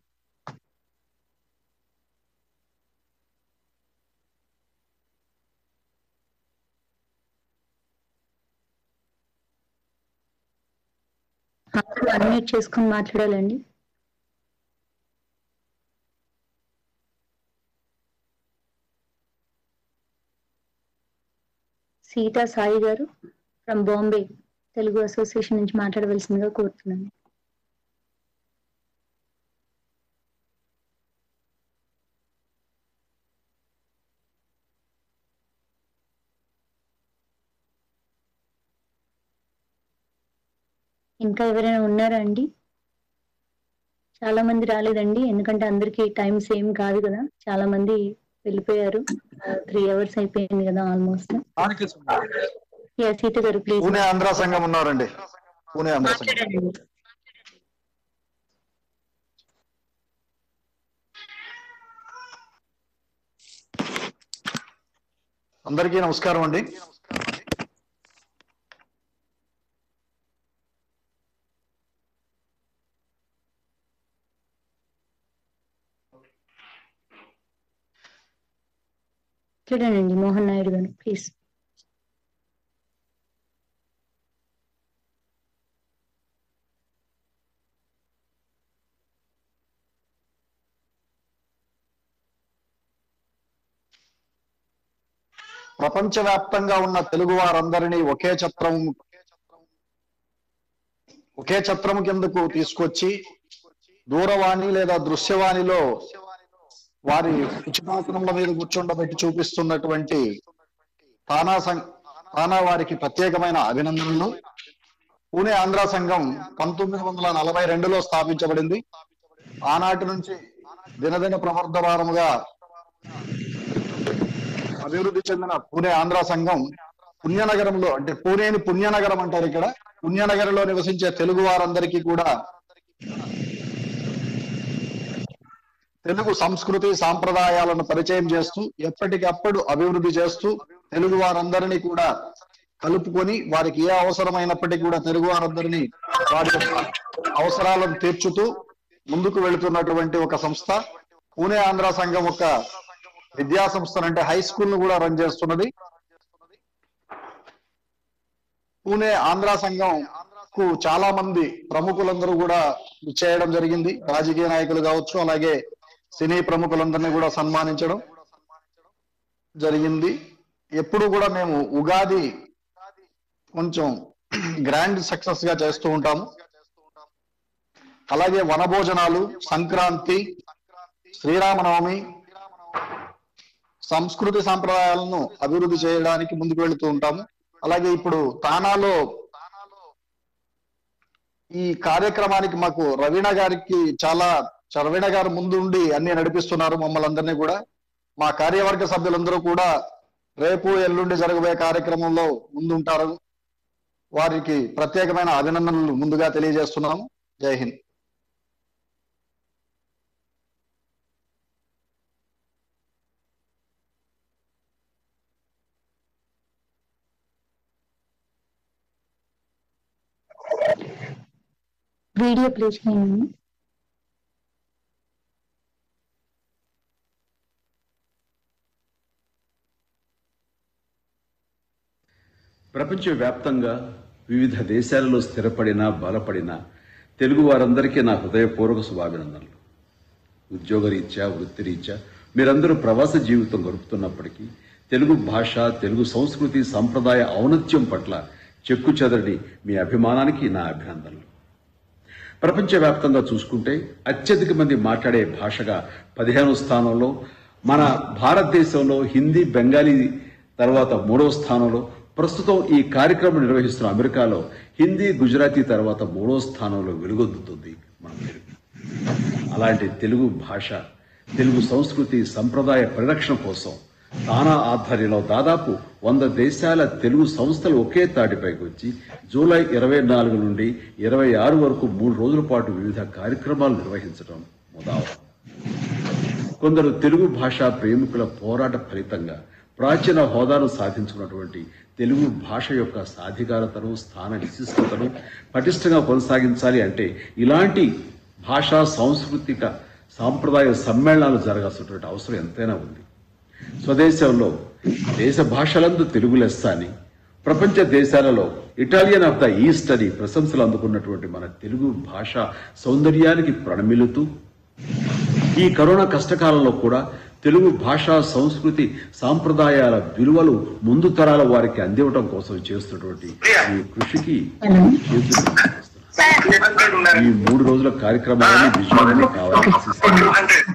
అందరూ అన్మ్యూట్ చేసుకొని మాట్లాడాలండి సీతా సాయి గారు ఫ్రమ్ బాంబే తెలుగు అసోసియేషన్ నుంచి మాట్లాడవలసిందిగా కోరుతున్నాను ఇంకా ఎవరైనా ఉన్నారా అండి చాలా మంది రాలేదండి ఎందుకంటే అందరికి టైం సేమ్ కాదు కదా చాలా మంది వెళ్ళిపోయారు త్రీ అవర్స్ అయిపోయింది కదా ఆల్మోస్ట్ యా సీత గారు ప్లీజ్ పూణే ఆంధ్ర సంఘం ఉన్నారండి పూణే ఆంధ్ర సంఘం అందరికీ నమస్కారం అండి చూడండి మోహన్ నాయుడు గారు ప్లీజ్ ప్రపంచవ్యాప్తంగా ఉన్న తెలుగు వారందరినీ ఒకే ఛత్రం ఒకే ఛత్రం కిందకు తీసుకొచ్చి దూరవాణి లేదా దృశ్యవాణిలో వారి ఉచితాసనముల మీద కూర్చుండబెట్టి చూపిస్తున్నటువంటి తానా సం తానా వారికి ప్రత్యేకమైన అభినందనలు పూణే ఆంధ్ర సంఘం పంతొమ్మిది వందల నలభై రెండులో స్థాపించబడింది ఆనాటి నుంచి దినదిన ప్రవర్ధమానముగా అభివృద్ధి చెందిన పూణే ఆంధ్ర సంఘం పుణ్యనగరంలో అంటే పూణేని పుణ్యనగరం అంటారు ఇక్కడ పుణ్యనగరంలో నివసించే తెలుగు వారందరికీ కూడా తెలుగు సంస్కృతి సాంప్రదాయాలను పరిచయం చేస్తూ ఎప్పటికప్పుడు అభివృద్ధి చేస్తూ తెలుగు వారందరినీ కూడా కలుపుకొని వారికి ఏ అవసరమైనప్పటికీ కూడా తెలుగు వారందరినీ వారి యొక్క అవసరాలను తీర్చుతూ ముందుకు వెళుతున్నటువంటి ఒక సంస్థ పూణే ఆంధ్ర సంఘం ఒక విద్యా సంస్థ అంటే హై స్కూల్ ను కూడా రన్ చేస్తున్నది పూణే ఆంధ్ర సంఘం కు చాలా మంది ప్రముఖులందరూ కూడా చేయడం జరిగింది రాజకీయ నాయకులు కావచ్చు అలాగే సినీ ప్రముఖులందరినీ కూడా సన్మానించడం జరిగింది ఎప్పుడు కూడా మేము ఉగాది కొంచెం గ్రాండ్ సక్సెస్ గా చేస్తూ ఉంటాము అలాగే వనభోజనాలు సంక్రాంతి శ్రీరామనవమి సంస్కృతి సాంప్రదాయాలను అభివృద్ధి చేయడానికి ముందుకు వెళుతూ ఉంటాము అలాగే ఇప్పుడు తానాలో ఈ కార్యక్రమానికి మాకు రవీణ గారికి చాలా రవీణ గారు ముందుండి అన్ని నడిపిస్తున్నారు మమ్మల్ని అందరినీ కూడా మా కార్యవర్గ సభ్యులందరూ కూడా రేపు ఎల్లుండి జరగబోయే కార్యక్రమంలో ముందుంటారు వారికి ప్రత్యేకమైన అభినందనలు ముందుగా తెలియజేస్తున్నాము జై హింద్ వీడియో ప్లే చేయండి ప్రపంచవ్యాప్తంగా వివిధ దేశాలలో స్థిరపడిన బలపడిన తెలుగు వారందరికీ నా హృదయపూర్వక శుభాభినందనలు ఉద్యోగరీత్యా వృత్తిరీత్యా మీరందరూ ప్రవాస జీవితం గడుపుతున్నప్పటికీ తెలుగు భాష తెలుగు సంస్కృతి సంప్రదాయ ఔన్నత్యం పట్ల చెక్కు చెదరని మీ అభిమానానికి నా అభినందనలు ప్రపంచవ్యాప్తంగా చూసుకుంటే అత్యధిక మంది మాట్లాడే భాషగా పదిహేనవ స్థానంలో మన భారతదేశంలో హిందీ బెంగాలీ తర్వాత మూడవ స్థానంలో ప్రస్తుతం ఈ కార్యక్రమం నిర్వహిస్తున్న అమెరికాలో హిందీ గుజరాతీ తర్వాత మూడో స్థానంలో వెలుగొందుతుంది మన తెలుగు అలాంటి తెలుగు భాష తెలుగు సంస్కృతి సంప్రదాయ పరిరక్షణ కోసం తానా ఆధ్వర్యంలో దాదాపు వంద దేశాల తెలుగు సంస్థలు ఒకే తాటిపైకి వచ్చి జూలై ఇరవై నాలుగు నుండి ఇరవై ఆరు వరకు మూడు రోజుల పాటు వివిధ కార్యక్రమాలు నిర్వహించడం ముదావరం కొందరు తెలుగు భాషా ప్రేమికుల పోరాట ఫలితంగా ప్రాచీన హోదాను సాధించుకున్నటువంటి తెలుగు భాష యొక్క సాధికారతను స్థాన విశిష్టతను పటిష్టంగా కొనసాగించాలి అంటే ఇలాంటి భాషా సాంస్కృతిక సాంప్రదాయ సమ్మేళనాలు జరగాల్సినటువంటి అవసరం ఎంతైనా ఉంది స్వదేశంలో దేశ భాషలందు తెలుగు లెస్స అని ప్రపంచ దేశాలలో ఇటాలియన్ ఆఫ్ ద ఈస్ట్ అని ప్రశంసలు అందుకున్నటువంటి మన తెలుగు భాష సౌందర్యానికి ప్రణమిలుతూ ఈ కరోనా కష్టకాలంలో కూడా తెలుగు భాషా సంస్కృతి సాంప్రదాయాల విలువలు ముందు తరాల వారికి అందివ్వటం కోసం చేస్తున్నటువంటి ఈ కృషికి చేతులు ఈ మూడు రోజుల కార్యక్రమాన్ని విజయాన్ని కావాలని ఆశిస్తున్నాను.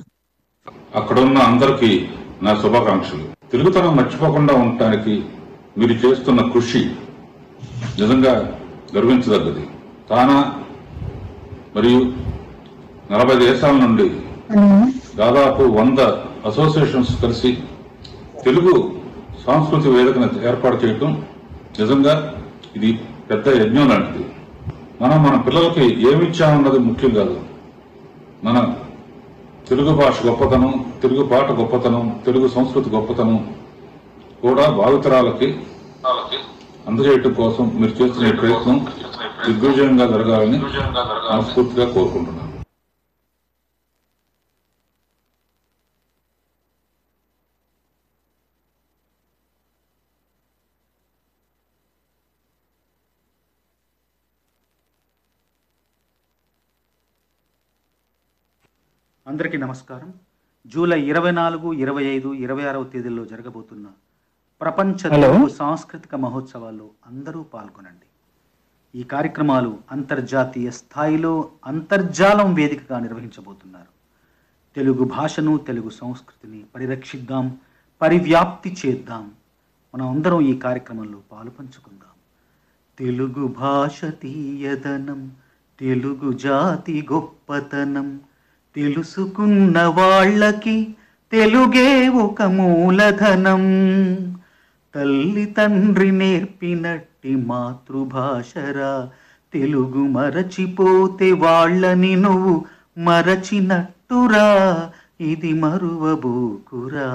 అక్కడున్న అందరికీ నా శుభాకాంక్షలు తెలుగుతనం మర్చిపోకుండా ఉండటానికి మీరు చేస్తున్న కృషి నిజంగా గర్వించదగ్గది తానా మరియు నలభై దేశాల నుండి దాదాపు వంద అసోసియేషన్స్ కలిసి తెలుగు సాంస్కృతిక వేదికను ఏర్పాటు చేయటం నిజంగా ఇది పెద్ద యజ్ఞం లాంటిది మనం మన పిల్లలకి ఏమిచ్చామన్నది ముఖ్యం కాదు మన తెలుగు భాష గొప్పతనం తెలుగు పాట గొప్పతనం తెలుగు సంస్కృతి గొప్పతనం కూడా భావితరాలకి అందజేయటం కోసం మీరు చేస్తున్న ఈ ప్రయత్నం దిగ్విజయంగా జరగాలని మనస్ఫూర్తిగా కోరుకుంటున్నాను అందరికీ నమస్కారం జూలై ఇరవై నాలుగు ఇరవై ఐదు ఇరవై ఆరవ తేదీల్లో జరగబోతున్న ప్రపంచ హలో. తెలుగు సాంస్కృతిక మహోత్సవాల్లో అందరూ పాల్గొనండి ఈ కార్యక్రమాలు అంతర్జాతీయ స్థాయిలో అంతర్జాలం వేదికగా నిర్వహించబోతున్నారు తెలుగు భాషను తెలుగు సంస్కృతిని పరిరక్షిద్దాం పరివ్యాప్తి చేద్దాం మనం అందరం ఈ కార్యక్రమంలో పాలు పంచుకుందాం తెలుగు భాష తీయదనం తెలుగు జాతి గొప్పతనం తెలుసుకున్న వాళ్ళకి తెలుగే ఒక మూలధనం తల్లి తండ్రి నేర్పినట్టి మాతృభాషరా తెలుగు మరచిపోతే వాళ్ళని నువ్వు మరచినట్టురా ఇది మరువబోకురా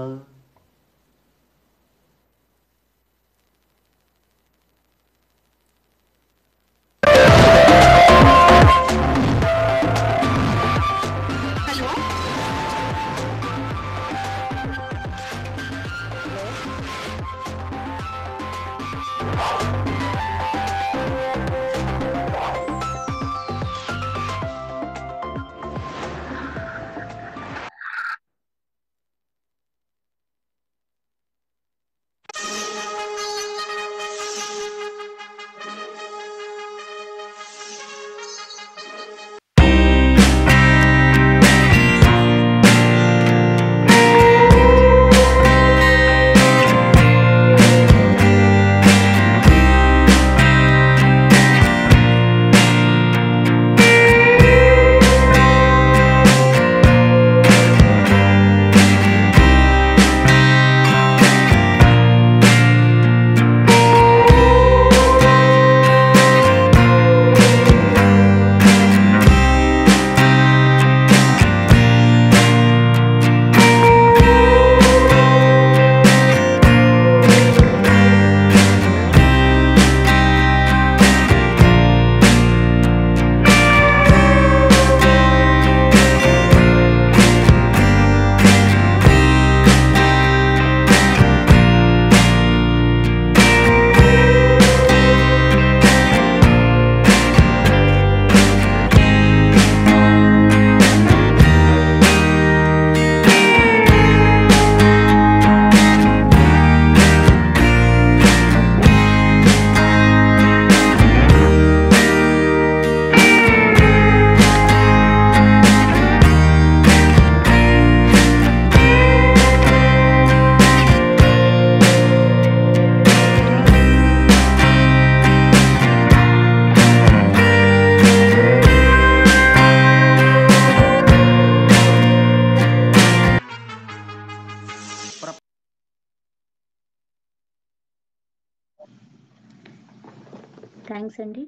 థ్యాంక్స్ అండి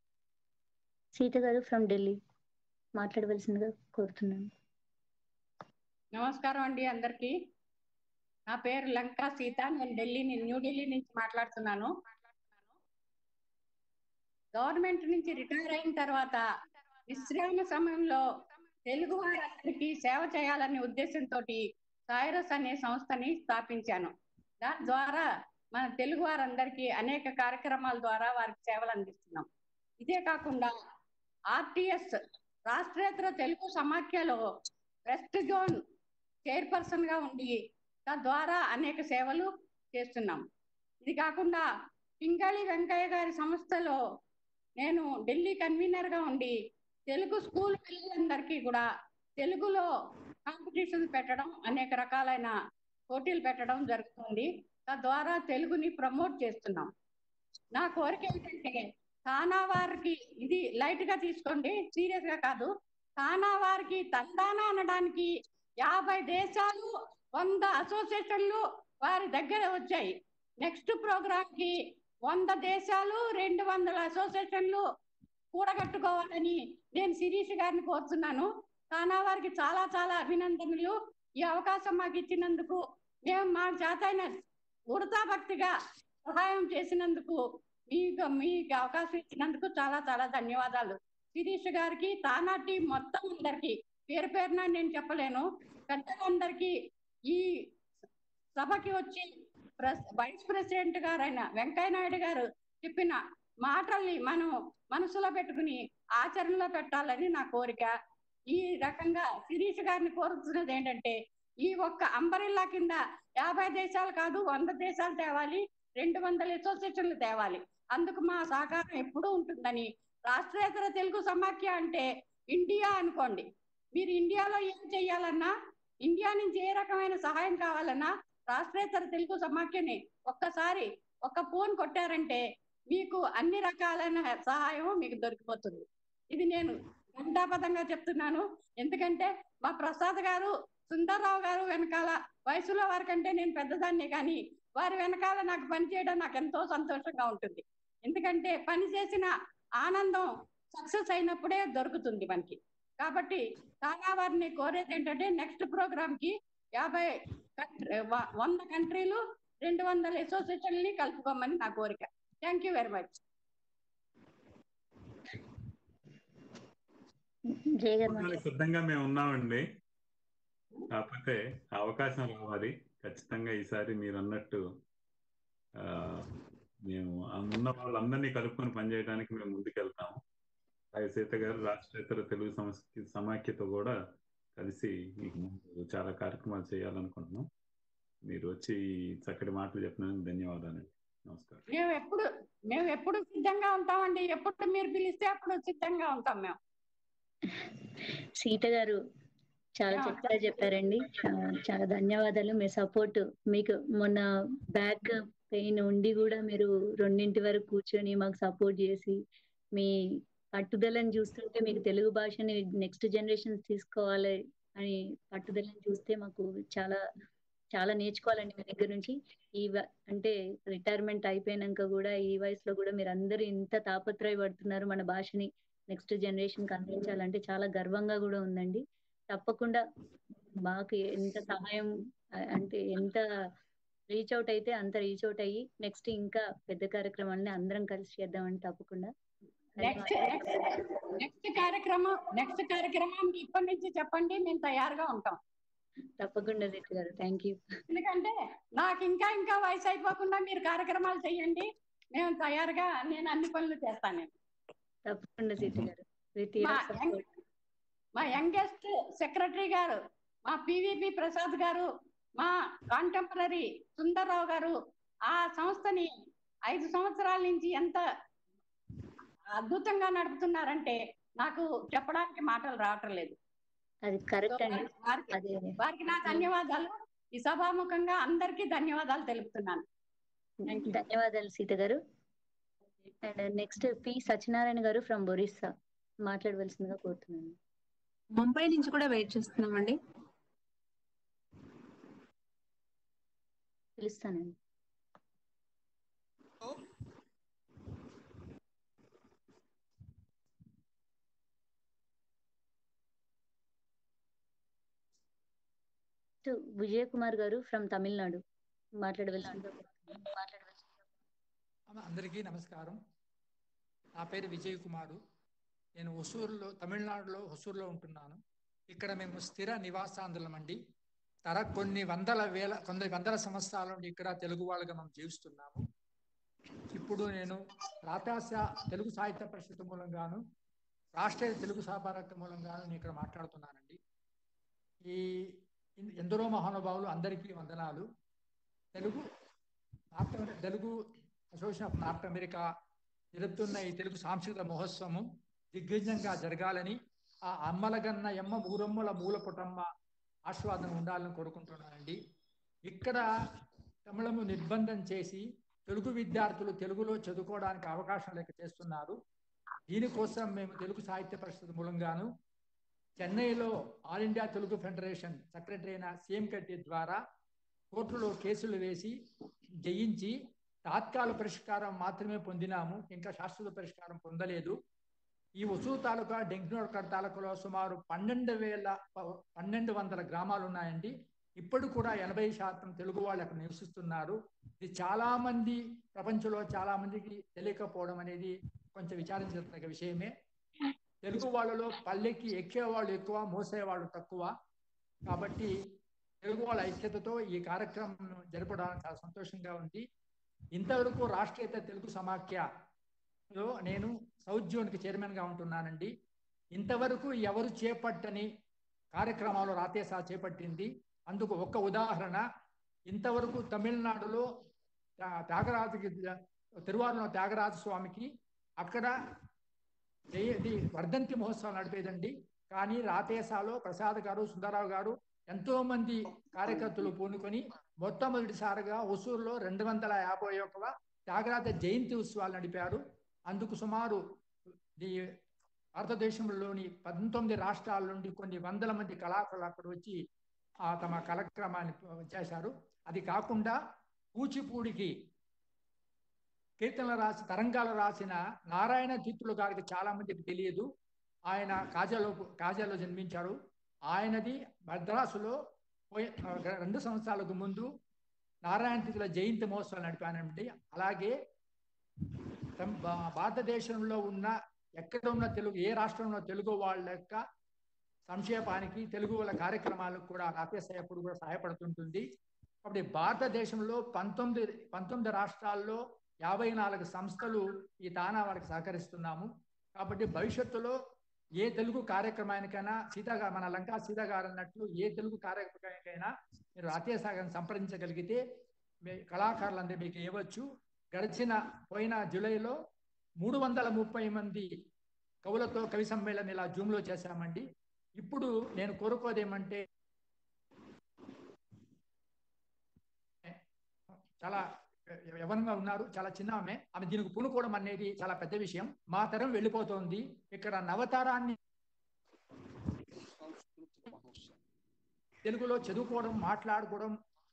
సీత గారు ఫ్రమ్ ఢిల్లీ మాట్లాడవలసిందిగా కోరుతున్నాను నమస్కారం అండి అందరికీ నా పేరు లంకా సీత నేను ఢిల్లీ ని- న్యూఢిల్లీ నుంచి మాట్లాడుతున్నాను గవర్నమెంట్ నుంచి రిటైర్ అయిన తర్వాత విశ్రామ సమయంలో తెలుగు వారందరికీ సేవ చేయాలనే ఉద్దేశంతో సాయిరస్ అనే సంస్థని స్థాపించాను దాని ద్వారా మన తెలుగు వారందరికీ అనేక కార్యక్రమాల ద్వారా వారికి సేవలు అందిస్తున్నాం ఇదే కాకుండా ఆర్టిఎస్ రాష్ట్రేతర తెలుగు సమాఖ్యలో వెస్ట్ జోన్ చైర్పర్సన్ గా ఉండి తద్వారా అనేక సేవలు చేస్తున్నాం ఇది కాకుండా పింగాళి వెంకయ్య గారి సంస్థలో నేను ఢిల్లీ కన్వీనర్ గా ఉండి తెలుగు స్కూల్ పిల్లలందరికీ కూడా తెలుగులో కాంపిటీషన్ పెట్టడం అనేక రకాలైన పోటీలు పెట్టడం జరుగుతుంది తద్వారా తెలుగుని ప్రమోట్ చేస్తున్నాం నా కోరిక ఏంటంటే తానా వారికి ఇది లైట్ గా తీసుకోండి సీరియస్ గా కాదు తానా వారికి తందానా అనడానికి యాభై దేశాలు వంద అసోసియేషన్లు వారి దగ్గర వచ్చాయి నెక్స్ట్ ప్రోగ్రామ్ కి వంద దేశాలు రెండు వందల అసోసియేషన్లు కూడగట్టుకోవాలని నేను శిరీష్ గారిని కోరుతున్నాను తానా వారికి చాలా చాలా అభినందనలు ఈ అవకాశం మాకు ఇచ్చినందుకు మేము మా చేతైన ఉడతా భక్తిగా సహాయం చేసినందుకు మీకు మీకు అవకాశం ఇచ్చినందుకు చాలా చాలా ధన్యవాదాలు శిరీష్ గారికి తానా టీం మొత్తం అందరికి పేరు పేరున నేను చెప్పలేను పెద్దలందరికీ ఈ సభకి వచ్చి ప్రెస్ వైస్ ప్రెసిడెంట్ గారైన వెంకయ్య నాయుడు గారు చెప్పిన మాటల్ని మనం మనసులో పెట్టుకుని ఆచరణలో పెట్టాలని నా కోరిక ఈ రకంగా శిరీష్ గారిని కోరుతున్నది ఏంటంటే ఈ ఒక్క అంబరిల్లా కింద యాభై దేశాలు కాదు వంద దేశాలు తేవాలి రెండు వందల అసోసియేషన్లు తేవాలి అందుకు మా సహకారం ఎప్పుడూ ఉంటుందని రాష్ట్రేతర తెలుగు సమాఖ్య అంటే ఇండియా అనుకోండి మీరు ఇండియాలో ఏం చెయ్యాలన్నా ఇండియా నుంచి ఏ రకమైన సహాయం కావాలన్నా రాష్ట్రేతర తెలుగు సమాఖ్యని ఒక్కసారి ఒక ఫోన్ కొట్టారంటే మీకు అన్ని రకాలైన సహాయం మీకు దొరికిపోతుంది ఇది నేను గంటాపదంగా చెప్తున్నాను ఎందుకంటే మా ప్రసాద్ గారు సుందర్రావు గారు వెనకాల వయసులో వారికంటే నేను పెద్దదాన్ని కానీ వారి వెనకాల నాకు పని చేయడం నాకు ఎంతో సంతోషంగా ఉంటుంది ఎందుకంటే పని చేసిన ఆనందం సక్సెస్ అయినప్పుడే దొరుకుతుంది మనకి కాబట్టి తానా వారిని కోరేది ఏంటంటే నెక్స్ట్ ప్రోగ్రామ్ కి యాభై కంట్రీ- వ- వంద కంట్రీలు రెండు వందల అసోసియేషన్ని కలుపుకోమని నా కోరిక thank you very much Jaya గారు కూర్చోడానికి సిద్ధంగా మేము ఉన్నామండి కాకపోతే ఆ అవకాశం రావాలి ఖచ్చితంగా ఈసారి మీరు అన్నట్టు ఆ, మేము ఆ ఉన్న వాళ్ళందరినీ కలుపుకొని పనిచేయడానికి మేము ముందుకెళ్తాము అలాగే సీత గారు రాష్ట్రేతర తెలుగు సంస్కృతి సమాఖ్యతో కూడా కలిసి మీకు ముందు చాలా కార్యక్రమాలు చేయాలనుకుంటున్నాం మీరు వచ్చి ఈ చక్కటి మాటలు చెప్పినందుకు ధన్యవాదాలండి నమస్కారం మేము ఎప్పుడు మేము ఎప్పుడు సిద్ధంగా ఉంటామండి ఎప్పుడు మీరు పిలిస్తే అప్పుడు సిద్ధంగా ఉంటాం మేము సీత గారు చాలా చక్కగా చెప్పారండి ఆ, చాలా ధన్యవాదాలు మీ సపోర్ట్ మీకు మొన్న బ్యాక్ పెయిన్ ఉండి కూడా మీరు రెండింటి వరకు కూర్చొని మాకు సపోర్ట్ చేసి మీ పట్టుదలను చూస్తుంటే మీకు తెలుగు భాషని నెక్స్ట్ జనరేషన్ తీసుకోవాలి అని పట్టుదలను చూస్తే మాకు చాలా చాలా నేర్చుకోవాలండి మీ దగ్గర నుంచి ఈ వ- అంటే రిటైర్మెంట్ అయిపోయినాక కూడా ఈ వయసులో కూడా మీరు అందరూ ఇంత తాపత్రయపడుతున్నారు మన భాషని నెక్స్ట్ జనరేషన్ కి అందించాలంటే చాలా గర్వంగా కూడా ఉందండి తప్పకుండా మాకు ఎంత సహాయం ఆ, అంటే ఎంత రీచ్ అవుట్ అయితే అంత రీచ్ అవుట్ అయ్యి నెక్స్ట్ ఇంకా పెద్ద కార్యక్రమాలని అందరం కలిసి చేద్దామని తప్పకుండా నెక్స్ట్ నెక్స్ట్ నెక్స్ట్ కార్యక్రమం నెక్స్ట్ కార్యక్రమం ఇప్పటి నుంచి చెప్పండి మేము తయారుగా ఉంటాం తప్పకుండా సీత గారు థ్యాంక్ యూ ఎందుకంటే నాకు ఇంకా ఇంకా వయసు అయిపోకుండా మీరు కార్యక్రమాలు చేయండి మేము తయారుగా నేను అన్ని పనులు చేస్తాను నేను తప్పకుండా సీత గారు విత్ మా యంగ్ మా యంగెస్ట్ సెక్రటరీ గారు మా పివిపి ప్రసాద్ గారు మా కాంటెంపరీ సుందర్రావు గారు ఆ సంస్థని ఐదు సంవత్సరాల నుంచి ఎంత అద్భుతంగా నడుపుతున్నారంటే నాకు చెప్పడానికి మాటలు రావటం లేదు అది కరెక్ట్ అండి వారికి అదే అదే వారికి నా ధన్యవాదాలు ఈ సభాముఖంగా అందరికీ ధన్యవాదాలు తెలుపుతున్నాను ధన్యవాదాలు సీత గారు అండ్ నెక్స్ట్ పి సత్యనారాయణ గారు ఫ్రమ్ ఒరిస్సా మాట్లాడవలసిందిగా కోరుతున్నాను ముంబై నుంచి కూడా వెయిట్ చేస్తున్నామండి పిలుస్తానండి విజయ్ కుమార్ గారు ఫ్రమ్ తమిళనాడు మాట్లాడవలసిందిగా కోరుతున్నాను. అమ్మ, అందరికీ నమస్కారం నా పేరు విజయ్ కుమారు నేను హొసూరులో తమిళనాడులో హొసూరులో ఉంటున్నాను ఇక్కడ మేము స్థిర నివాసాంధ్రులం అండి తర కొన్ని వందల వేల కొన్ని వందల సంవత్సరాల నుండి ఇక్కడ తెలుగు వాళ్ళగా మనం జీవిస్తున్నాము ఇప్పుడు నేను రాతాశ తెలుగు సాహిత్య పరిషత్ మూలంగాను రాష్ట్రీయ తెలుగు సభారక మూలంగాను నేను ఇక్కడ మాట్లాడుతున్నానండి ఈ ఇన్- ఎందరో మహానుభావులు అందరికీ వందనాలు తెలుగు నార్త్ అమెరి- Telugu association of North America జరుపుతున్న ఈ తెలుగు సాంస్కృతిక మహోత్సవం దిగ్విజయంగా జరగాలని ఆ అమ్మలగన్న ఎమ్మ ఊరమ్మల మూల పుటమ్మ ఆశీర్వాదం ఉండాలని కోరుకుంటున్నానండి ఇక్కడ తమిళము నిర్బంధం చేసి తెలుగు విద్యార్థులు తెలుగులో చదువుకోవడానికి అవకాశం లేక చేస్తున్నారు దీనికోసం మేము తెలుగు సాహిత్య పరిషత్ మూలంగాను చెన్నైలో All India Telugu federation secretary అయిన సీఎం కట్టి ద్వారా కోర్టులో కేసులు వేసి జయించి తాత్కాల పరిష్కారం మాత్రమే పొందినాము ఇంకా శాశ్వత పరిష్కారం పొందలేదు ఈ ఉసూరు తాలూకా డెంగ్నోడ్కర్ తాలూకాలో సుమారు పన్నెండు వేల పన్నెండు వందల గ్రామాలు ఉన్నాయండి ఇప్పుడు కూడా ఎనభై శాతం తెలుగు వాళ్ళు అక్కడ నివసిస్తున్నారు ఇది చాలా మంది ప్రపంచంలో చాలా మందికి తెలియకపోవడం అనేది కొంచెం విచారించదగ్గ విషయమే తెలుగు వాళ్ళలో పల్లెకి ఎక్కే వాళ్ళు ఎక్కువ మోసే వాళ్ళు తక్కువ కాబట్టి తెలుగు వాళ్ళ ఐక్యతతో ఈ కార్యక్రమం జరపడానికి చాలా సంతోషంగా ఉంది ఇంతవరకు రాష్ట్రీయత తెలుగు సమాఖ్యలో నేను సౌత్ జోన్కి చైర్మన్గా ఉంటున్నానండి ఇంతవరకు ఎవరు చేపట్టని కార్యక్రమాలు రాతేసా చేపట్టింది అందుకు ఒక ఉదాహరణ ఇంతవరకు తమిళనాడులో త్యా- త్యాగరాజుకి తిరువారులో త్యాగరాజ స్వామికి అక్కడ జయ- ఇది వర్ధంతి మహోత్సవం నడిపేదండి కానీ రాతేసాలో ప్రసాద్ గారు సుందరరావు గారు ఎంతో మంది కార్యకర్తలు పూనుకొని మొట్టమొదటిసారిగా ఒసూరులో రెండు వందల యాభై ఒకవ త్యాగరాజ జయంతి ఉత్సవాలు నడిపారు అందుకు సుమారు ఈ భారతదేశంలోని పంతొమ్మిది రాష్ట్రాల నుండి కొన్ని వందల మంది కళాకారులు అక్కడ వచ్చి ఆ తమ కార్యక్రమాన్ని చేశారు అది కాకుండా కూచిపూడికి కీర్తనలు రాసి తరంగాలు రాసిన నారాయణ తీర్థులు గారికి చాలా మందికి తెలియదు ఆయన కాజాలో కాజాలో జన్మించారు ఆయనది మద్రాసులో పోయి రెండు సంవత్సరాలకు ముందు నారాయణ తీర్థుల జయంతి మహోత్సవాలు నడిపానండి అలాగే తమ్- భా- భారతదేశంలో ఉన్న ఎక్కడ ఉన్న తెలుగు ఏ రాష్ట్రంలో తెలుగు వాళ్ళ యొక్క సంక్షేపానికి తెలుగు వాళ్ళ కార్యక్రమాలకు కూడా రాకేశాయ ఎప్పుడు కూడా సహాయపడుతుంటుంది కాబట్టి భారతదేశంలో పంతొమ్మిది పంతొమ్మిది రాష్ట్రాల్లో యాభై నాలుగు సంస్థలు ఈ తానా వారికి సహకరిస్తున్నాము కాబట్టి భవిష్యత్తులో ఏ తెలుగు కార్యక్రమానికైనా సీతా గారు మన లంకా సీతా గారు అన్నట్లు ఏ తెలుగు కార్యక్రమానికైనా మీరు రాతీయ సాగర్ని సంప్రదించగలిగితే మీ కళాకారులందరూ మీకు ఇవ్వచ్చు గడిచిన పోయిన జూలైలో మూడు వందల ముప్పై మంది కవులతో కవి సమ్మేళనం ఇలా జూమ్లో చేశామండి ఇప్పుడు నేను కోరుకోదేమంటే చాలా యవనంగా ఉన్నారు చాలా చిన్న ఆమె ఆమె దీనికి పూనుకోవడం అనేది చాలా పెద్ద విషయం మా తరం వెళ్ళిపోతోంది ఇక్కడ నవతరాన్ని తెలుగులో చదువుకోవడం మాట్లాడుకోవడం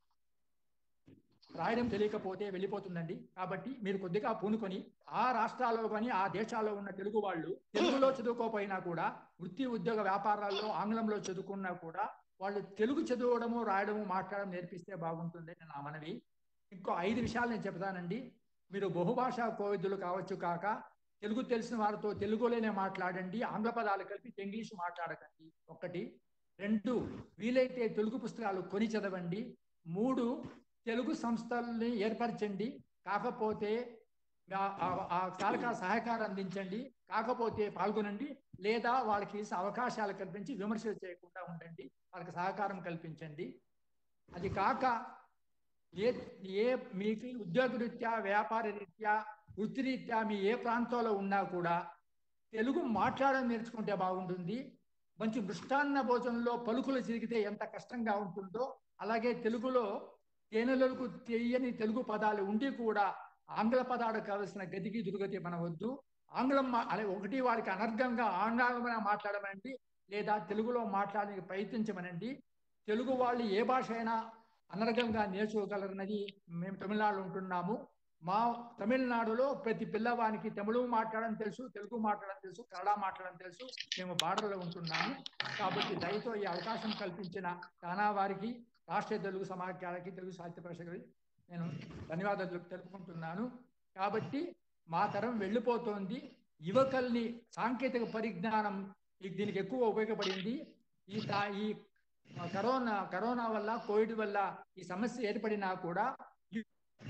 రాయడం తెలియకపోతే వెళ్ళిపోతుందండి కాబట్టి మీరు కొద్దిగా పూనుకొని ఆ రాష్ట్రాల్లో కానీ ఆ దేశాల్లో ఉన్న తెలుగు వాళ్ళు తెలుగులో చదువుకోకపోయినా కూడా వృత్తి ఉద్యోగ వ్యాపారాల్లో ఆంగ్లంలో చదువుకున్నా కూడా వాళ్ళు తెలుగు చదవడము రాయడము మాట్లాడడం నేర్పిస్తే బాగుంటుంది నా మనవి ఇంకో ఐదు విషయాలు నేను చెప్తానండి మీరు బహుభాషా కోవిదులు కావచ్చు కాక తెలుగు తెలిసిన వారితో తెలుగులోనే మాట్లాడండి ఆంగ్ల పదాలు కలిపి ఇంగ్లీష్ మాట్లాడకండి ఒకటి రెండు వీలైతే తెలుగు పుస్తకాలు కొని చదవండి మూడు తెలుగు సంస్థల్ని ఏర్పరచండి కాకపోతే ఆ- ఆ- ఆ కాలక సహకారం అందించండి కాకపోతే పాల్గొనండి లేదా వాళ్ళకి అవకాశాలు కల్పించి విమర్శలు చేయకుండా ఉండండి వాళ్ళకి సహకారం కల్పించండి అది కాక ఏ ఏ మీకు ఉద్యోగ రీత్యా వ్యాపార రీత్యా వృత్తి రీత్యా మీ ఏ ప్రాంతంలో ఉన్నా కూడా తెలుగు మాట్లాడడం నేర్చుకుంటే బాగుంటుంది మంచి మృష్టాన్న భోజనంలో పలుకులు చిరిగితే ఎంత కష్టంగా ఉంటుందో అలాగే తెలుగులో తేనెలకు తెలియని తెలుగు పదాలు ఉండి కూడా ఆంగ్ల పదాలు కావలసిన గతికి దుర్గతి మన వద్దు ఆంగ్లం మా- అలా ఒకటి వారికి అనర్గంగా ఆంగ్లంలో మాట్లాడమనండి లేదా తెలుగులో మాట్లాడడానికి ప్రయత్నించమనండి తెలుగు వాళ్ళు ఏ భాష అయినా అనర్గంగా నేర్చుకోగలరన్నది మేము తమిళనాడులో ఉంటున్నాము మా తమిళనాడులో ప్రతి పిల్లవానికి తమిళం మాట్లాడడం తెలుసు తెలుగు మాట్లాడడం తెలుసు కన్నడ మాట్లాడడం తెలుసు మేము బార్డర్లో ఉంటున్నాము కాబట్టి దయతో ఈ అవకాశం కల్పించిన తానా వారికి రాష్ట్రీయ తెలుగు సమాఖ్యాలకి తెలుగు సాహిత్య పరిషత్కి నేను ధన్యవాదాలు తెలుపుకుంటున్నాను కాబట్టి మా తరం వెళ్ళిపోతోంది యువకుల్ని సాంకేతిక పరిజ్ఞానం ఈ- దీనికి ఎక్కువ ఉపయోగపడింది ఈ తా- ఈ కరోనా కరోనా వల్ల కోవిడ్ వల్ల ఈ సమస్య ఏర్పడినా కూడా ఈ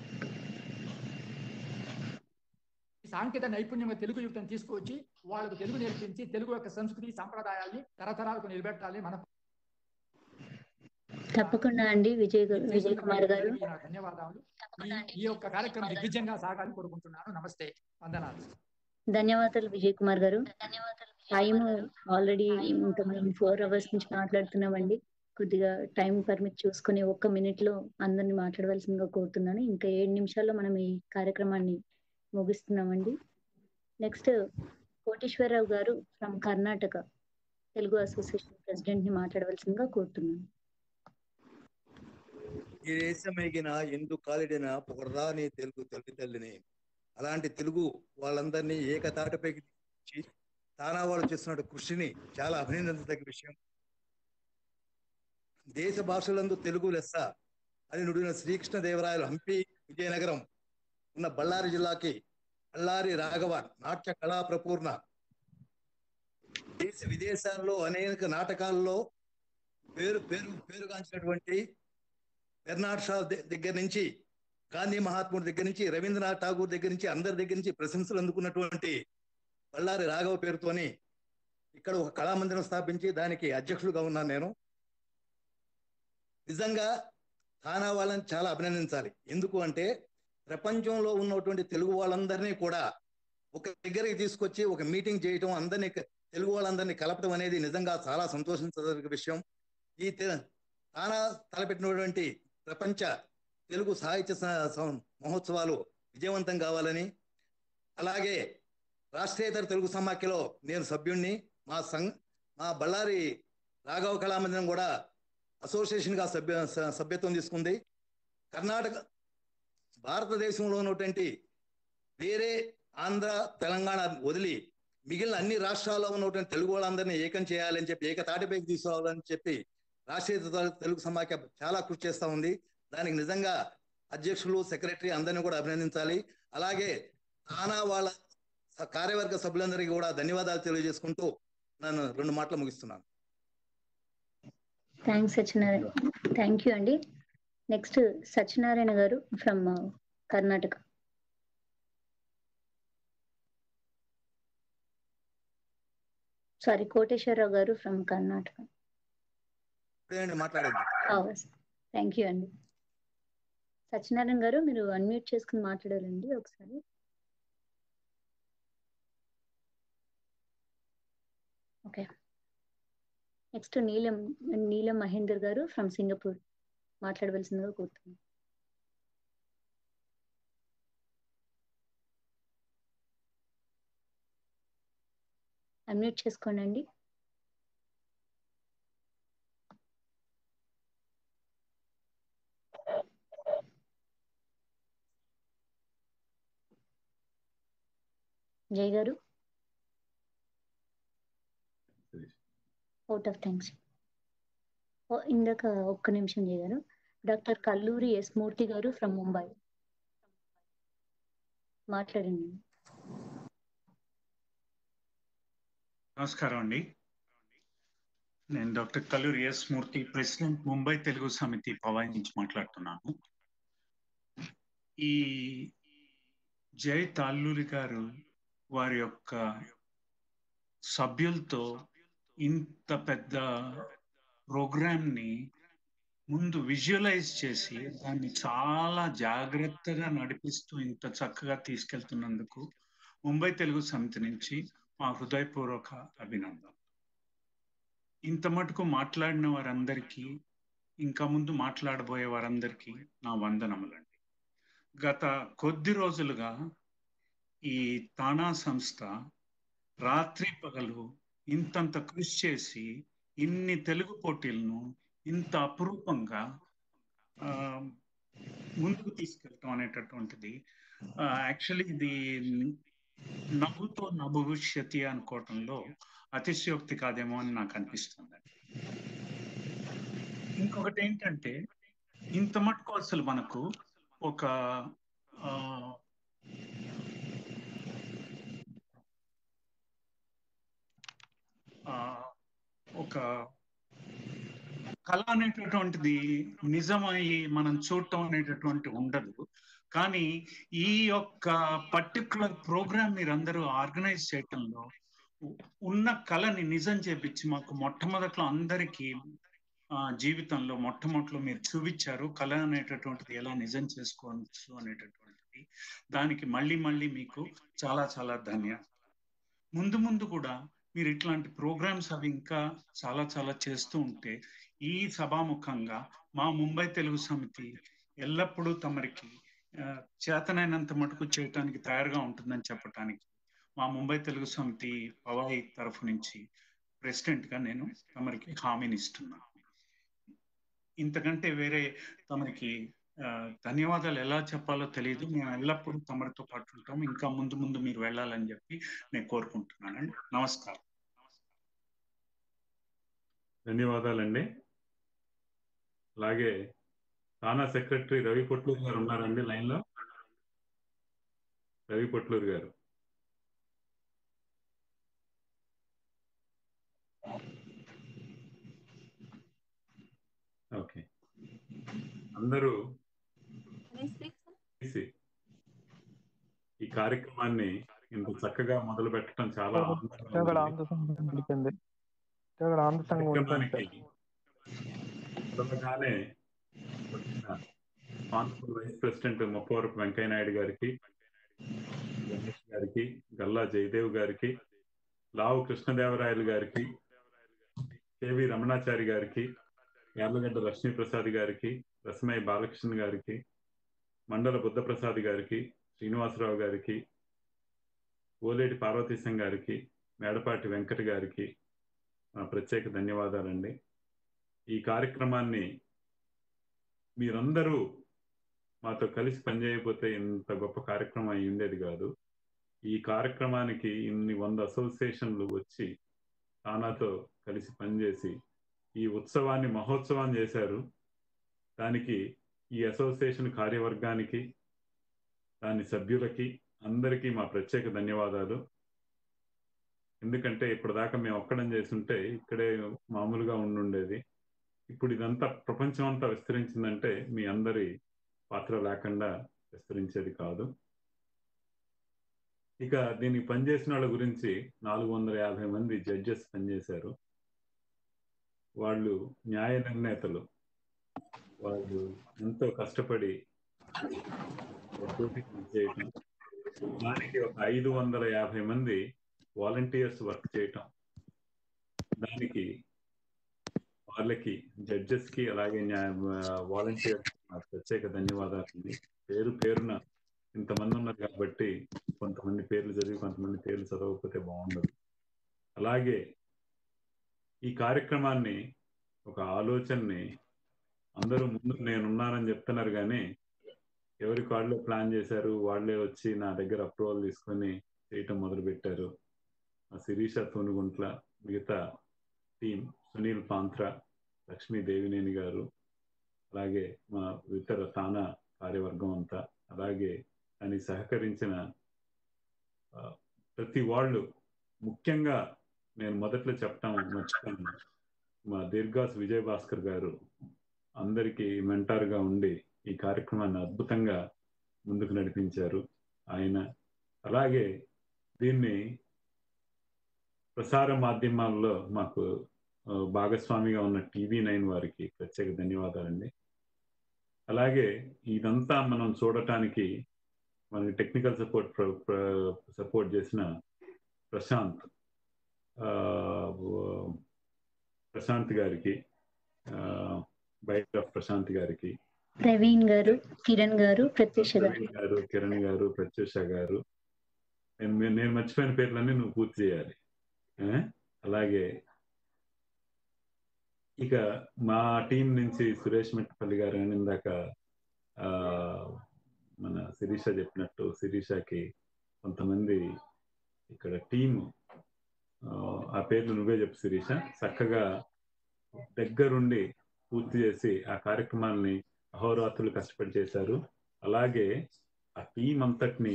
ఈ సాంకేతిక నైపుణ్యం తెలుగు యువతను తీసుకొచ్చి వాళ్ళకు తెలుగు నేర్పించి తెలుగు యొక్క సంస్కృతి సంప్రదాయాల్ని తరతరాలకు నిలబెట్టాలి మన తప్పకుండా అండి విజయ్ గారు విజయ్ కుమార్ గారు నా ధన్యవాదాలు ఈ- ఈ యొక్క కార్యక్రమం దిగ్విజయంగా సాగాలని కోరుకుంటున్నాను నమస్తే వందనాలు ధన్యవాదాలు విజయ్ కుమార్ గారు టైం ఆల్రెడీ ఇంకా మేము ఫోర్ అవర్స్ నుంచి మాట్లాడుతున్నామండి కొద్దిగా టైం పర్మిట్ చూసుకొని ఒక్క మినిట్ లో అందరిని మాట్లాడవలసిందిగా కోరుతున్నాను ఇంకా ఏడు నిమిషాల్లో మనం ఈ కార్యక్రమాన్ని ముగిస్తున్నామండి నెక్స్ట్ కోటేశ్వరరావు గారు from Karnataka Telugu association president ని మాట్లాడవలసిందిగా కోరుతున్నాను ఈ దేశమెగిన ఎందు కాలిడిన పొగర్రా నీ తెలుగు తల్లి తల్లిని అలాంటి తెలుగు వాళ్ళందరినీ ఏకతాటిపైకి తీసుకొచ్చి తానా వాళ్ళు చేస్తున్న కృషిని చాలా అభినందించదగ్గ విషయం దేశ భాషలందు తెలుగు లెస్స అని నుడిన శ్రీకృష్ణదేవరాయలు హంపి విజయనగరం ఉన్న బళ్ళారి జిల్లాకి బళ్ళారి రాఘవ నాట్య కళా ప్రపూర్ణ దేశ విదేశాల్లో అనేక నాటకాల్లో పేరు పేరు పేరుగాంచినటువంటి బెర్నాడ్ షా ద- దగ్గర నుంచి గాంధీ మహాత్ముడి దగ్గర నుంచి రవీంద్రనాథ్ ఠాగూర్ దగ్గర నుంచి అందరి దగ్గర నుంచి ప్రశంసలు అందుకున్నటువంటి బళ్ళారి రాఘవ పేరుతోని ఇక్కడ ఒక కళామందిరం స్థాపించి దానికి అధ్యక్షులుగా ఉన్నాను నేను నిజంగా తానా వాళ్ళని చాలా అభినందించాలి ఎందుకు అంటే ప్రపంచంలో ఉన్నటువంటి తెలుగు వాళ్ళందరినీ కూడా ఒక దగ్గరికి తీసుకొచ్చి ఒక మీటింగ్ చేయటం అందరినీ క- తెలుగు వాళ్ళందరినీ కలపడం అనేది నిజంగా చాలా సంతోషించదగ్గ విషయం ఈ తె- తానా తలపెట్టినటువంటి ప్రపంచ తెలుగు సాహిత్య స- సం- మహోత్సవాలు విజయవంతం కావాలని అలాగే రాష్ట్రేతర తెలుగు సమాఖ్యలో నేను సభ్యుణ్ణి మా సంఘ మా బళ్ళారి రాఘవ కళామందిరం కూడా అసోసియేషన్ గా సభ్య స- సభ్యత్వం తీసుకుంది కర్ణాటక భారతదేశంలో ఉన్నటువంటి వేరే ఆంధ్ర తెలంగాణ వదిలి మిగిలిన అన్ని రాష్ట్రాల్లో ఉన్నటువంటి తెలుగు వాళ్ళందరినీ ఏకం చేయాలని చెప్పి ఏకతాటిపైకి తీసుకురావాలని చెప్పి రాష్ట్రీయ తెలుగు సమాఖ్య చాలా కృషి చేస్తా ఉంది దానికి నిజంగా అధ్యక్షులు సెక్రటరీ అందరినీ కూడా అభినందించాలి అలాగే తానా వాళ్ళ స- కార్యవర్గ సభ్యులందరికీ కూడా ధన్యవాదాలు తెలియజేసుకుంటూ నన్ను రెండు మాటలు ముగిస్తున్నాను థ్యాంక్స్ సత్యనారాయణ థ్యాంక్ యూ అండి నెక్స్ట్ సత్యనారాయణ గారు ఫ్రమ్ కర్ణాటక సారీ కోటేశ్వరరావు గారు ఫ్రమ్ కర్ణాటక ఇప్పుడేంటి మాట్లాడేది థ్యాంక్ యూ అండి సత్యనారాయణ గారు మీరు అన్మ్యూట్ చేసుకుని మాట్లాడాలండి ఒకసారి ఓకే నెక్స్ట్ నీలం నీలం మహేందర్ గారు ఫ్రమ్ సింగపూర్ మాట్లాడవలసిందిగా కోరుతున్నాను అన్మ్యూట్ చేసుకోండి అండి జయ్ గారు అవుట్ ఆఫ్ థ్యాంక్స్ ఇందాక ఒక్క నిమిషం జయ్ గారు డాక్టర్ కల్లూరి ఎస్ మూర్తి గారు ఫ్రమ్ ముంబై మాట్లాడండి నమస్కారం అండి నేను doctor Kalluri S Murthy president Mumbai Telugu Samithi Powai నుంచి మాట్లాడుతున్నాను ఈ జై తాల్లూరి గారు వారి యొక్క సభ్యులతో ఇంత పెద్ద ప్రోగ్రామ్ ని ముందు విజువలైజ్ చేసి దాన్ని చాలా జాగ్రత్తగా నడిపిస్తూ ఇంత చక్కగా తీసుకెళ్తున్నందుకు ముంబై తెలుగు సమితి నుంచి మా హృదయపూర్వక అభినందన ఇంత మటుకు మాట్లాడిన వారందరికీ ఇంకా ముందు మాట్లాడబోయే వారందరికీ నా వందనములండి గత కొద్ది రోజులుగా ఈ తానా సంస్థ రాత్రి పగలు ఇంతంత కృషి చేసి ఇన్ని తెలుగు పోటీలను ఇంత అపురూపంగా ఆ, ముందుకు తీసుకెళ్ళటం అనేటటువంటిది యాక్చువల్లీ ఇది నవ్వుతో నా భవిష్యతి అనుకోవటంలో అతిశయోక్తి కాదేమో అని నాకు అనిపిస్తుంది ఇంకొకటి ఏంటంటే ఇంత మటుకు అసలు మనకు ఒక ఆ, ఆ, ఒక కళ అనేటటువంటిది నిజమై మనం చూడటం అనేటటువంటి ఉండదు కానీ ఈ యొక్క పర్టికులర్ ప్రోగ్రామ్ మీరందరూ ఆర్గనైజ్ చేయటంలో ఉ- ఉన్న కళని నిజం చేపించి మాకు మొట్టమొదట్లో అందరికీ ఆ, జీవితంలో మొట్టమొదట్లో మీరు చూపించారు కళ అనేటటువంటిది ఎలా నిజం చేసుకోవచ్చు అనేటటువంటిది దానికి మళ్ళీ మళ్ళీ మీకు చాలా చాలా ధన్యవాదాలు ముందు ముందు కూడా మీరు ఇట్లాంటి ప్రోగ్రామ్స్ అవి ఇంకా చాలా చాలా చేస్తూ ఉంటే ఈ సభాముఖంగా మా ముంబై తెలుగు సమితి ఎల్లప్పుడూ తమరికి ఆ, చేతనైనంత మటుకు చేయటానికి తయారుగా ఉంటుందని చెప్పటానికి మా ముంబై తెలుగు సమితి పవాయి తరఫు నుంచి ప్రెసిడెంట్ గా నేను తమరికి హామీని ఇస్తున్నాను ఇంతకంటే వేరే తమరికి ఆ, ధన్యవాదాలు ఎలా చెప్పాలో తెలియదు మేము ఎల్లప్పుడూ తమరితో పాటు ఉంటాం ఇంకా ముందు ముందు మీరు వెళ్ళాలని చెప్పి నేను కోరుకుంటున్నానండి నమస్కారం ధన్యవాదాలండి అలాగే తానా సెక్రటరీ రవి పొట్లూరు గారు ఉన్నారండి లైన్ లో రవి పొట్లూరు గారు ఓకే అందరూ తీసి ఈ కార్యక్రమాన్ని ఇంత చక్కగా మొదలు పెట్టడం చాలా ఇక్కడ ఆంధ్ర సంఘం వెళ్ళిపోయింది ఇక్కడ ఆంధ్ర సంఘం వెళ్ళిపోయింది కార్యక్రమానికి త్వరగానే వచ్చిన కాన్పూర్ వైస్ ప్రెసిడెంట్ ముప్పవరపు వెంకయ్య నాయుడు గారికి గణేష్ గారికి గల్లా జయదేవ్ గారికి లావు కృష్ణదేవరాయలు గారికి కేవి రమణాచారి గారికి యార్లగడ్డ లక్ష్మీప్రసాద్ గారికి రసమయ్య బాలకృష్ణ గారికి మండల బుద్ధప్రసాద్ గారికి శ్రీనివాసరావు గారికి ఓలేటి పార్వతీశం గారికి మేడపాటి వెంకట గారికి నా ప్రత్యేక ధన్యవాదాలండి ఈ కార్యక్రమాన్ని మీరందరూ మాతో కలిసి పనిచేయకపోతే ఇంత గొప్ప కార్యక్రమం అయి ఉండేది కాదు ఈ కార్యక్రమానికి ఇన్ని వంద అసోసియేషన్లు వచ్చి తానాతో కలిసి పనిచేసి ఈ ఉత్సవాన్ని మహోత్సవం చేశారు దానికి ఈ అసోసియేషన్ కార్యవర్గానికి దాని సభ్యులకి అందరికీ మా ప్రత్యేక ధన్యవాదాలు ఎందుకంటే ఇప్పటిదాకా మేము ఒక్కడం చేస్తుంటే ఇక్కడే మామూలుగా ఉండుండేది ఇప్పుడు ఇదంతా ప్రపంచం అంతా విస్తరించిందంటే మీ అందరి పాత్ర లేకుండా విస్తరించేది కాదు ఇక దీనికి పనిచేసిన వాళ్ళ గురించి నాలుగు వందల యాభై మంది జడ్జెస్ పనిచేశారు వాళ్ళు న్యాయ నిర్ణేతలు వాళ్ళు ఎంతో కష్టపడి పోటీ చేయటం దానికి ఒక ఐదు వందల యాభై మంది వాలంటీర్స్ వర్క్ చేయటం దానికి వాళ్ళకి జడ్జెస్ కి అలాగే వాలంటీర్ ప్రత్యేక ధన్యవాదాలు పేరు పేరున ఇంతమంది ఉన్నారు కాబట్టి కొంతమంది పేర్లు చదివి కొంతమంది పేర్లు చదవకపోతే బాగుండదు అలాగే ఈ కార్యక్రమాన్ని ఒక ఆలోచనని అందరూ ముందు నేనున్నానని చెప్తున్నారు కానీ ఎవరికి వాళ్ళే ప్లాన్ చేశారు వాళ్ళే వచ్చి నా దగ్గర అప్రూవల్ తీసుకొని చేయటం మొదలు పెట్టారు శిరీష తూనుగుంట్ల మిగతా టీం సునీల్ పాంత్ర లక్ష్మీ దేవినేని గారు అలాగే మా ఇతర తానా కార్యవర్గం అంతా అలాగే దానికి సహకరించిన ప్రతి వాళ్ళు ముఖ్యంగా నేను మొదట్లో చెప్పడం మర్చిపోయాను మా దీర్ఘాస్ విజయ్ భాస్కర్ గారు అందరికీ మెంటార్గా ఉండి ఈ కార్యక్రమాన్ని అద్భుతంగా ముందుకు నడిపించారు ఆయన అలాగే దీన్ని ప్రసార మాధ్యమాల్లో మాకు భాగస్వామిగా ఉన్న టీవీ నైన్ వారికి ప్రత్యేక ధన్యవాదాలండి అలాగే ఇదంతా మనం చూడటానికి మనకి టెక్నికల్ సపోర్ట్ సపోర్ట్ చేసిన ప్రశాంత్ ప్రశాంత్ గారికి బయట ప్రశాంత్ గారికి ప్రవీణ్ గారు కిరణ్ గారు ప్రత్యూష గారు గారు కిరణ్ గారు ప్రత్యూష గారు నేను నేను మర్చిపోయిన పేర్లన్నీ నువ్వు పూర్తి చేయాలి అలాగే ఇక మా టీం నుంచి సురేష్ మెట్టపల్లి గారు అని ఇందాక మన శిరీష చెప్పినట్టు శిరీషకి కొంతమంది ఇక్కడ టీం ఆ పేర్లు నువ్వే చెప్పు శిరీష చక్కగా దగ్గరుండి పూర్తి చేసి ఆ కార్యక్రమాన్ని అహోరాత్రులు కష్టపడి చేశారు అలాగే ఆ టీం అంతటిని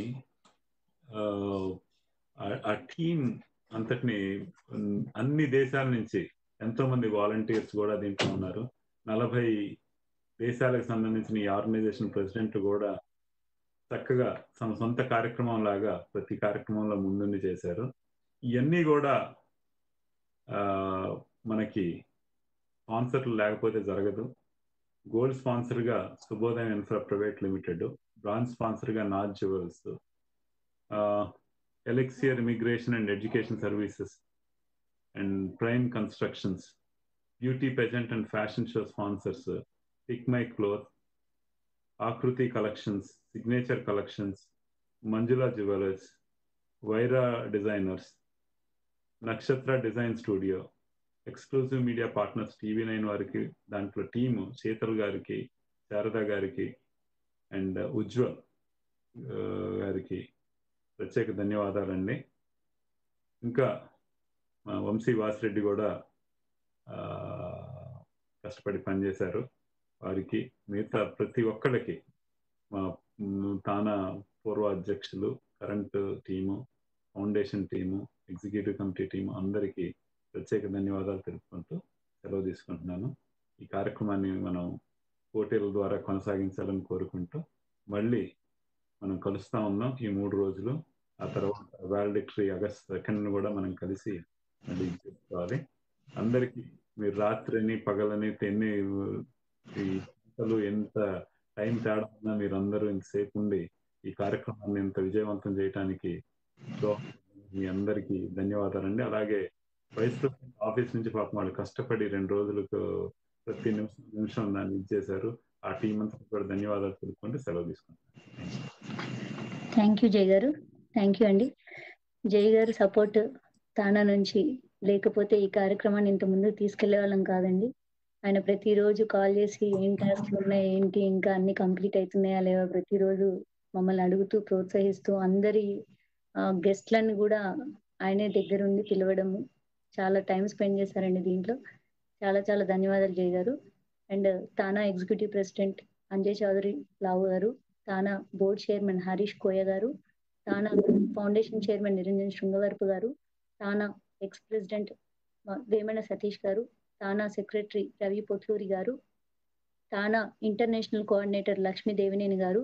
ఆ టీం అంతటిని అన్ని దేశాల నుంచి ఎంతో మంది వాలంటీర్స్ కూడా దీంట్లో ఉన్నారు నలభై దేశాలకు సంబంధించిన ఈ ఆర్గనైజేషన్ ప్రెసిడెంట్ కూడా చక్కగా తమ సొంత కార్యక్రమం లాగా ప్రతి కార్యక్రమంలో ముందుండి చేశారు ఇవన్నీ కూడా మనకి స్పాన్సర్లు లేకపోతే జరగదు గోల్డ్ స్పాన్సర్ గా Subhodayam infra private limited bronze sponsor గా Naaz jewels Elixir immigration and education services and prime constructions beauty pageant and fashion show sponsors pick my cloth Aakruti collections signature collections Manjula jewellers Vaira designers Nakshatra design studio exclusive media partners TV nine వారికి దాంట్లో team Sheetal గారికి శారద గారికి and Ujjwal ఆ, గారికి ప్రత్యేక ధన్యవాదాలండి ఇంకా మా వంశీ వాసిరెడ్డి కూడా ఆ, కష్టపడి పనిచేశారు వారికి మిగతా ప్రతి ఒక్కళ్ళకి మా మ్, తానా పూర్వ అధ్యక్షులు current team foundation team executive committee team అందరికీ ప్రత్యేక ధన్యవాదాలు తెలుపుకుంటూ సెలవు తీసుకుంటున్నాను ఈ కార్యక్రమాన్ని మనం పోటీల ద్వారా కొనసాగించాలని కోరుకుంటూ మళ్ళీ మనం కలుస్తా ఉన్నాం ఈ మూడు రోజులు ఆ తర్వాత వాలిడిక్టరీ ఆగస్ట్ సెకండ్ కూడా మనం కలిసి మళ్ళీ చేసుకోవాలి అందరికీ మీరు రాత్రిని పగలని ఎన్ని ఈ గంటలు ఎంత టైం తేడా ఉన్నా మీరు అందరూ ఇంతసేపు ఉండి ఈ కార్యక్రమాన్ని ఇంత విజయవంతం చేయడానికి సో మీ అందరికీ ధన్యవాదాలండి అలాగే వైస్ ప్రెసిడెంట్ ఆఫీస్ నుంచి పాపం వాళ్ళు కష్టపడి రెండు రోజులకు ప్రతి నిమిషం నిమిషం దాన్ని ఇచ్చేశారు ఆ టీం అంతా కూడా ధన్యవాదాలు తెలుపుకుంటూ సెలవు తీసుకుంటాను థ్యాంక్ యూ జై గారు థ్యాంక్ యూ అండి జై గారు సపోర్ట్ తానా నుంచి లేకపోతే ఈ కార్యక్రమాన్ని ఇంత ముందుకు తీసుకెళ్లే వాళ్ళం కాదండి ఆయన ప్రతిరోజు కాల్ చేసి ఏం టాస్క్లు ఉన్నాయి ఏంటి ఇంకా అన్ని కంప్లీట్ అవుతున్నాయా లేవా ప్రతిరోజు మమ్మల్ని అడుగుతూ ప్రోత్సహిస్తూ అందరి గెస్ట్లను కూడా ఆయనే దగ్గరుండి పిలవడము చాలా టైం స్పెండ్ చేశారండి దీంట్లో చాలా చాలా ధన్యవాదాలు జై గారు and TANA executive president Anjay Chowdary Lavu గారు TANA board chairman Harish Koya గారు TANA foundation chairman Niranjan Srungavarapu గారు TANA ex president Vemana Satish గారు తానా సెక్రటరీ రవి పొట్లూరి గారు TANA international coordinator Lakshmi Devineni గారు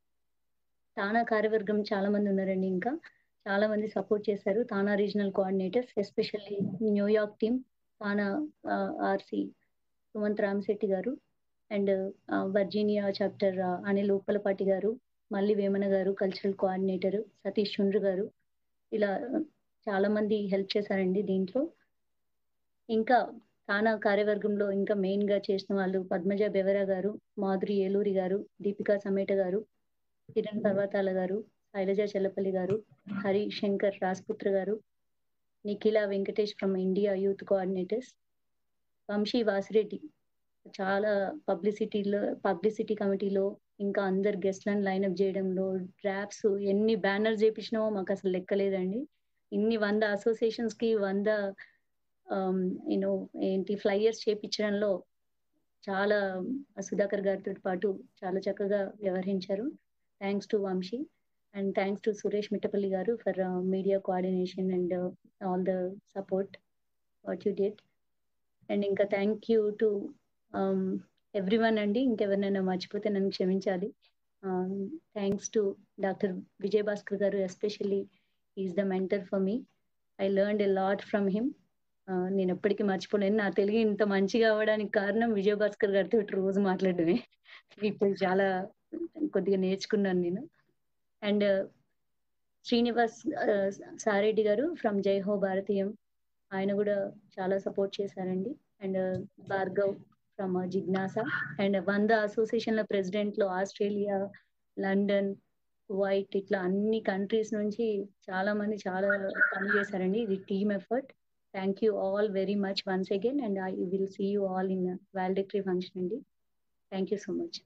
తానా కార్యవర్గం చాలా మంది ఉన్నారండి ఇంకా చాలా మంది సపోర్ట్ చేశారు TANA regional coordinators especially New York team TANA R C Sumanth Ramasetti garu and Virginia chapter Anil Uppalapati garu Malli Vemana గారు కల్చరల్ కోఆర్డినేటర్ సతీష్ చుండ్రు గారు ఇలా చాలా మంది హెల్ప్ చేశారండి దీంట్లో ఇంకా తానా కార్యవర్గంలో ఇంకా మెయిన్ గా చేసిన వాళ్ళు పద్మజ బెవరా గారు మాధురి ఏలూరి గారు దీపికా సమేట గారు కిరణ్ పర్వతాల గారు శైలజ చెల్లపల్లి గారు హరి శంకర్ రాజ్పుత్ర గారు Nikhila Venkatesh from India youth coordinators Vamsi Vasireddy చాలా పబ్లిసిటీలో పబ్లిసిటీ కమిటీలో ఇంకా అందరు గెస్ట్లను లైన్అప్ చేయడంలో డ్రాప్స్ ఎన్ని బ్యానర్స్ చేపించినామో మాకు అసలు లెక్కలేదండి ఇన్ని వంద అసోసియేషన్స్ కి వంద యూనో ఏంటి ఫ్లైయర్స్ చేపించడంలో చాలా సుధాకర్ గారితో పాటు చాలా చక్కగా వ్యవహరించారు thanks to Vamshi and thanks to Suresh Mittapalli గారు for media coordination and all the support what you did and ఇంకా thank you to everyone అండి ఇంకెవరినైనా మర్చిపోతే నన్ను క్షమించాలి thanks to doctor Vijay Bhaskar గారు especially is the mentor for me I learn a lot from him నేను ఎప్పటికీ మర్చిపోలేను నా తెలుగు ఇంత మంచిగా అవ్వడానికి కారణం విజయ్ భాస్కర్ గారితో రోజు మాట్లాడడమే ఇప్పుడు చాలా కొద్దిగా నేర్చుకున్నాను నేను అండ్ శ్రీనివాస్ సారెడ్డి గారు ఫ్రమ్ జై హో భారతీయం ఆయన కూడా చాలా సపోర్ట్ చేశారండి అండ్ భార్గవ్ ఫ్రమ్ జిజ్ఞాస అండ్ వంద అసోసియేషన్ల ప్రెసిడెంట్లు ఆస్ట్రేలియా లండన్ వైట్ ఇట్లా అన్ని కంట్రీస్ నుంచి చాలా మంది చాలా పని చేశారండి ఇది team effort thank you all very much once again and I will see you all in valedictory function అండి థ్యాంక్ యూ సో మచ్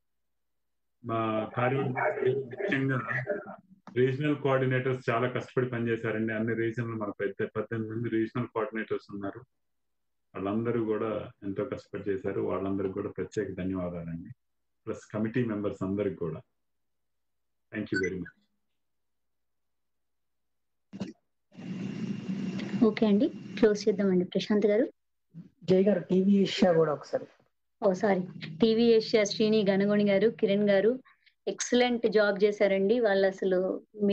మా కార్యవర్గం ముఖ్యంగా రీజనల్ కోఆర్డినేటర్స్ చాలా కష్టపడి పనిచేశారండి అన్ని రీజన్లు మాకు పెద్ద పద్దెనిమిది మంది రీజనల్ కోఆర్డినేటర్స్ ఉన్నారు వాళ్ళందరూ కూడా ఎంతో కష్టపడి చేశారు వాళ్ళందరికీ కూడా ప్రత్యేక ధన్యవాదాలండి ప్లస్ కమిటీ మెంబర్స్ అందరికి కూడా thank you very much okay అండి క్లోజ్ చేద్దామండి ప్రశాంత్ గారు జై గారు టీవీ ఏషియా కూడా ఒకసారి oh sorry TV Asia Srini Ganagoni గారు కిరణ్ గారు ఎక్సలెంట్ జాబ్ చేశారండి వాళ్ళు అసలు